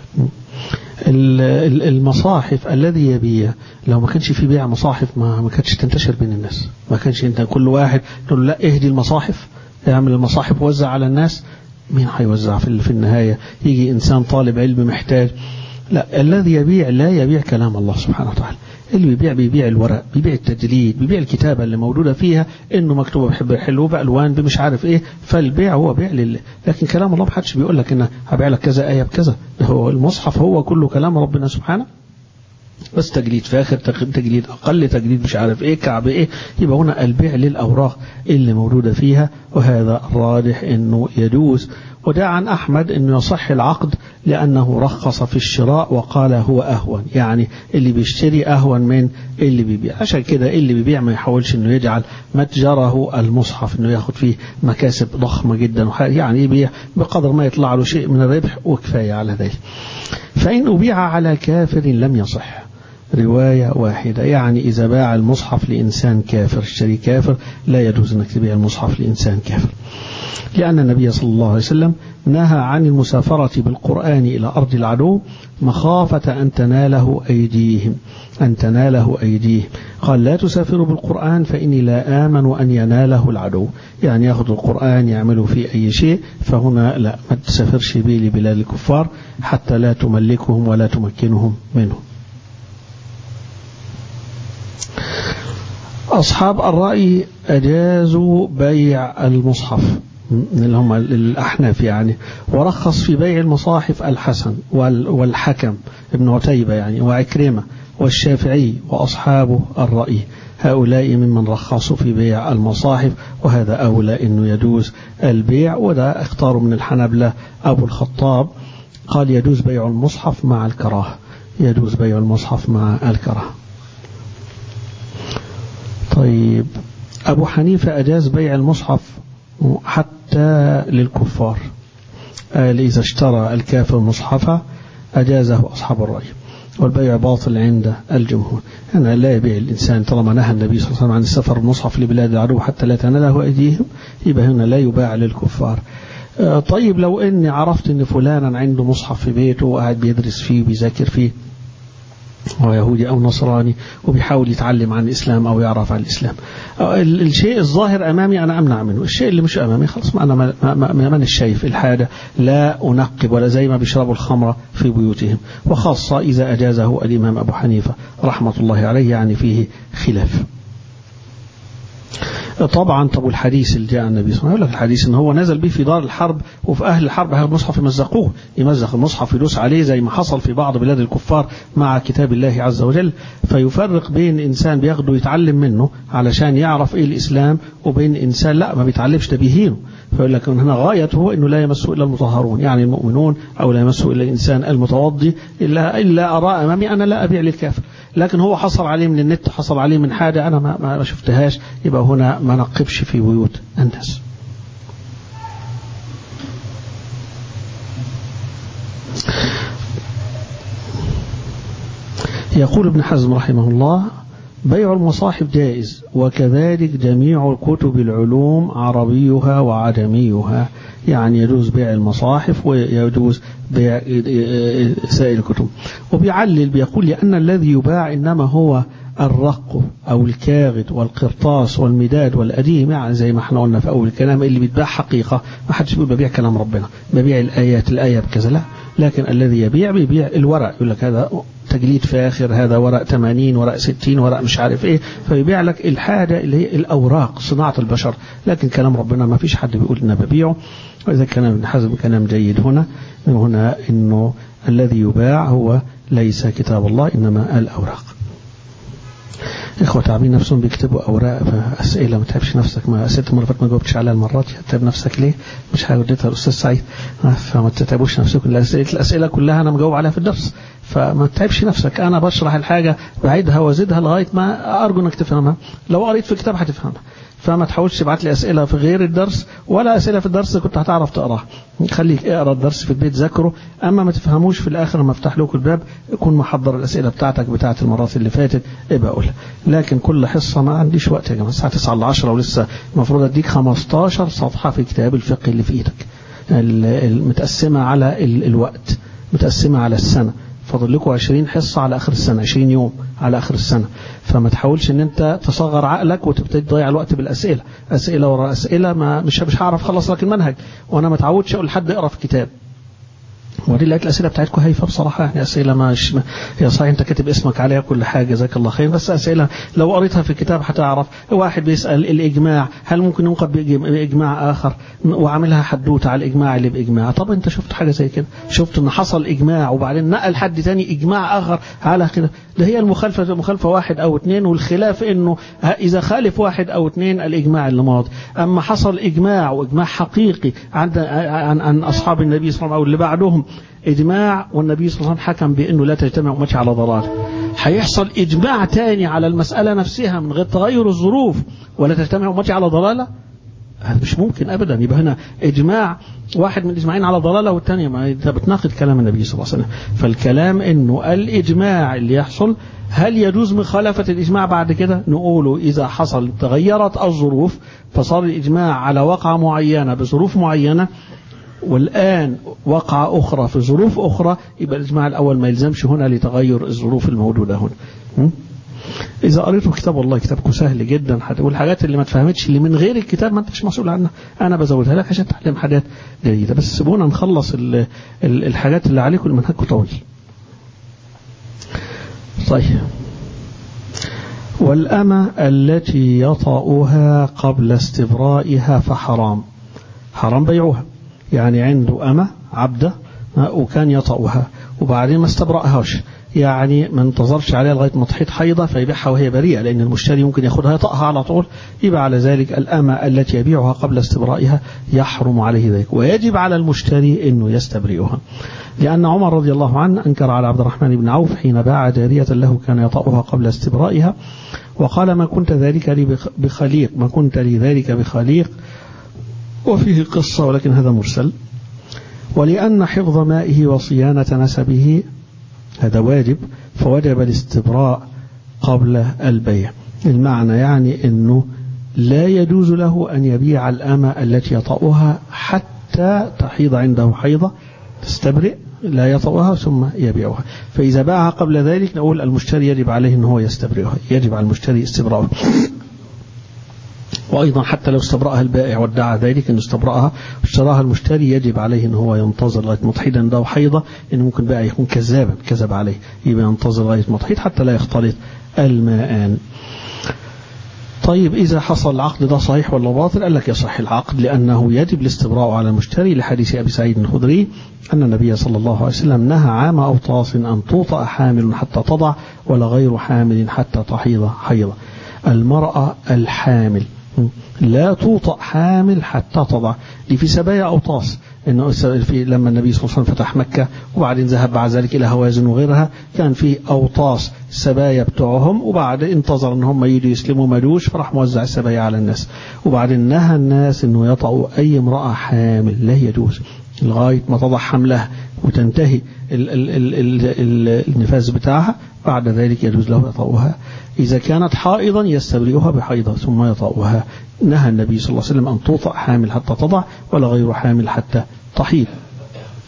المصاحف الذي يبيع لو ما كانش في بيع مصاحف ما ما كانتش تنتشر بين الناس ما كانش انت كل واحد تقول لا اهدي المصاحف اعمل المصاحف وزع على الناس مين هيوزع في في النهاية يجي إنسان طالب علم محتاج لا الذي يبيع لا يبيع كلام الله سبحانه وتعالى اللي بيبيع بيبيع الورق بيبيع التجليد بيبيع الكتابة اللي موجودة فيها انه مكتوبة بحب حلو بألوان بمش عارف ايه فالبيع هو بيع لله لكن كلام الله محدش بيقول لك انه هبيع لك كذا آية بكذا هو المصحف هو كله كلام ربنا سبحانه بس تجليد فاخر تجليد اقل تجليد مش عارف ايه كعب ايه يبقى هنا البيع للاوراق اللي موجوده فيها وهذا الراجح انه يجوز وده عن احمد انه يصح العقد لانه رخص في الشراء وقال هو اهون يعني اللي بيشتري اهون من اللي بيبيع عشان كده اللي بيبيع ما يحاولش انه يجعل متجره المصحف انه ياخد فيه مكاسب ضخمه جدا يعني يبيع بقدر ما يطلع له شيء من الربح وكفايه على ذلك فان ابيع على كافر لم يصح رواية واحدة يعني إذا باع المصحف لإنسان كافر اشتري كافر لا يجوز أنك تبيع المصحف لإنسان كافر لأن النبي صلى الله عليه وسلم نهى عن المسافرة بالقرآن إلى أرض العدو مخافة أن تناله أيديهم أن تناله أيديهم قال لا تسافروا بالقرآن فإني لا آمن أن يناله العدو يعني يأخذ القرآن يعملوا فيه أي شيء فهنا لا ما تسافرش به لبلاد الكفار حتى لا تملكهم ولا تمكنهم منهم أصحاب الرأي أجازوا بيع المصحف اللي هم الأحناف يعني ورخص في بيع المصاحف الحسن والحكم ابن عتيبة يعني وعكرمة والشافعي وأصحاب الرأي هؤلاء ممن رخصوا في بيع المصاحف وهذا أولى أنه يجوز البيع وده اختاروا من الحنبلة أبو الخطاب قال يجوز بيع المصحف مع الكراهة يجوز بيع المصحف مع الكراهة طيب أبو حنيفة أجاز بيع المصحف حتى للكفار قال إذا اشترى الكافر مصحفا أجازه أصحاب الرأي والبيع باطل عند الجمهور أنا لا يبيع الإنسان طالما نهى النبي صلى الله عليه وسلم عن السفر المصحف لبلاد العدو حتى لا تناله أيديهم يبقى هنا لا يباع للكفار طيب لو أني عرفت أن فلانا عنده مصحف في بيته وقاعد بيدرس فيه وبيذاكر فيه هو يهودي أو نصراني وبيحاول يتعلم عن الإسلام أو يعرف عن الإسلام الشيء الظاهر أمامي أنا أمنع منه الشيء اللي مش أمامي خلاص ما أنا ما, ما, ما من الشايف الحاجة لا أنقب ولا زي ما بيشربوا الخمر في بيوتهم وخاصة إذا أجازه الإمام أبو حنيفة رحمة الله عليه يعني فيه خلاف طبعا طب الحديث اللي جاء النبي صلى الله عليه وسلم يقول لك الحديث ان هو نزل به في دار الحرب وفي اهل الحرب هذا المصحف يمزقوه يمزق المصحف يدوس عليه زي ما حصل في بعض بلاد الكفار مع كتاب الله عز وجل فيفرق بين انسان بياخده يتعلم منه علشان يعرف ايه الاسلام وبين انسان لا ما بيتعلمش ده بيهينه فيقول لك هنا غايته انه لا يمسه الا المطهرون يعني المؤمنون او لا يمسه الا الانسان المتوضي الا الا ارى امامي انا لا ابيع للكافر لكن هو حصل عليه من النت حصل عليه من حاجه انا ما, ما شفتهاش يبقى هنا ما نقبش في بيوت الناس يقول ابن حزم رحمه الله بيع المصاحف جائز وكذلك جميع الكتب العلوم عربيها وعجميها يعني يجوز بيع المصاحف ويجوز بيع سائر الكتب وبيعلل بيقول لأن الذي يباع إنما هو الرق أو الكاغد والقرطاس والمداد والأديم يعني زي ما احنا قلنا في أول الكلام اللي بيتباع حقيقة ما حدش بيقول ببيع كلام ربنا ببيع الآيات الآية بكذا لا لكن الذي يبيع بيبيع الورق يقول لك هذا تجليد فاخر هذا ورق 80 ورق 60 ورق مش عارف ايه فيبيع لك الحاجة اللي هي الأوراق صناعة البشر لكن كلام ربنا ما فيش حد بيقول إن ببيعه وإذا كان ابن حزم كلام جيد هنا هنا إنه الذي يباع هو ليس كتاب الله إنما الأوراق إخوة تعبين نفسهم بيكتبوا أوراق أسئلة ما تعبش نفسك ما أسئلة المرة ما جاوبتش عليها المرات تعب نفسك ليه مش هوديتها الأستاذ سعيد فما تتعبوش نفسكم الأسئلة, الأسئلة كلها أنا مجاوب عليها في الدرس فما تتعبش نفسك أنا بشرح الحاجة بعيدها وازيدها لغاية ما أرجو أنك تفهمها لو قريت في كتاب هتفهمها فما تحاولش تبعت لي أسئلة في غير الدرس ولا أسئلة في الدرس كنت هتعرف تقراها خليك اقرا الدرس في البيت ذاكره أما ما تفهموش في الآخر لما افتح لكم الباب يكون محضر الأسئلة بتاعتك بتاعت المرات اللي فاتت ابقى قولها لكن كل حصة ما عنديش وقت يا جماعة الساعة 9 ل 10 ولسه المفروض أديك 15 صفحة في كتاب الفقه اللي في إيدك المتقسمة على الوقت متقسمة على السنة فاضل لكم 20 حصة على آخر السنة 20 يوم على آخر السنة فما تحاولش ان انت تصغر عقلك وتبتدي تضيع الوقت بالأسئلة أسئلة ورا أسئلة ما مش مش هعرف اخلص لك المنهج وأنا ما اتعودش أقول لحد اقرا في كتاب ودي لقيت الأسئلة بتاعتكم هايفة بصراحة يعني أسئلة مش هي صحيح أنت كاتب اسمك عليها كل حاجة جزاك الله خير بس أسئلة لو قريتها في الكتاب هتعرف واحد بيسأل الإجماع هل ممكن ينقض بإجماع آخر وعاملها حدوتة على الإجماع اللي بإجماع طب أنت شفت حاجة زي كده شفت إن حصل إجماع وبعدين نقل حد تاني إجماع آخر على كده ده هي المخالفة مخالفة واحد أو اثنين والخلاف إنه إذا خالف واحد أو اثنين الإجماع اللي ماضي أما حصل إجماع وإجماع حقيقي عن عن, عن أصحاب النبي صلى الله عليه وسلم أو اللي بعدهم إجماع والنبي صلى الله عليه وسلم حكم بأنه لا تجتمع أمتي على ضلال هيحصل إجماع تاني على المسألة نفسها من غير تغير الظروف ولا تجتمع أمتي على ضلالة هذا مش ممكن أبدا يبقى هنا إجماع واحد من الإجماعين على ضلالة والثانية ما أنت بتناقض كلام النبي صلى الله عليه وسلم فالكلام إنه الإجماع اللي يحصل هل يجوز مخالفة الإجماع بعد كده نقوله إذا حصل تغيرت الظروف فصار الإجماع على وقعة معينة بظروف معينة والآن وقع أخرى في ظروف أخرى يبقى الإجماع الأول ما يلزمش هنا لتغير الظروف الموجودة هنا إذا قريتوا كتاب الله كتابكم سهل جدا هتقول الحاجات اللي ما تفهمتش اللي من غير الكتاب ما انتش مسؤول عنها أنا بزودها لك عشان تتعلم حاجات جديدة بس سيبونا نخلص ال ال الحاجات اللي عليكم المنهجكم طويل طيب والأمة التي يطأها قبل استبرائها فحرام حرام بيعها يعني عنده أمة عبدة وكان يطأها وبعدين ما استبرأهاش يعني ما انتظرش عليها لغاية ما تحيط حيضة فيبيعها وهي بريئة لأن المشتري ممكن ياخدها يطأها على طول يبقى على ذلك الأمة التي يبيعها قبل استبرائها يحرم عليه ذلك ويجب على المشتري أنه يستبرئها لأن عمر رضي الله عنه أنكر على عبد الرحمن بن عوف حين باع جارية له كان يطأها قبل استبرائها وقال ما كنت ذلك لي بخليق ما كنت لي ذلك بخليق وفيه قصة ولكن هذا مرسل ولأن حفظ مائه وصيانة نسبه هذا واجب فوجب الاستبراء قبل البيع المعنى يعني أنه لا يجوز له أن يبيع الأمة التي يطأها حتى تحيض عنده حيضة تستبرئ لا يطأها ثم يبيعها فإذا باعها قبل ذلك نقول المشتري يجب عليه أن هو يستبرئها يجب على المشتري استبراءها وأيضا حتى لو استبرأها البائع وادعى ذلك أن استبرأها اشتراها المشتري يجب عليه أن هو ينتظر لغاية متحيد عنده حيضة إن ممكن بائع يكون كذابا كذب عليه يبقى ينتظر لغاية متحيد حتى لا يختلط الماءان طيب إذا حصل العقد ده صحيح ولا باطل قال لك يصح العقد لأنه يجب الاستبراء على المشتري لحديث أبي سعيد الخدري أن النبي صلى الله عليه وسلم نهى عام أوطاس أن توطأ حامل حتى تضع ولا غير حامل حتى تحيض حيضة المرأة الحامل لا توطأ حامل حتى تضع دي في سبايا أوطاس إنه في لما النبي صلى الله عليه وسلم فتح مكة وبعدين ذهب بعد ذلك إلى هوازن وغيرها كان في أوطاس سبايا بتوعهم وبعد انتظر ان هم يجوا يسلموا ملوش فراح موزع السبايا على الناس وبعدين نهى الناس انه يطأوا اي امرأة حامل لا يجوز لغاية ما تضع حملها وتنتهي ال ال ال ال ال النفاذ بتاعها بعد ذلك يجوز له يطأها إذا كانت حائضا يستبرئها بحيضة ثم يطأها نهى النبي صلى الله عليه وسلم أن توطأ حامل حتى تضع ولا غير حامل حتى تحيض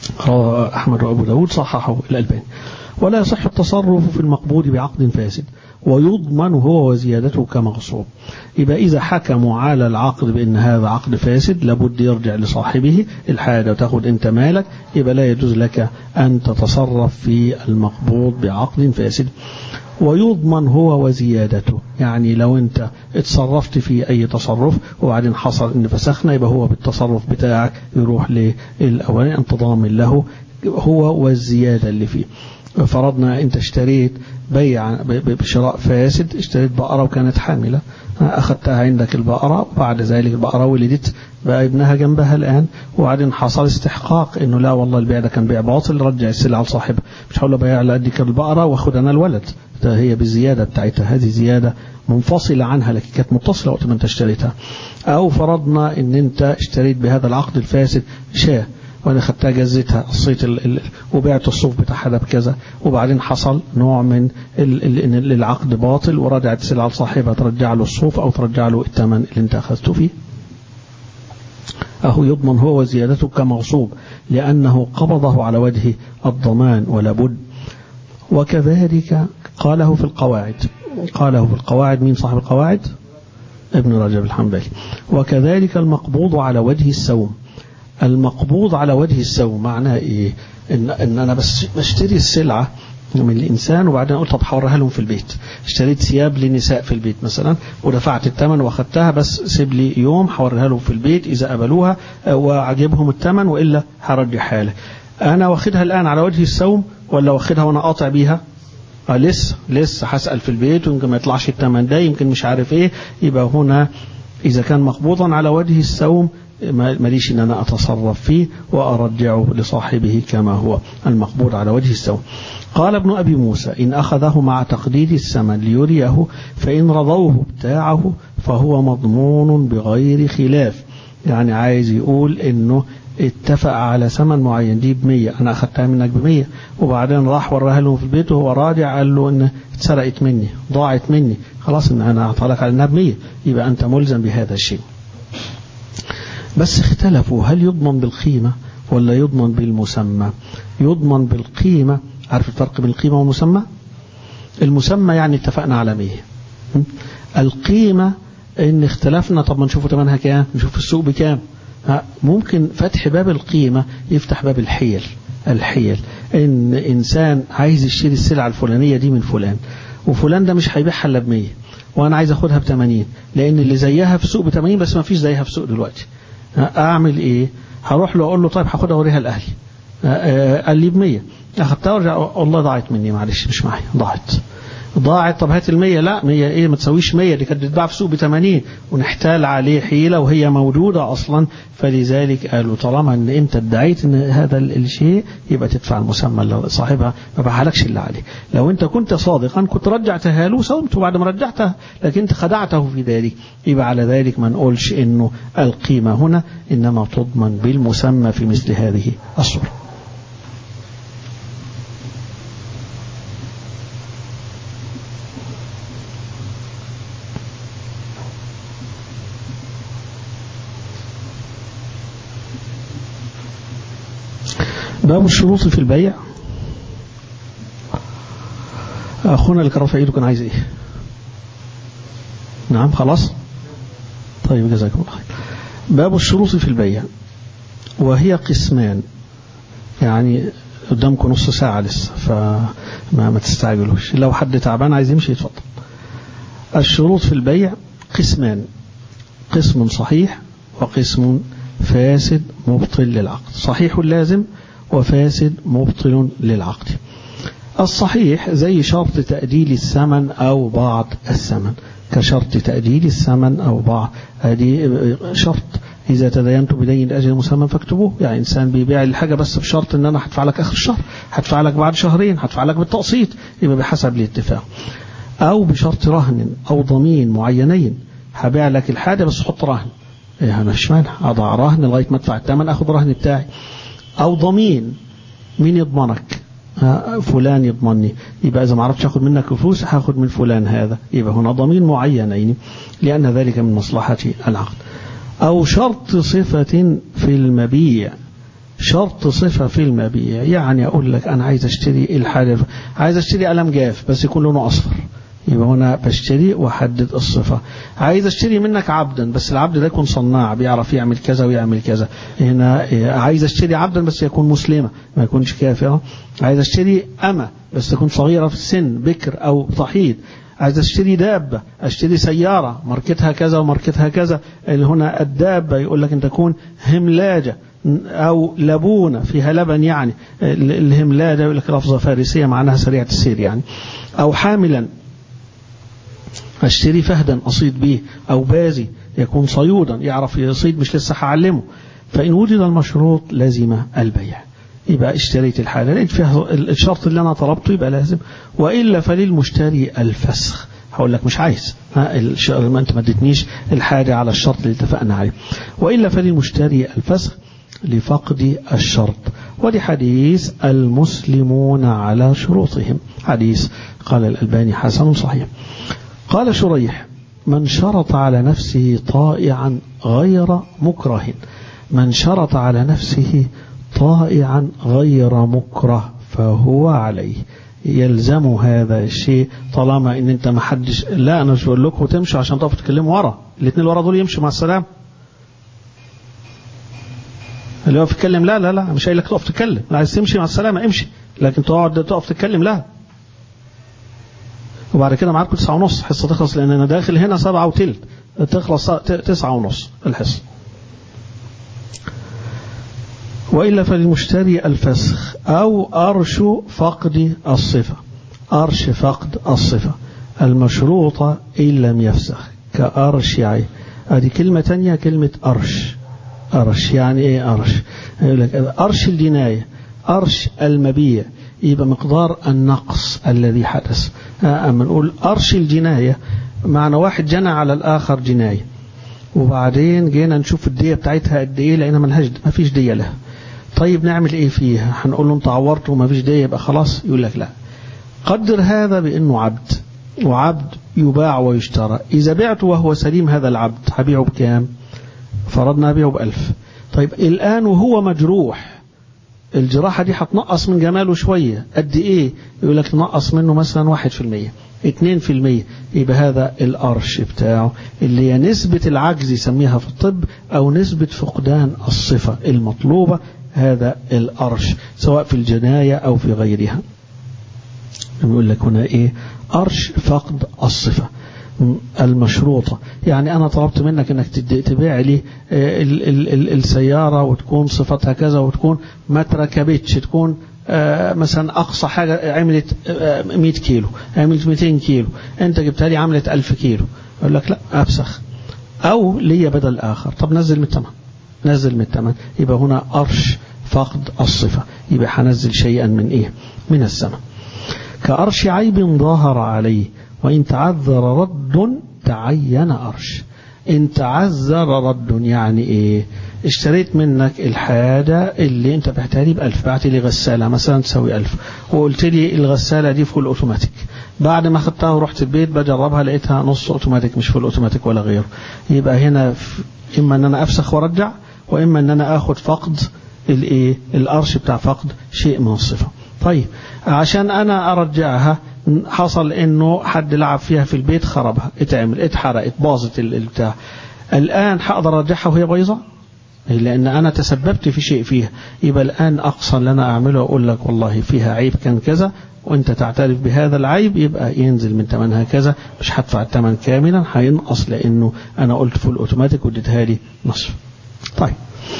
رواه أحمد وأبو داود صححه الألباني ولا يصح التصرف في المقبول بعقد فاسد ويضمن هو وزيادته كمغصوب يبقى إذا حكموا على العقد بأن هذا عقد فاسد لابد يرجع لصاحبه الحاجة وتاخد أنت مالك يبقى لا يجوز لك أن تتصرف في المقبوض بعقد فاسد ويضمن هو وزيادته يعني لو انت اتصرفت في اي تصرف وبعدين حصل ان فسخنا يبقى هو بالتصرف بتاعك يروح للاولاني انت ضامن له هو والزيادة اللي فيه فرضنا انت اشتريت بيع بشراء فاسد اشتريت بقرة وكانت حاملة أخذتها عندك البقرة وبعد ذلك البقرة ولدت بقى ابنها جنبها الآن وبعدين حصل استحقاق انه لا والله البيع ده كان بيع باطل رجع السلعة لصاحبها مش هقول له بيع على قد البقرة واخد انا الولد ده هي بالزيادة بتاعتها هذه زيادة منفصلة عنها لكن كانت متصلة وقت ما انت اشتريتها او فرضنا ان انت اشتريت بهذا العقد الفاسد شاه وانا خدتها جزيتها قصيت ال... وبعت الصوف بتاعها ده بكذا وبعدين حصل نوع من ال... ال... العقد باطل ورجعت السلعه لصاحبها ترجع له الصوف او ترجع له الثمن اللي انت اخذته فيه أهو يضمن هو وزيادته كمغصوب لأنه قبضه على وجه الضمان ولا بد وكذلك قاله في القواعد قاله في القواعد مين صاحب القواعد ابن رجب الحنبلي وكذلك المقبوض على وجه السوم المقبوض على وجه السوم معناه ايه ان, إن انا بس بشتري السلعة من الإنسان وبعدين قلت طب هوريها لهم في البيت اشتريت ثياب للنساء في البيت مثلا ودفعت الثمن واخدتها بس سيب لي يوم هوريها لهم في البيت إذا قبلوها وعجبهم الثمن وإلا هرجع حاله أنا واخدها الآن على وجه السوم ولا واخدها وأنا قاطع بيها آه لسه لسه هسأل في البيت ويمكن ما يطلعش الثمن ده يمكن مش عارف ايه يبقى هنا إذا كان مقبوضا على وجه السوم ماليش ان انا اتصرف فيه وارجعه لصاحبه كما هو المقبول على وجه السوء قال ابن ابي موسى ان اخذه مع تقديد الثمن ليريه فان رضوه بتاعه فهو مضمون بغير خلاف يعني عايز يقول انه اتفق على ثمن معين دي بمية انا اخدتها منك بمية وبعدين راح وراها لهم في البيت وهو راجع قال له ان اتسرقت مني ضاعت مني خلاص ان انا اعطى على انها بمية يبقى انت ملزم بهذا الشيء بس اختلفوا هل يضمن بالقيمة ولا يضمن بالمسمى يضمن بالقيمة عارف الفرق بين القيمة والمسمى المسمى يعني اتفقنا على مية القيمة ان اختلفنا طب ما نشوفوا ثمنها كام نشوف السوق بكام ممكن فتح باب القيمة يفتح باب الحيل الحيل ان انسان عايز يشتري السلعة الفلانية دي من فلان وفلان ده مش هيبيعها الا ب 100 وانا عايز اخدها ب 80 لان اللي زيها في السوق ب 80 بس ما فيش زيها في السوق دلوقتي اعمل ايه هروح له اقول له طيب هاخدها اوريها لاهلي قال لي ب 100 اخدتها وارجع والله ضاعت مني معلش مش معايا ضاعت ضاعت طب هات ال 100 لا 100 ايه ما تسويش 100 دي كانت بتتباع في السوق ب 80 ونحتال عليه حيله وهي موجوده اصلا فلذلك قالوا طالما ان انت ادعيت ان هذا الشيء يبقى تدفع المسمى اللي صاحبها ما بعلكش اللي عليه لو انت كنت صادقا كنت رجعتها له وسومت بعد ما رجعتها لكن انت خدعته في ذلك يبقى على ذلك ما نقولش انه القيمه هنا انما تضمن بالمسمى في مثل هذه الصوره باب الشروط في البيع أخونا اللي كان رافع ايده كان عايز ايه نعم خلاص طيب جزاكم الله خير باب الشروط في البيع وهي قسمان يعني قدامكم نص ساعة لسه فما ما تستعجلوش لو حد تعبان عايز يمشي يتفضل الشروط في البيع قسمان قسم صحيح وقسم فاسد مبطل للعقد صحيح لازم وفاسد مبطل للعقد الصحيح زي شرط تأديل الثمن أو بعض الثمن كشرط تأديل الثمن أو بعض هذه شرط إذا تدينت بدين أجل مسمى فاكتبوه يعني إنسان بيبيع الحاجة بس بشرط إن أنا هدفع لك آخر الشهر هدفع لك بعد شهرين هدفع لك بالتقسيط يبقى بحسب الاتفاق أو بشرط رهن أو ضمين معينين هبيع لك الحاجة بس حط رهن إيه أنا مش مانع أضع رهن لغاية ما أدفع الثمن أخذ رهن بتاعي أو ضمين مين يضمنك فلان يضمنني يبقى إذا ما عرفتش أخذ منك الفلوس هاخد من فلان هذا يبقى هنا ضمين معينين لأن ذلك من مصلحة العقد أو شرط صفة في المبيع شرط صفة في المبيع يعني أقول لك أنا عايز أشتري الحاجة عايز أشتري قلم جاف بس يكون لونه أصفر يبقى هنا بشتري واحدد الصفة عايز اشتري منك عبدا بس العبد ده يكون صناع بيعرف يعمل كذا ويعمل كذا هنا عايز اشتري عبدا بس يكون مسلمة ما يكونش كافرة عايز اشتري أمة بس تكون صغيرة في السن بكر أو صحيد عايز اشتري دابة اشتري سيارة ماركتها كذا وماركتها كذا اللي هنا الدابة يقول لك ان تكون هملاجة أو لبونة فيها لبن يعني الهملاجة يقول لك لفظة فارسية معناها سريعة السير يعني أو حاملا اشتري فهدا أصيد به أو بازي يكون صيودا يعرف يصيد مش لسه هعلمه فإن وجد المشروط لازم البيع يبقى اشتريت الحالة لقيت فيها الشرط اللي أنا طلبته يبقى لازم وإلا فللمشتري الفسخ هقول لك مش عايز ما أنت ما اديتنيش الحاجة على الشرط اللي اتفقنا عليه وإلا فللمشتري الفسخ لفقد الشرط ولحديث المسلمون على شروطهم حديث قال الألباني حسن صحيح قال شريح من شرط على نفسه طائعا غير مكره من شرط على نفسه طائعا غير مكره فهو عليه يلزم هذا الشيء طالما ان انت ما حدش لا انا مش بقول لكم تمشوا عشان تقفوا تتكلموا ورا الاثنين اللي ورا دول يمشوا مع السلام اللي هو بيتكلم لا لا لا مش قايل لك تقف تتكلم لا عايز تمشي مع السلامه امشي لكن تقعد تقف تتكلم لا وبعد كده معاكم تسعة ونص حصة تخلص لأن أنا داخل هنا سبعة وتلت تخلص تسعة ونص الحصة وإلا فللمشتري الفسخ أو أرش فقد الصفة أرش فقد الصفة المشروطة إن لم يفسخ كأرش عين هذه كلمة تانية كلمة أرش أرش يعني إيه أرش يقول لك أرش الجناية أرش المبيع يبقى مقدار النقص الذي حدث أما نقول أرش الجناية معنى واحد جنى على الآخر جناية وبعدين جينا نشوف الدية بتاعتها قد إيه لقينا ملهاش ما فيش دية لها طيب نعمل إيه فيها هنقول له أنت عورته وما فيش دية يبقى خلاص يقول لك لا قدر هذا بأنه عبد وعبد يباع ويشترى إذا بعته وهو سليم هذا العبد هبيعه بكام فرضنا أبيعه بألف طيب الآن وهو مجروح الجراحة دي هتنقص من جماله شوية قد ايه يقول لك نقص منه مثلا واحد في المية اتنين في المية يبقى هذا الأرش بتاعه اللي هي نسبة العجز يسميها في الطب أو نسبة فقدان الصفة المطلوبة هذا الأرش سواء في الجناية أو في غيرها يقول لك هنا ايه أرش فقد الصفة المشروطة يعني أنا طلبت منك أنك تبيع لي ال ال ال السيارة وتكون صفتها كذا وتكون ما تركبتش تكون مثلا أقصى حاجة عملت 100 كيلو عملت 200 كيلو أنت جبتها لي عملت 1000 كيلو أقول لك لا أفسخ أو لي بدل آخر طب نزل من الثمن نزل من الثمن يبقى هنا أرش فقد الصفة يبقى هنزل شيئا من إيه من السماء كأرش عيب ظهر عليه وإن تعذر رد تعين أرش إن تعذر رد يعني إيه اشتريت منك الحاجة اللي انت بعتها لي بألف بعت لي غسالة مثلا تساوي ألف وقلت لي الغسالة دي فول أوتوماتيك بعد ما خدتها ورحت البيت بجربها لقيتها نص أوتوماتيك مش فول أوتوماتيك ولا غيره يبقى هنا إما أن أنا أفسخ وارجع وإما أن أنا أخد فقد الإيه الأرش بتاع فقد شيء من الصفة طيب عشان أنا أرجعها حصل انه حد لعب فيها في البيت خربها اتعمل اتحرقت باظت البتاع الان هقدر ارجعها وهي بايظه لان انا تسببت في شيء فيها يبقى الان اقصى اللي انا اعمله اقول لك والله فيها عيب كان كذا وانت تعترف بهذا العيب يبقى ينزل من ثمنها كذا مش هدفع الثمن كاملا هينقص لانه انا قلت فول اوتوماتيك واديتها لي نصف طيب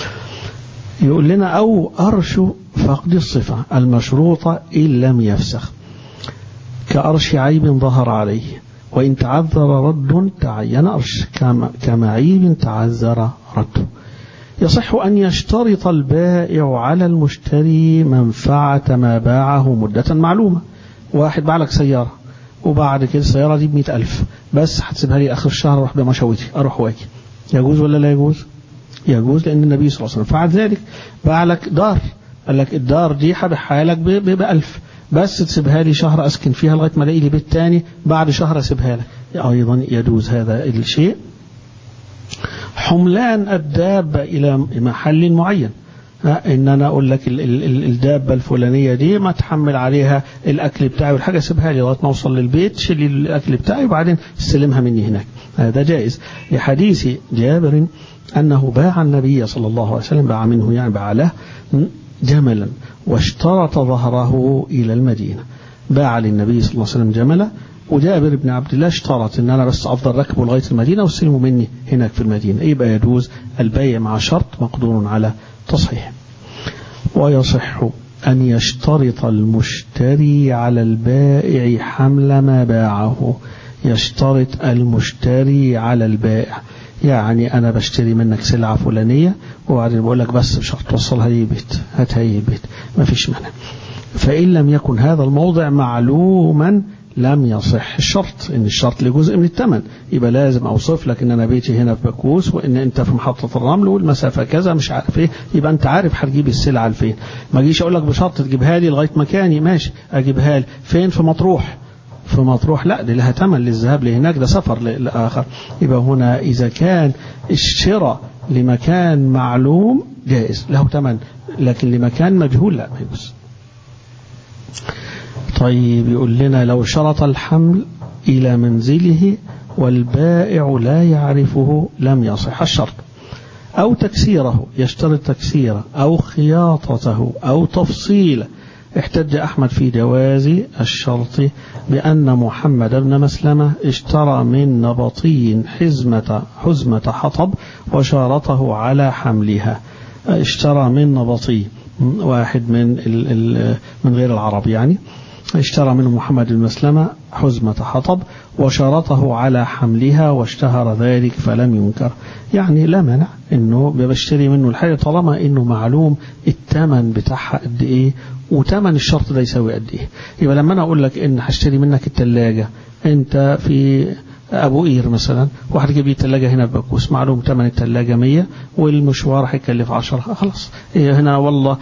يقول لنا او ارش فقد الصفه المشروطه ان لم يفسخ كأرش عيب ظهر عليه وإن تعذر رد تعين أرش كمعيب تعذر رد يصح أن يشترط البائع على المشتري منفعة ما باعه مدة معلومة واحد باع لك سيارة وبعد كده السيارة دي بمئة ألف بس هتسيبها لي آخر الشهر أروح بمشاوتي أروح واجي يجوز ولا لا يجوز يجوز لأن النبي صلى الله عليه وسلم فعل ذلك باع لك دار قال لك الدار دي هبيعها لك بألف بس تسيبها لي شهر أسكن فيها لغاية ما الاقي لي بيت تاني بعد شهر أسيبها لك أيضا يجوز هذا الشيء حملان الدابة إلى محل معين ان انا اقول لك ال ال ال الدابه الفلانيه دي ما تحمل عليها الاكل بتاعي والحاجه سيبها لي لغايه ما اوصل للبيت شيل الاكل بتاعي وبعدين استلمها مني هناك هذا جائز لحديث جابر انه باع النبي صلى الله عليه وسلم باع منه يعني باع له جملا واشترط ظهره الى المدينه باع للنبي صلى الله عليه وسلم جملا وجابر بن عبد الله اشترط ان انا بس افضل ركبه لغايه المدينه واستلمه مني هناك في المدينه يبقى يجوز البيع مع شرط مقدور على تصحيح ويصح أن يشترط المشتري على البائع حمل ما باعه يشترط المشتري على البائع يعني أنا بشتري منك سلعة فلانية وبعدين بقول لك بس بشرط توصلها لي بيت هاتها لي بيت ما فيش مانع فإن لم يكن هذا الموضع معلوما لم يصح الشرط ان الشرط لجزء من الثمن يبقى لازم اوصف لك ان انا بيتي هنا في بكوس وان انت في محطه الرمل والمسافه كذا مش عارف ايه يبقى انت عارف هتجيب السلعه لفين ما اجيش اقول لك بشرط تجيبها لي لغايه مكاني ماشي اجيبها لي فين في مطروح في مطروح لا دي لها ثمن للذهاب لهناك ده سفر لاخر يبقى هنا اذا كان الشراء لمكان معلوم جائز له ثمن لكن لمكان مجهول لا ما يجوز طيب يقول لنا لو شرط الحمل إلى منزله والبائع لا يعرفه لم يصح الشرط أو تكسيره يشترط تكسيره أو خياطته أو تفصيله احتج أحمد في جواز الشرط بأن محمد بن مسلمة اشترى من نبطي حزمة حزمة حطب وشارطه على حملها اشترى من نبطي واحد من ال ال من غير العرب يعني اشترى منه محمد بن مسلمة حزمة حطب وشرطه على حملها واشتهر ذلك فلم ينكر يعني لا مانع انه بشتري منه الحاجة طالما انه معلوم الثمن بتاعها قد ايه وثمن الشرط ده يساوي قد ايه يبقى لما انا اقول لك ان هشتري منك الثلاجة انت في ابو قير مثلا واحد جيب لي ثلاجه هنا في بكوس معلوم ثمن الثلاجه 100 والمشوار هيكلف 10 خلاص هنا والله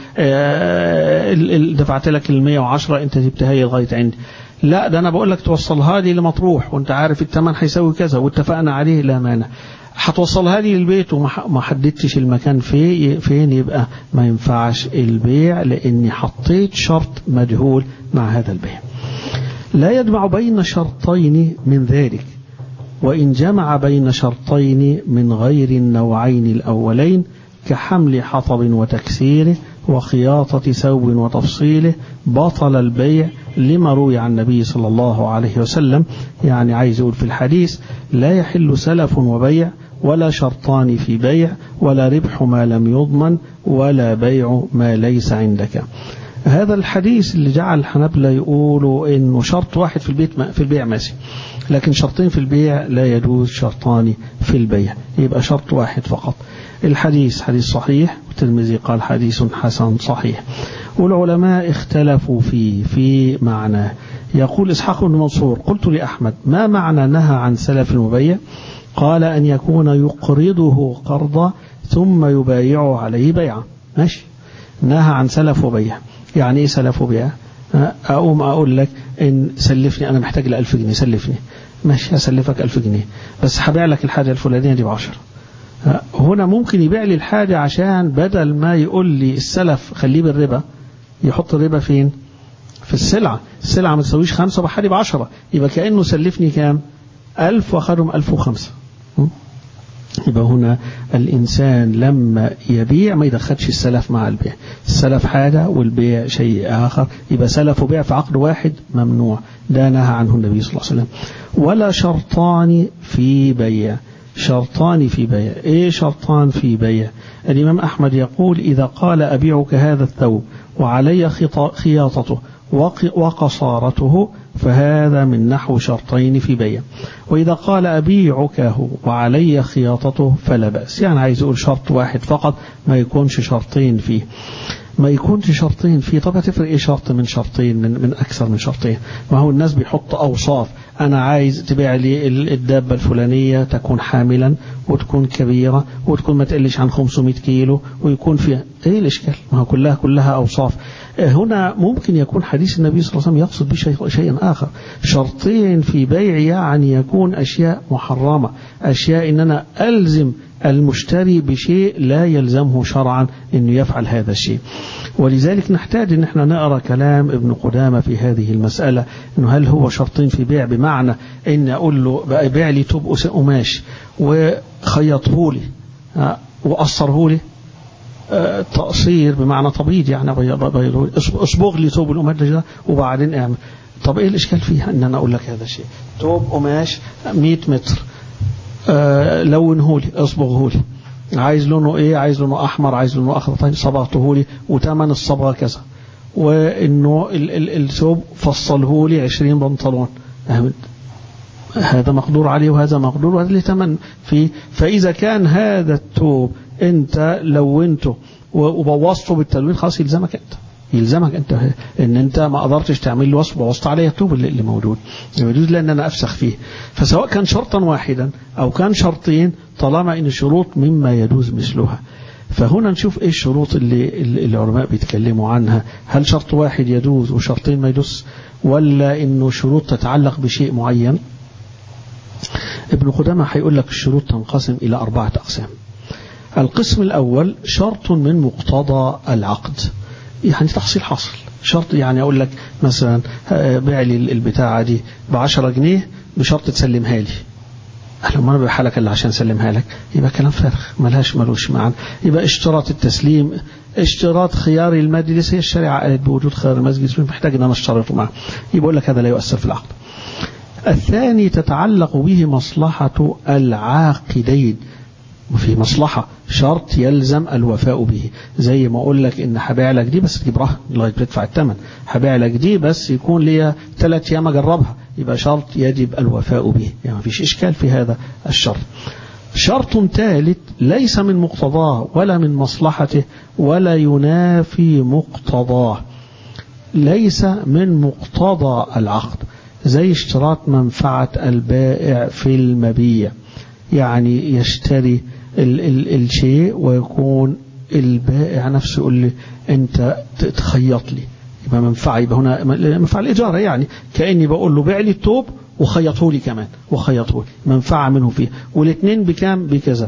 دفعت لك ال 110 انت جبتها لي لغايه عندي لا ده انا بقول لك توصلها لي لمطروح وانت عارف الثمن هيساوي كذا واتفقنا عليه لا مانع هتوصلها لي للبيت وما حددتش المكان في فين يبقى ما ينفعش البيع لاني حطيت شرط مجهول مع هذا البيع لا يجمع بين شرطين من ذلك وإن جمع بين شرطين من غير النوعين الأولين كحمل حطب وتكسيره وخياطة ثوب وتفصيله بطل البيع لما روي عن النبي صلى الله عليه وسلم يعني عايز يقول في الحديث لا يحل سلف وبيع ولا شرطان في بيع ولا ربح ما لم يضمن ولا بيع ما ليس عندك هذا الحديث اللي جعل الحنابلة يقولوا انه شرط واحد في البيت في البيع ماشي لكن شرطين في البيع لا يجوز شرطان في البيع يبقى شرط واحد فقط الحديث حديث صحيح والترمذي قال حديث حسن صحيح والعلماء اختلفوا فيه في معناه يقول إسحاق بن منصور قلت لأحمد ما معنى نهى عن سلف المبيع قال أن يكون يقرضه قرضا ثم يبايعه عليه بيعا ماشي نهى عن سلف وبيع يعني ايه سلف وبيع اقوم اقول لك ان سلفني انا محتاج ل 1000 جنيه سلفني ماشي هسلفك 1000 جنيه بس هبيع لك الحاجه الفلانيه دي ب 10 هنا ممكن يبيع لي الحاجه عشان بدل ما يقول لي السلف خليه بالربا يحط الربا فين في السلعه السلعه ما تساويش 5 بحالي ب 10 يبقى كانه سلفني كام 1000 واخدهم 1005 يبقى هنا الإنسان لما يبيع ما يدخلش السلف مع البيع السلف حاجة والبيع شيء آخر يبقى سلف وبيع في عقد واحد ممنوع ده نهى عنه النبي صلى الله عليه وسلم ولا شرطان في بيع شرطان في بيع ايه شرطان في بيع الإمام أحمد يقول إذا قال أبيعك هذا الثوب وعلي خياطته وقصارته فهذا من نحو شرطين في بيع وإذا قال أبيعكه وعلي خياطته فلا بأس يعني عايز يقول شرط واحد فقط ما يكونش شرطين فيه ما يكونش شرطين فيه طب هتفرق ايه شرط من شرطين من, من اكثر من شرطين ما هو الناس بيحط اوصاف انا عايز تبيع لي الدابه الفلانيه تكون حاملا وتكون كبيره وتكون ما تقلش عن 500 كيلو ويكون فيها ايه الاشكال ما هو كلها كلها اوصاف هنا ممكن يكون حديث النبي صلى الله عليه وسلم يقصد به شيء شيئا آخر شرطين في بيع يعني يكون أشياء محرمة أشياء إن أنا ألزم المشتري بشيء لا يلزمه شرعا أنه يفعل هذا الشيء ولذلك نحتاج أن احنا نقرأ كلام ابن قدامة في هذه المسألة أنه هل هو شرطين في بيع بمعنى أن أقول له بقى بيع لي توب قماش وخيطه لي وقصره لي تقصير بمعنى تبييض يعني بيض اصبغ لي ثوب القماش ده وبعدين اعمل طب ايه الاشكال فيها ان انا اقول لك هذا الشيء ثوب قماش 100 متر آه لونه لي اصبغه لي عايز لونه ايه عايز لونه احمر عايز لونه اخضر طيب صبغته لي وثمن الصبغه كذا وانه الثوب فصله لي 20 بنطلون هذا مقدور عليه وهذا مقدور وهذا اللي ثمن فيه فاذا كان هذا الثوب انت لونته وبوظته بالتلوين خلاص يلزمك انت يلزمك انت ان انت ما قدرتش تعمل له وصف ووصت عليه الطوب اللي, اللي موجود يجوز لان انا افسخ فيه فسواء كان شرطا واحدا او كان شرطين طالما ان الشروط مما يجوز مثلها فهنا نشوف ايه الشروط اللي, اللي العلماء بيتكلموا عنها هل شرط واحد يجوز وشرطين ما يجوز ولا انه شروط تتعلق بشيء معين ابن قدامة هيقول لك الشروط تنقسم الى اربعة اقسام القسم الأول شرط من مقتضى العقد يعني تحصيل حاصل شرط يعني أقول لك مثلا بيع لي البتاعة دي ب 10 جنيه بشرط تسلمها لي لو ما انا ببيعها لك الا عشان اسلمها لك يبقى كلام فارغ ملهاش ملوش معنى يبقى اشتراط التسليم اشتراط خيار المجلس هي الشريعه قالت بوجود خيار المجلس مش محتاج ان انا اشترطه معه يبقى اقول لك هذا لا يؤثر في العقد الثاني تتعلق به مصلحة العاقدين وفي مصلحة شرط يلزم الوفاء به زي ما اقول لك ان هبيع لك دي بس تجيب رهن لغايه تدفع الثمن هبيع لك دي بس يكون ليا ثلاث ايام اجربها يبقى شرط يجب الوفاء به يعني ما فيش اشكال في هذا الشرط شرط ثالث ليس من مقتضاه ولا من مصلحته ولا ينافي مقتضاه ليس من مقتضى العقد زي اشتراط منفعة البائع في المبيع يعني يشتري ال ال الشيء ويكون البائع نفسه يقول لي انت تخيط لي يبقى منفعه يبقى هنا منفعه الاجاره يعني كاني بقول له بيع لي الثوب وخيطه لي كمان وخيطه لي منفعه منه فيه والاثنين بكام بكذا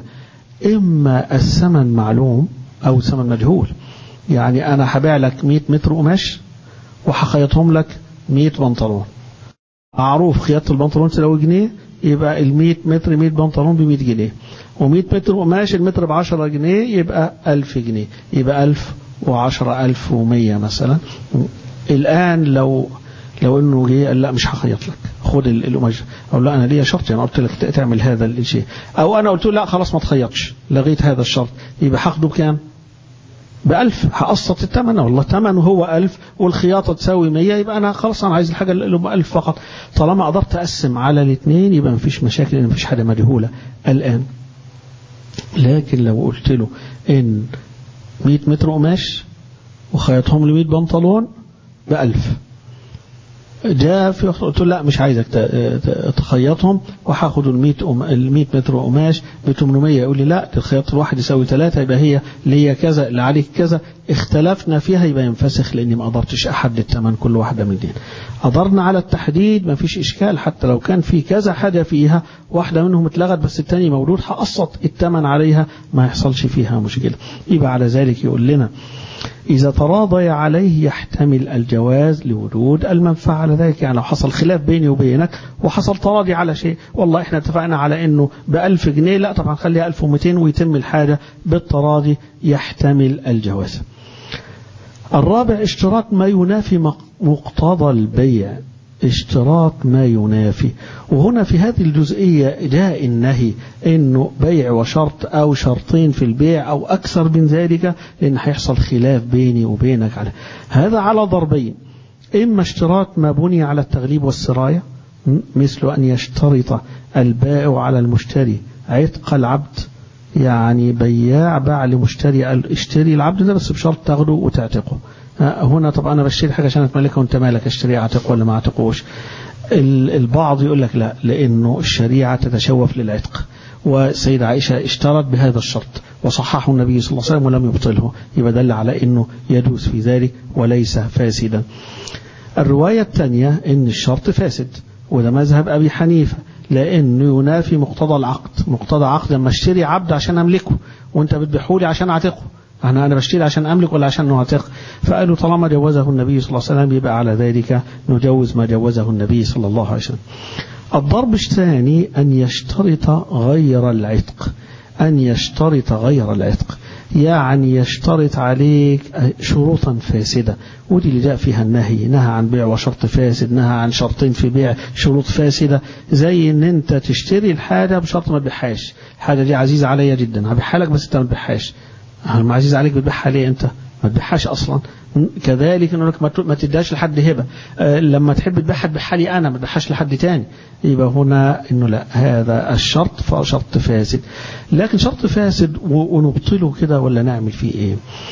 اما الثمن معلوم او ثمن مجهول يعني انا هبيع لك 100 متر قماش وهخيطهم لك 100 بنطلون معروف خياطه البنطلون تساوي جنيه يبقى ال 100 متر 100 بنطلون ب 100 جنيه و100 متر قماش المتر ب 10 جنيه يبقى 1000 جنيه يبقى 1000 و10 1100 مثلا الآن لو لو انه جه قال لا مش هخيط لك خد القماش او لا انا ليا شرط يعني قلت لك تعمل هذا الشيء او انا قلت له لا خلاص ما تخيطش لغيت هذا الشرط يبقى هاخده بكام؟ بألف هقسط الثمن والله ثمنه هو ألف والخياطة تساوي مية يبقى أنا خلاص أنا عايز الحاجة اللي بألف فقط طالما قدرت أقسم على الاثنين يبقى مفيش مشاكل لأن مفيش حاجة مجهولة الآن لكن لو قلت له إن 100 متر قماش وخيطهم ل 100 بنطلون بألف جاء في قلت له لا مش عايزك تخيطهم وهاخد ال 100 ال 100 متر قماش ب 800 يقول لي لا الخياط الواحد يساوي ثلاثة يبقى هي ليا كذا اللي عليك كذا اختلفنا فيها يبقى ينفسخ لاني ما قدرتش احدد ثمن كل واحده من دين قدرنا على التحديد ما فيش اشكال حتى لو كان في كذا حاجه فيها واحده منهم اتلغت بس الثاني موجود هقسط الثمن عليها ما يحصلش فيها مشكله يبقى على ذلك يقول لنا إذا تراضي عليه يحتمل الجواز لوجود المنفعة على ذلك يعني لو حصل خلاف بيني وبينك وحصل تراضي على شيء والله احنا اتفقنا على انه بألف جنيه لا طبعا خليها ألف ومتين ويتم الحاجة بالتراضي يحتمل الجواز الرابع اشتراط ما ينافي مقتضى البيع اشتراط ما ينافي وهنا في هذه الجزئية جاء النهي انه بيع وشرط او شرطين في البيع او اكثر من ذلك لان هيحصل خلاف بيني وبينك على هذا على ضربين اما اشتراط ما بني على التغليب والسراية مثل ان يشترط البائع على المشتري عتق العبد يعني بياع باع لمشتري اشتري العبد ده بس بشرط تاخده وتعتقه هنا طبعا انا بشتري حاجه عشان اتملكها وانت مالك اشتري اعتق ولا ما اعتقوش البعض يقول لك لا لانه الشريعه تتشوف للعتق والسيدة عائشة اشترت بهذا الشرط وصححه النبي صلى الله عليه وسلم ولم يبطله يبقى دل على انه يجوز في ذلك وليس فاسدا الرواية الثانية ان الشرط فاسد وده مذهب ابي حنيفة لانه ينافي مقتضى العقد مقتضى عقد لما اشتري عبد عشان املكه وانت بتبيعه لي عشان اعتقه انا انا بشتري عشان املك ولا عشان اعتق فقالوا طالما جوزه النبي صلى الله عليه وسلم يبقى على ذلك نجوز ما جوزه النبي صلى الله عليه وسلم الضرب الثاني ان يشترط غير العتق ان يشترط غير العتق يعني يشترط عليك شروطا فاسدة ودي اللي جاء فيها النهي نهى عن بيع وشرط فاسد نهى عن شرطين في بيع شروط فاسدة زي ان انت تشتري الحاجة بشرط ما تبيعهاش الحاجة دي عزيزة عليا جدا هبيعها لك بس انت ما تبيعهاش ما عزيز عليك بتبيعها ليه انت ما تبيعهاش اصلا كذلك انه لك ما تديهاش لحد هبه أه لما تحب تبيعها تبيعها لي انا ما تبيعهاش لحد تاني يبقى هنا انه لا هذا الشرط شرط فاسد لكن شرط فاسد ونبطله كده ولا نعمل فيه ايه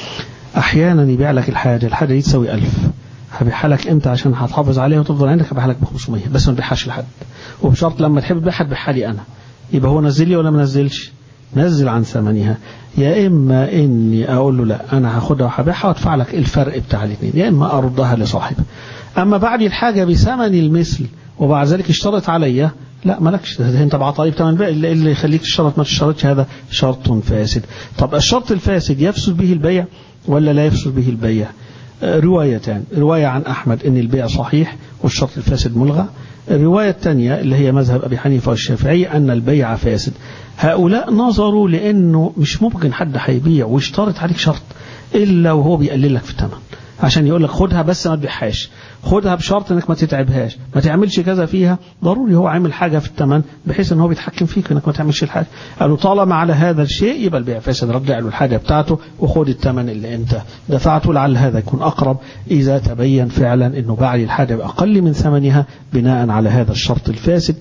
احيانا يبيع لك الحاجه الحاجه دي تساوي 1000 هبيعها لك انت عشان هتحافظ عليها وتفضل عندك هبيعها لك ب 500 بس ما تبيعهاش لحد وبشرط لما تحب تبيعها تبيعها لي انا يبقى هو نزل لي ولا ما نزلش نزل عن ثمنها يا إما إني أقول له لا أنا هاخدها وهبيعها وأدفع لك الفرق بتاع الاثنين يا إما أردها لصاحبها أما بعد الحاجة بثمن المثل وبعد ذلك اشترط عليا لا مالكش انت بعطاري بثمن بيع اللي يخليك تشترط ما تشترطش هذا شرط فاسد طب الشرط الفاسد يفسد به البيع ولا لا يفسد به البيع روايتان رواية عن أحمد أن البيع صحيح والشرط الفاسد ملغى الرواية الثانية اللي هي مذهب أبي حنيفة والشافعي أن البيع فاسد هؤلاء نظروا لأنه مش ممكن حد هيبيع ويشترط عليك شرط إلا وهو بيقلل لك في الثمن عشان يقول لك خدها بس ما تبيعهاش خدها بشرط انك ما تتعبهاش ما تعملش كذا فيها ضروري هو عامل حاجة في الثمن بحيث ان هو بيتحكم فيك انك ما تعملش الحاجة قالوا طالما على هذا الشيء يبقى البيع فاسد رجع له الحاجة بتاعته وخد الثمن اللي انت دفعته لعل هذا يكون اقرب اذا تبين فعلا انه باع لي الحاجة باقل من ثمنها بناء على هذا الشرط الفاسد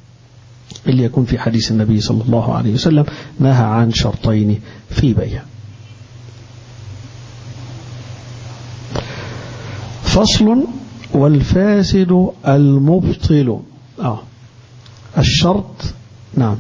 اللي يكون في حديث النبي صلى الله عليه وسلم نهى عن شرطين في بيع فصل والفاسد المبطل آه. الشرط نعم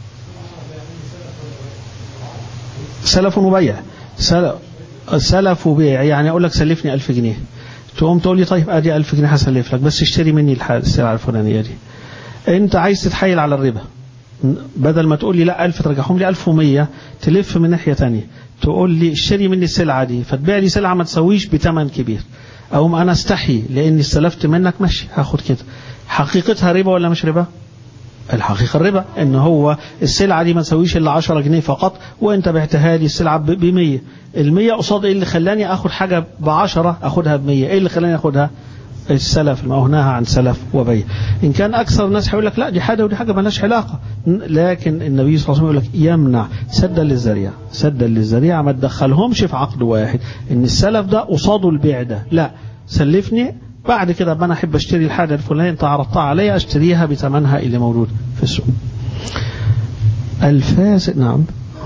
سلف وبيع سلف, سلف وبيع يعني أقول لك سلفني ألف جنيه تقوم تقول لي طيب أدي ألف جنيه هسلف لك بس اشتري مني السلعة الفلانية دي أنت عايز تتحايل على الربا بدل ما تقول لي لا ألف ترجعهم لي ألف ومية تلف من ناحية تانية تقول لي اشتري مني السلعة دي فتبيع لي سلعة ما تسويش بثمن كبير أو ما أنا استحي لأني استلفت منك ماشي هاخد كده حقيقتها ربا ولا مش ربا الحقيقة الربا ان هو السلعة دي ما تسويش الا 10 جنيه فقط وانت بعتها لي السلعة ب 100 ال 100 قصاد ايه اللي خلاني اخد حاجة ب 10 اخدها ب 100 ايه اللي خلاني اخدها السلف ما هناها عن سلف وبيع إن كان أكثر الناس هيقول لك لا دي حاجة ودي حاجة مالهاش علاقة لكن النبي صلى الله عليه وسلم يقول لك يمنع سدا للذريعة سدا للذريعة ما تدخلهمش في عقد واحد إن السلف ده قصاده البيع ده لا سلفني بعد كده انا احب اشتري الحاجة الفلانية انت عرضتها عليا اشتريها بثمنها اللي موجود في السوق الفاسد نعم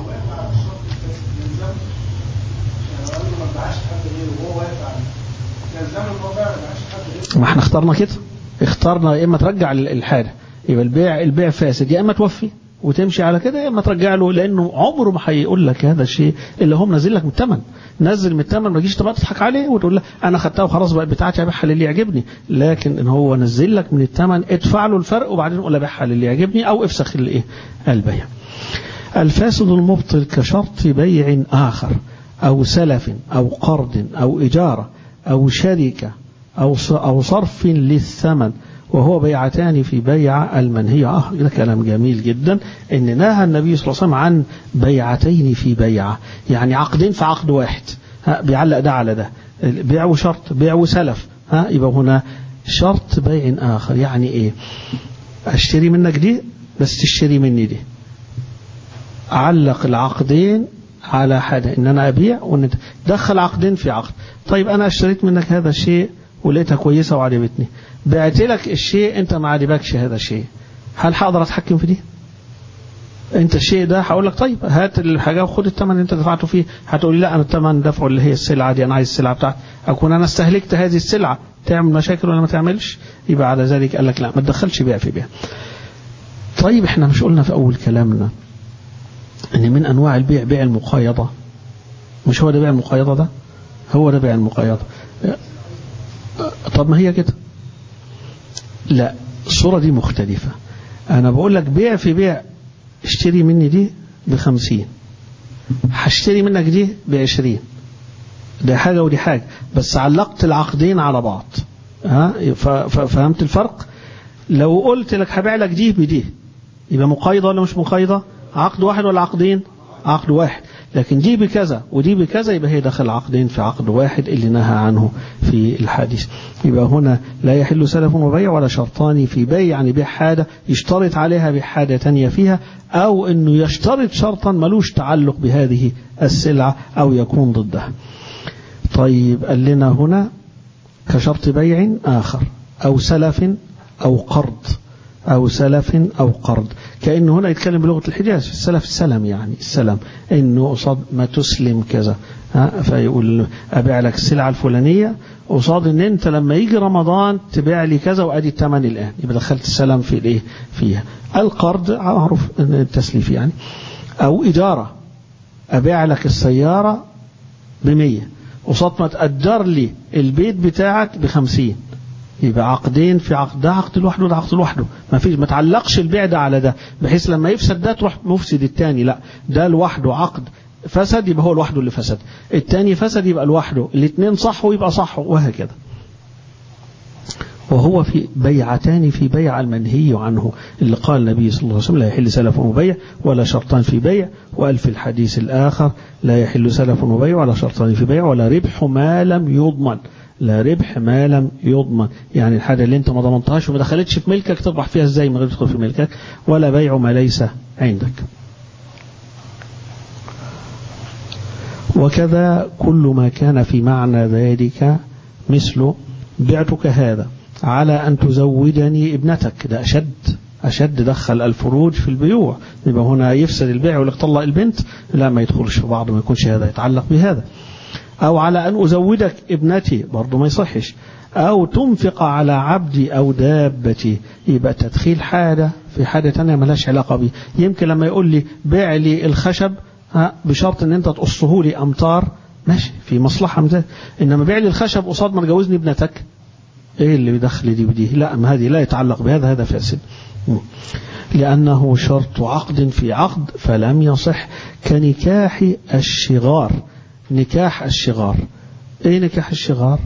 ما احنا اخترنا كده اخترنا يا اما ترجع الحاجه يبقى البيع البيع فاسد يا اما توفي وتمشي على كده يا اما ترجع له لانه عمره ما هيقول لك هذا الشيء اللي هم نازل لك من الثمن نزل من الثمن ما تجيش تبقى تضحك عليه وتقول له انا خدتها وخلاص بقت بتاعتي ابيعها للي يعجبني لكن ان هو نزل لك من الثمن ادفع له الفرق وبعدين قول ابيعها للي يعجبني او افسخ الايه البيع الفاسد المبطل كشرط بيع اخر او سلف او قرض او اجاره او شركه أو أو صرف للثمن وهو بيعتان في بيع المنهي آه ده كلام جميل جدا إن نهى النبي صلى الله عليه وسلم عن بيعتين في بيعة يعني عقدين في عقد واحد ها بيعلق ده على ده بيع وشرط بيع وسلف ها يبقى هنا شرط بيع آخر يعني إيه أشتري منك دي بس تشتري مني دي علق العقدين على حاجة إن أنا أبيع وإن دخل عقدين في عقد طيب أنا اشتريت منك هذا الشيء ولقيتها كويسة وعجبتني بعت لك الشيء انت ما عجبكش هذا الشيء هل هقدر اتحكم في دي انت الشيء ده هقول لك طيب هات الحاجة وخد الثمن اللي انت دفعته فيه هتقول لي لا انا الثمن دفعه اللي هي السلعة دي انا عايز السلعة بتاعتي اكون انا استهلكت هذه السلعة تعمل مشاكل ولا ما تعملش يبقى على ذلك قال لك لا ما تدخلش بيع في بيع طيب احنا مش قلنا في اول كلامنا ان من انواع البيع بيع المقايضة مش هو ده بيع المقايضة ده هو ده بيع المقايضة طب ما هي كده لا الصورة دي مختلفة أنا بقول لك بيع في بيع اشتري مني دي بخمسين هشتري منك دي بعشرين دي حاجة ودي حاجة بس علقت العقدين على بعض ها فهمت الفرق لو قلت لك هبيع لك دي بدي يبقى مقايضة ولا مش مقايضة عقد واحد ولا عقدين عقد واحد لكن دي بكذا ودي بكذا يبقى هي دخل عقدين في عقد واحد اللي نهى عنه في الحديث يبقى هنا لا يحل سلف وبيع ولا شرطان في بيع يعني بيع حاجة يشترط عليها بحاجة تانية فيها أو أنه يشترط شرطا ملوش تعلق بهذه السلعة أو يكون ضدها طيب قال لنا هنا كشرط بيع آخر أو سلف أو قرض أو سلف أو قرض كأنه هنا يتكلم بلغة الحجاز السلف السلم يعني السلم إنه قصاد ما تسلم كذا ها فيقول أبيع لك السلعة الفلانية قصاد إن أنت لما يجي رمضان تبيع لي كذا وأدي الثمن الآن يبقى دخلت السلم في الإيه فيها القرض معروف التسليف يعني أو إجارة أبيع لك السيارة بمية قصاد ما تأجر لي البيت بتاعك بخمسين يبقى عقدين في عقد ده عقد لوحده ده عقد لوحده ما فيش ما تعلقش البيع ده على ده بحيث لما يفسد ده تروح مفسد التاني لا ده لوحده عقد فسد يبقى هو لوحده اللي فسد التاني فسد يبقى لوحده الاثنين صح ويبقى صح وهكذا وهو في بيعتان في بيع المنهي عنه اللي قال النبي صلى الله عليه وسلم لا يحل سلف وبيع ولا شرطان في بيع وقال في الحديث الآخر لا يحل سلف وبيع ولا شرطان في بيع ولا ربح ما لم يضمن لا ربح ما لم يضمن يعني الحاجة اللي انت ما ضمنتهاش وما دخلتش في ملكك تربح فيها ازاي من غير تدخل في ملكك ولا بيع ما ليس عندك وكذا كل ما كان في معنى ذلك مثل بعتك هذا على أن تزوجني ابنتك ده أشد أشد دخل الفروج في البيوع يبقى هنا يفسد البيع ولا طلق البنت لا ما يدخلش في بعض ما يكونش هذا يتعلق بهذا أو على أن أزودك ابنتي برضه ما يصحش أو تنفق على عبدي أو دابتي يبقى تدخيل حاجة في حاجة تانية ملهاش علاقة بي يمكن لما يقول لي بيع لي الخشب بشرط ان انت تقصه لي امتار ماشي في مصلحة من انما بيع لي الخشب قصاد ما تجوزني ابنتك ايه اللي بيدخل دي ودي لا ما هذه لا يتعلق بهذا هذا فاسد لأنه شرط عقد في عقد فلم يصح كنكاح الشغار نكاح الشغار ايه نكاح الشغار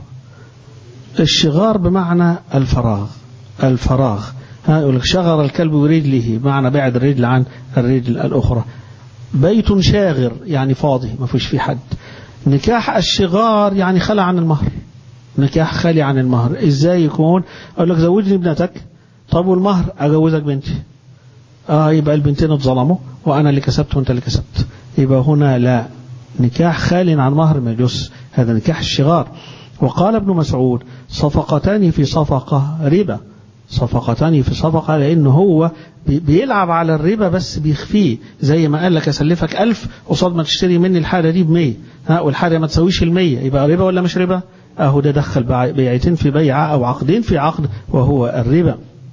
الشغار بمعنى الفراغ الفراغ ها يقول لك شغر الكلب برجله معنى بعد الرجل عن الرجل الأخرى بيت شاغر يعني فاضي ما فيش فيه حد نكاح الشغار يعني خلع عن المهر نكاح خالي عن المهر ازاي يكون اقول لك زوجني ابنتك طب والمهر اجوزك بنتي اه يبقى البنتين اتظلموا وانا اللي كسبت وانت اللي كسبت يبقى هنا لا نكاح خال عن مهر ما يجوز هذا نكاح الشغار وقال ابن مسعود صفقتان في صفقة ربا صفقتان في صفقة لأن هو بيلعب على الربا بس بيخفيه زي ما قال لك أسلفك ألف قصاد ما تشتري مني الحاجة دي بمية ها والحاجة ما تسويش المية يبقى ربا ولا مش ربا أهو ده دخل بيعتين في بيعة أو عقدين في عقد وهو الربا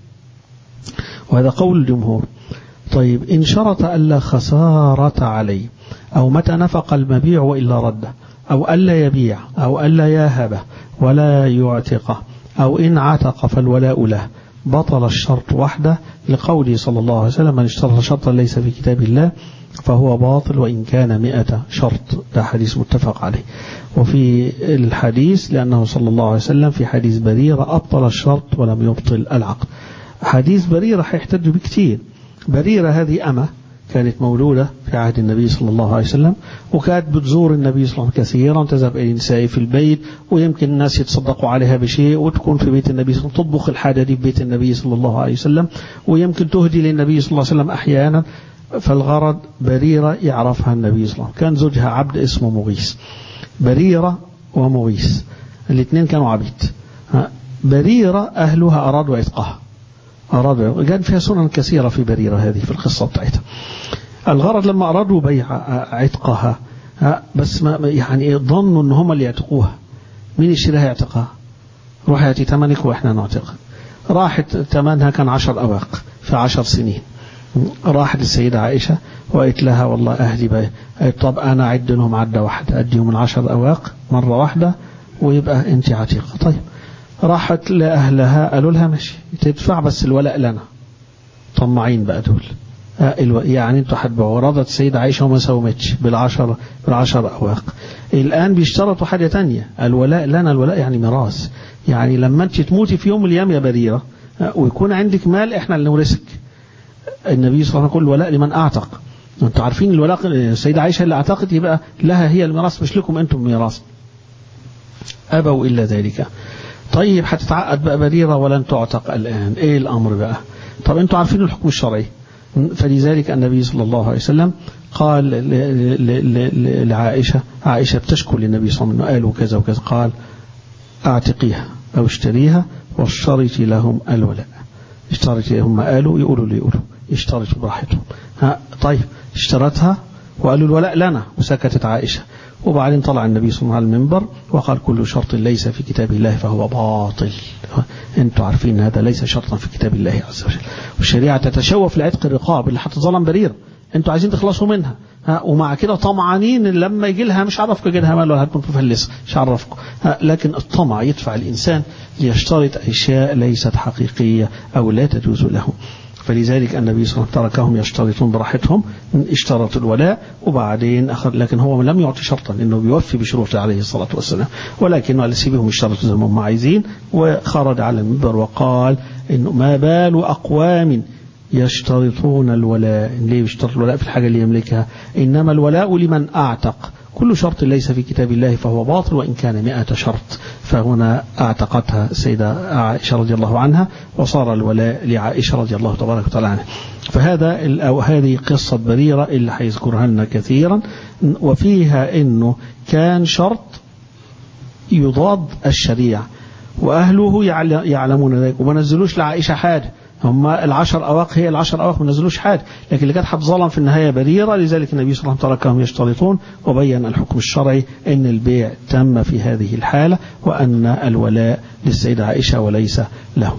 وهذا قول الجمهور طيب إن شرط ألا خسارة عليه أو متى نفق المبيع وإلا رده أو ألا يبيع أو ألا يهبه ولا يعتقه أو إن عتق فالولاء له بطل الشرط وحده لقوله صلى الله عليه وسلم من اشترط شرطا ليس في كتاب الله فهو باطل وإن كان مئة شرط ده حديث متفق عليه وفي الحديث لأنه صلى الله عليه وسلم في حديث بريرة أبطل الشرط ولم يبطل العقد حديث بريرة هيحتج بكتير بريرة هذه أمة كانت مولودة في عهد النبي صلى الله عليه وسلم وكانت بتزور النبي صلى الله عليه وسلم كثيرا تذهب إلى النساء في البيت ويمكن الناس يتصدقوا عليها بشيء وتكون في بيت النبي صلى الله عليه وسلم تطبخ الحاجة دي في بيت النبي صلى الله عليه وسلم ويمكن تهدي للنبي صلى الله عليه وسلم أحيانا فالغرض بريرة يعرفها النبي صلى الله عليه وسلم كان زوجها عبد اسمه مغيث بريرة ومغيث الاثنين كانوا عبيد بريرة أهلها أرادوا عتقها أرادوا كان فيها سنن كثيرة في بريرة هذه في القصة بتاعتها الغرض لما أرادوا بيع عتقها بس ما يعني ظنوا ان هم اللي يعتقوها مين يشتريها يعتقها روح يأتي ثمنك وإحنا نعتقها راحت ثمنها كان عشر أواق في عشر سنين راحت السيدة عائشة وقالت لها والله أهلي بقى طب أنا أعد لهم عدة واحدة أديهم من عشر أواق مرة واحدة ويبقى أنت عتيقة طيب راحت لأهلها قالوا لها ماشي تدفع بس الولاء لنا طماعين بقى دول يعني انتوا هتبيعوا رضت السيدة عائشة وما سومتش بالعشر بالعشر أواق الآن بيشترطوا حاجة تانية الولاء لنا الولاء يعني ميراث يعني لما انت تموتي في يوم من الأيام يا بريرة ويكون عندك مال احنا اللي نورثك النبي صلى الله عليه وسلم يقول الولاء لمن أعتق انتوا عارفين الولاء السيدة عائشة اللي اعتقد يبقى لها هي الميراث مش لكم انتم ميراث أبوا إلا ذلك طيب هتتعقد بقى بريرة ولن تعتق الآن ايه الأمر بقى طب انتوا عارفين الحكم الشرعي فلذلك النبي صلى الله عليه وسلم قال لعائشة عائشة بتشكو للنبي صلى الله عليه وسلم قالوا كذا وكذا قال اعتقيها أو اشتريها واشترطي لهم الولاء اشترطي هم قالوا يقولوا لي يقولوا اشترطوا براحتهم ها طيب اشترتها وقالوا الولاء لنا وسكتت عائشة وبعدين طلع النبي صلى الله عليه وسلم على المنبر وقال كل شرط ليس في كتاب الله فهو باطل انتوا عارفين هذا ليس شرطا في كتاب الله عز وجل والشريعة تتشوف لعتق الرقاب اللي هتظلم بريرة انتوا عايزين تخلصوا منها ها ومع كده طمعانين لما يجي لها مش عرفكم يجي لها مال ولا هتكون مفلسه مش عرفكم لكن الطمع يدفع الانسان ليشترط اشياء ليست حقيقيه او لا تجوز له فلذلك النبي صلى الله عليه وسلم تركهم يشترطون براحتهم اشترط الولاء وبعدين أخذ لكن هو لم يعطي شرطا انه بيوفي بشروطه عليه الصلاة والسلام ولكن قال سيبهم يشترطوا زي ما هم عايزين وخرج على المنبر وقال انه ما بال اقوام يشترطون الولاء ليه يشترط الولاء في الحاجة اللي يملكها إنما الولاء لمن أعتق كل شرط ليس في كتاب الله فهو باطل وإن كان مئة شرط فهنا أعتقتها السيدة عائشة رضي الله عنها وصار الولاء لعائشة رضي الله تبارك وتعالى عنها فهذا أو هذه قصة بريرة اللي هيذكرها لنا كثيرا وفيها أنه كان شرط يضاد الشريعة وأهله يعلمون ذلك وما نزلوش لعائشة حاجة هم العشر أواق هي العشر أواق ما نزلوش حاجة لكن اللي كانت هتظلم في النهاية بريرة لذلك النبي صلى الله عليه وسلم تركهم يشترطون وبين الحكم الشرعي أن البيع تم في هذه الحالة وأن الولاء للسيدة عائشة وليس لهم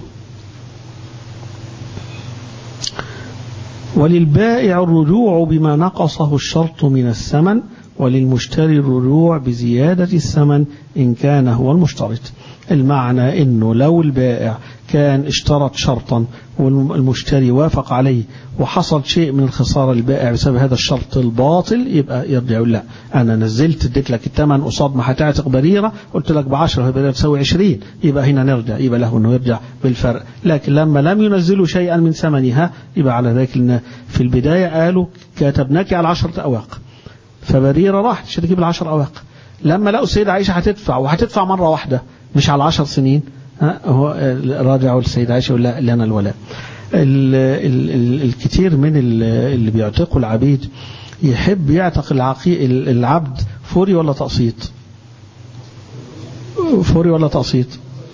وللبائع الرجوع بما نقصه الشرط من الثمن وللمشتري الرجوع بزيادة الثمن إن كان هو المشترط المعنى أنه لو البائع كان اشترط شرطا والمشتري وافق عليه وحصل شيء من الخسارة البائع بسبب هذا الشرط الباطل يبقى يرجع يقول لا أنا نزلت اديت لك الثمن قصاد ما هتعتق بريرة قلت لك بعشرة بريرة تساوي عشرين يبقى هنا نرجع يبقى له أنه يرجع بالفرق لكن لما لم ينزلوا شيئا من ثمنها يبقى على ذلك إن في البداية قالوا كتبناك على عشرة أواق فبريرة راحت تشتري بالعشر أواق لما لقوا السيدة عائشة هتدفع وهتدفع مرة واحدة مش على عشر سنين هو راجعوا للسيدة عائشة يقول لا لنا الولاء ال ال ال الكثير من اللي بيعتقوا العبيد يحب يعتق العقي العبد فوري ولا تقسيط فوري ولا تقسيط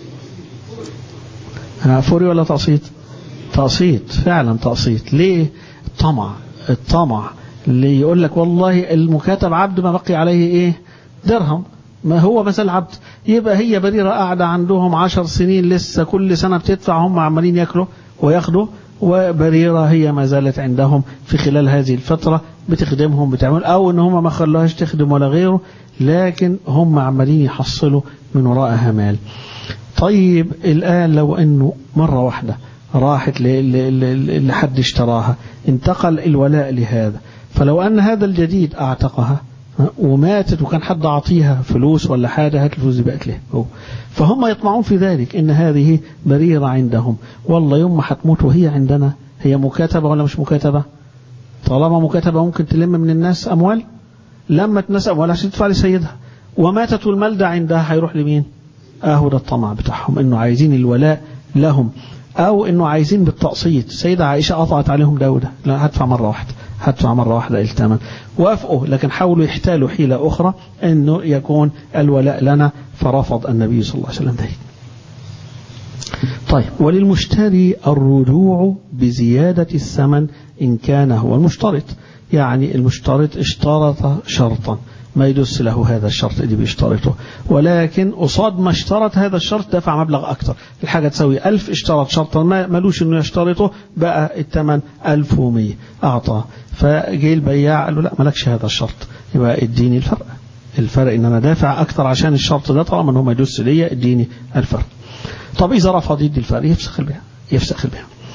فوري ولا تقسيط تقسيط فعلا تقسيط ليه الطمع الطمع اللي يقول لك والله المكاتب عبد ما بقي عليه ايه درهم ما هو مثل عبد يبقى هي بريرة قاعدة عندهم عشر سنين لسه كل سنة بتدفع هم عمالين ياكلوا وياخدوا وبريرة هي ما زالت عندهم في خلال هذه الفترة بتخدمهم بتعمل أو إن هم ما خلوهاش تخدم ولا غيره لكن هم عمالين يحصلوا من وراءها مال طيب الآن لو أنه مرة واحدة راحت لحد اشتراها انتقل الولاء لهذا فلو أن هذا الجديد أعتقها وماتت وكان حد أعطيها فلوس ولا حاجة هات الفلوس دي بقت له فهم يطمعون في ذلك إن هذه بريرة عندهم والله يوم ما هتموت وهي عندنا هي مكاتبة ولا مش مكاتبة طالما مكاتبة ممكن تلم من الناس أموال لما تنسى أموال عشان تدفع لسيدها وماتت والمال ده عندها هيروح لمين أهو ده الطمع بتاعهم إنه عايزين الولاء لهم أو إنه عايزين بالتقسيط سيدة عائشة قطعت عليهم داودة لا هدفع مرة واحدة هدفع مرة واحدة الثمن وافقوا لكن حاولوا يحتالوا حيلة أخرى أنه يكون الولاء لنا فرفض النبي صلى الله عليه وسلم ذلك طيب وللمشتري الرجوع بزيادة الثمن إن كان هو المشترط يعني المشترط اشترط شرطا ما يدس له هذا الشرط اللي بيشترطه ولكن قصاد ما اشترط هذا الشرط دفع مبلغ أكثر الحاجة تساوي ألف اشترط شرطا ما ملوش انه يشترطه بقى الثمن ألف ومية أعطاه فجي البياع قال له لا مالكش هذا الشرط يبقى اديني الفرق الفرق ان انا دافع اكثر عشان الشرط ده طالما ان هو ما يدوس ليا اديني الفرق طب اذا رفض يدي الفرق يفسخ البيع يفسخ البيع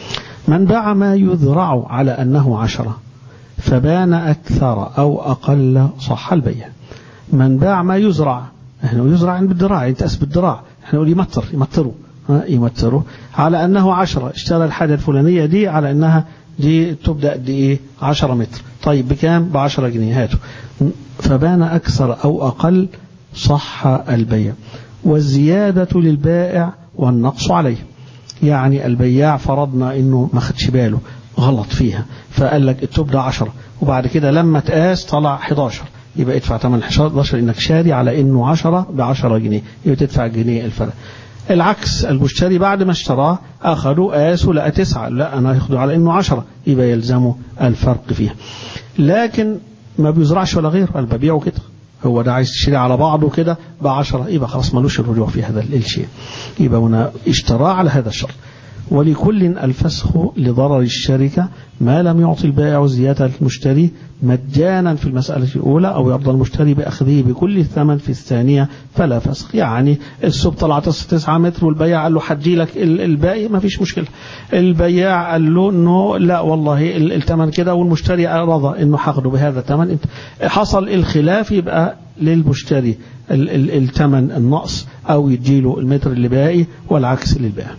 من باع ما يذرع على أنه عشرة فبان أكثر أو أقل صح البيع من باع ما يزرع احنا يزرع بالذراع ينتأس بالذراع احنا نقول يمتر يمتروا يمتروا على أنه عشرة اشترى الحاجة الفلانية دي على أنها دي تبدأ قد إيه 10 متر طيب بكام ب 10 جنيه هاتوا فبان أكثر أو أقل صح البيع والزيادة للبائع والنقص عليه يعني البياع فرضنا انه ما خدش باله غلط فيها فقال لك التوب ده 10 وبعد كده لما تقاس طلع 11 يبقى ادفع ثمن 11 انك شاري على انه 10 ب 10 جنيه يبقى تدفع جنيه الفرق العكس المشتري بعد ما اشتراه اخذوا قاسوا لقى 9 لا انا هاخده على انه 10 يبقى يلزمه الفرق فيها لكن ما بيزرعش ولا غيره انا ببيعه كده هو ده عايز تشتري على بعضه كده ب 10 يبقى خلاص ملوش الرجوع في هذا الشيء يبقى هنا اشتراه على هذا الشرط ولكل الفسخ لضرر الشركة ما لم يعطي البائع زيادة المشتري مجانا في المسألة الأولى أو يرضى المشتري بأخذه بكل الثمن في الثانية فلا فسخ يعني السوق طلع 9 متر والبياع قال له حدي لك الباقي ما فيش مشكلة البياع قال له انه لا والله الثمن كده والمشتري رضى انه هاخده بهذا الثمن حصل الخلاف يبقى للمشتري الثمن النقص او يديله المتر اللي باقي والعكس للبائع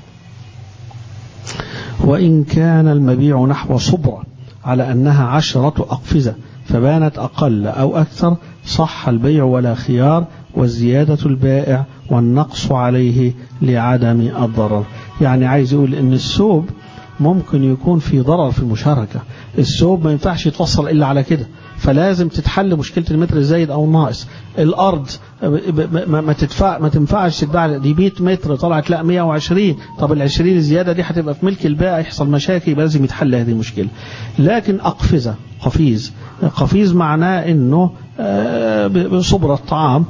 وإن كان المبيع نحو صبرة على أنها عشرة أقفزة فبانت أقل أو أكثر صح البيع ولا خيار والزيادة البائع والنقص عليه لعدم الضرر يعني عايز يقول أن السوب ممكن يكون في ضرر في المشاركة السوب ما ينفعش يتوصل إلا على كده فلازم تتحل مشكلة المتر الزايد أو الناقص الأرض ما تدفع ما تنفعش تتباع دي 100 متر طلعت لا 120 طب ال 20 الزيادة دي هتبقى في ملك البائع يحصل مشاكل يبقى لازم يتحل هذه المشكلة لكن أقفزة قفيز قفيز معناه انه بصبرة الطعام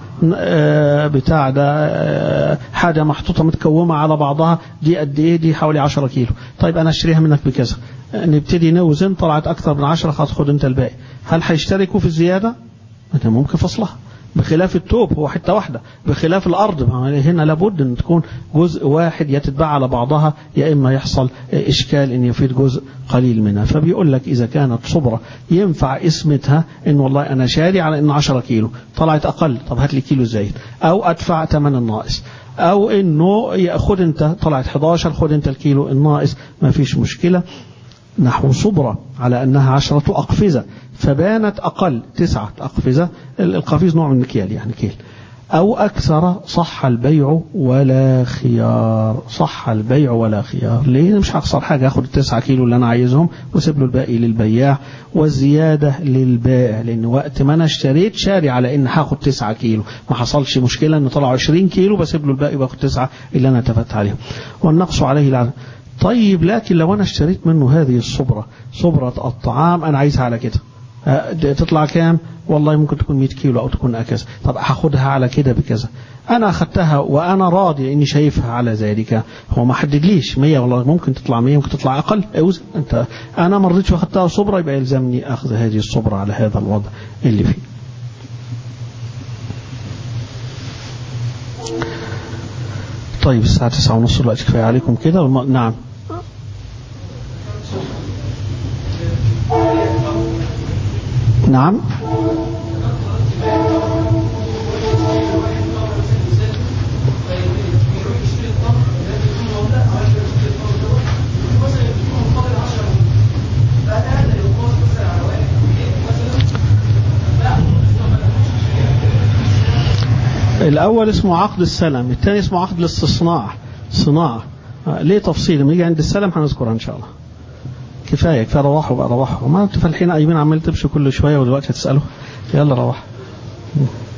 بتاع ده حاجة محطوطة متكومة على بعضها دي قد ايه دي حوالي 10 كيلو طيب انا اشتريها منك بكذا نبتدي نوزن طلعت اكثر من 10 خلاص خد انت الباقي هل هيشتركوا في الزيادة انا ممكن فصلها بخلاف التوب هو حتة واحدة بخلاف الأرض هنا لابد أن تكون جزء واحد يتتبع على بعضها يا إما يحصل إشكال أن يفيد جزء قليل منها فبيقول لك إذا كانت صبرة ينفع اسمتها أن والله أنا شاري على أن 10 كيلو طلعت أقل طب هات لي كيلو زايد أو أدفع ثمن الناقص أو أنه خد أنت طلعت 11 خد أنت الكيلو الناقص ما فيش مشكلة نحو صبرة على أنها عشرة أقفزة فبانت أقل تسعة أقفزة القفيز نوع من المكيال يعني كيل أو أكثر صح البيع ولا خيار صح البيع ولا خيار ليه مش هخسر حاجة أخد التسعة كيلو اللي أنا عايزهم وسيب له الباقي للبياع والزيادة للبائع لأن وقت ما أنا اشتريت شاري على إن هاخد تسعة كيلو ما حصلش مشكلة إن طلعوا 20 كيلو بسيب له الباقي باخد تسعة اللي أنا اتفقت عليهم والنقص عليه العدد طيب لكن لو أنا اشتريت منه هذه الصبرة صبرة الطعام أنا عايزها على كده تطلع كام والله ممكن تكون 100 كيلو أو تكون كذا طب هاخدها على كده بكذا أنا أخدتها وأنا راضي إني شايفها على ذلك هو ما حددليش 100 والله ممكن تطلع 100 ممكن تطلع أقل أوزن أنت أنا ما رضيتش وأخدتها صبرة يبقى يلزمني أخذ هذه الصبرة على هذا الوضع اللي فيه طيب الساعة تسعة ونص الوقت كفاية عليكم كده والم... نعم نعم الأول اسمه عقد السلم الثاني اسمه عقد الاستصناع صناعة ليه تفصيل لما يجي عند السلم هنذكرها إن شاء الله كفاية كفاية روحوا بقى روحوا ما انتوا فالحين قايمين عمال تمشوا كل شوية ودلوقتي هتسألوا يلا روحوا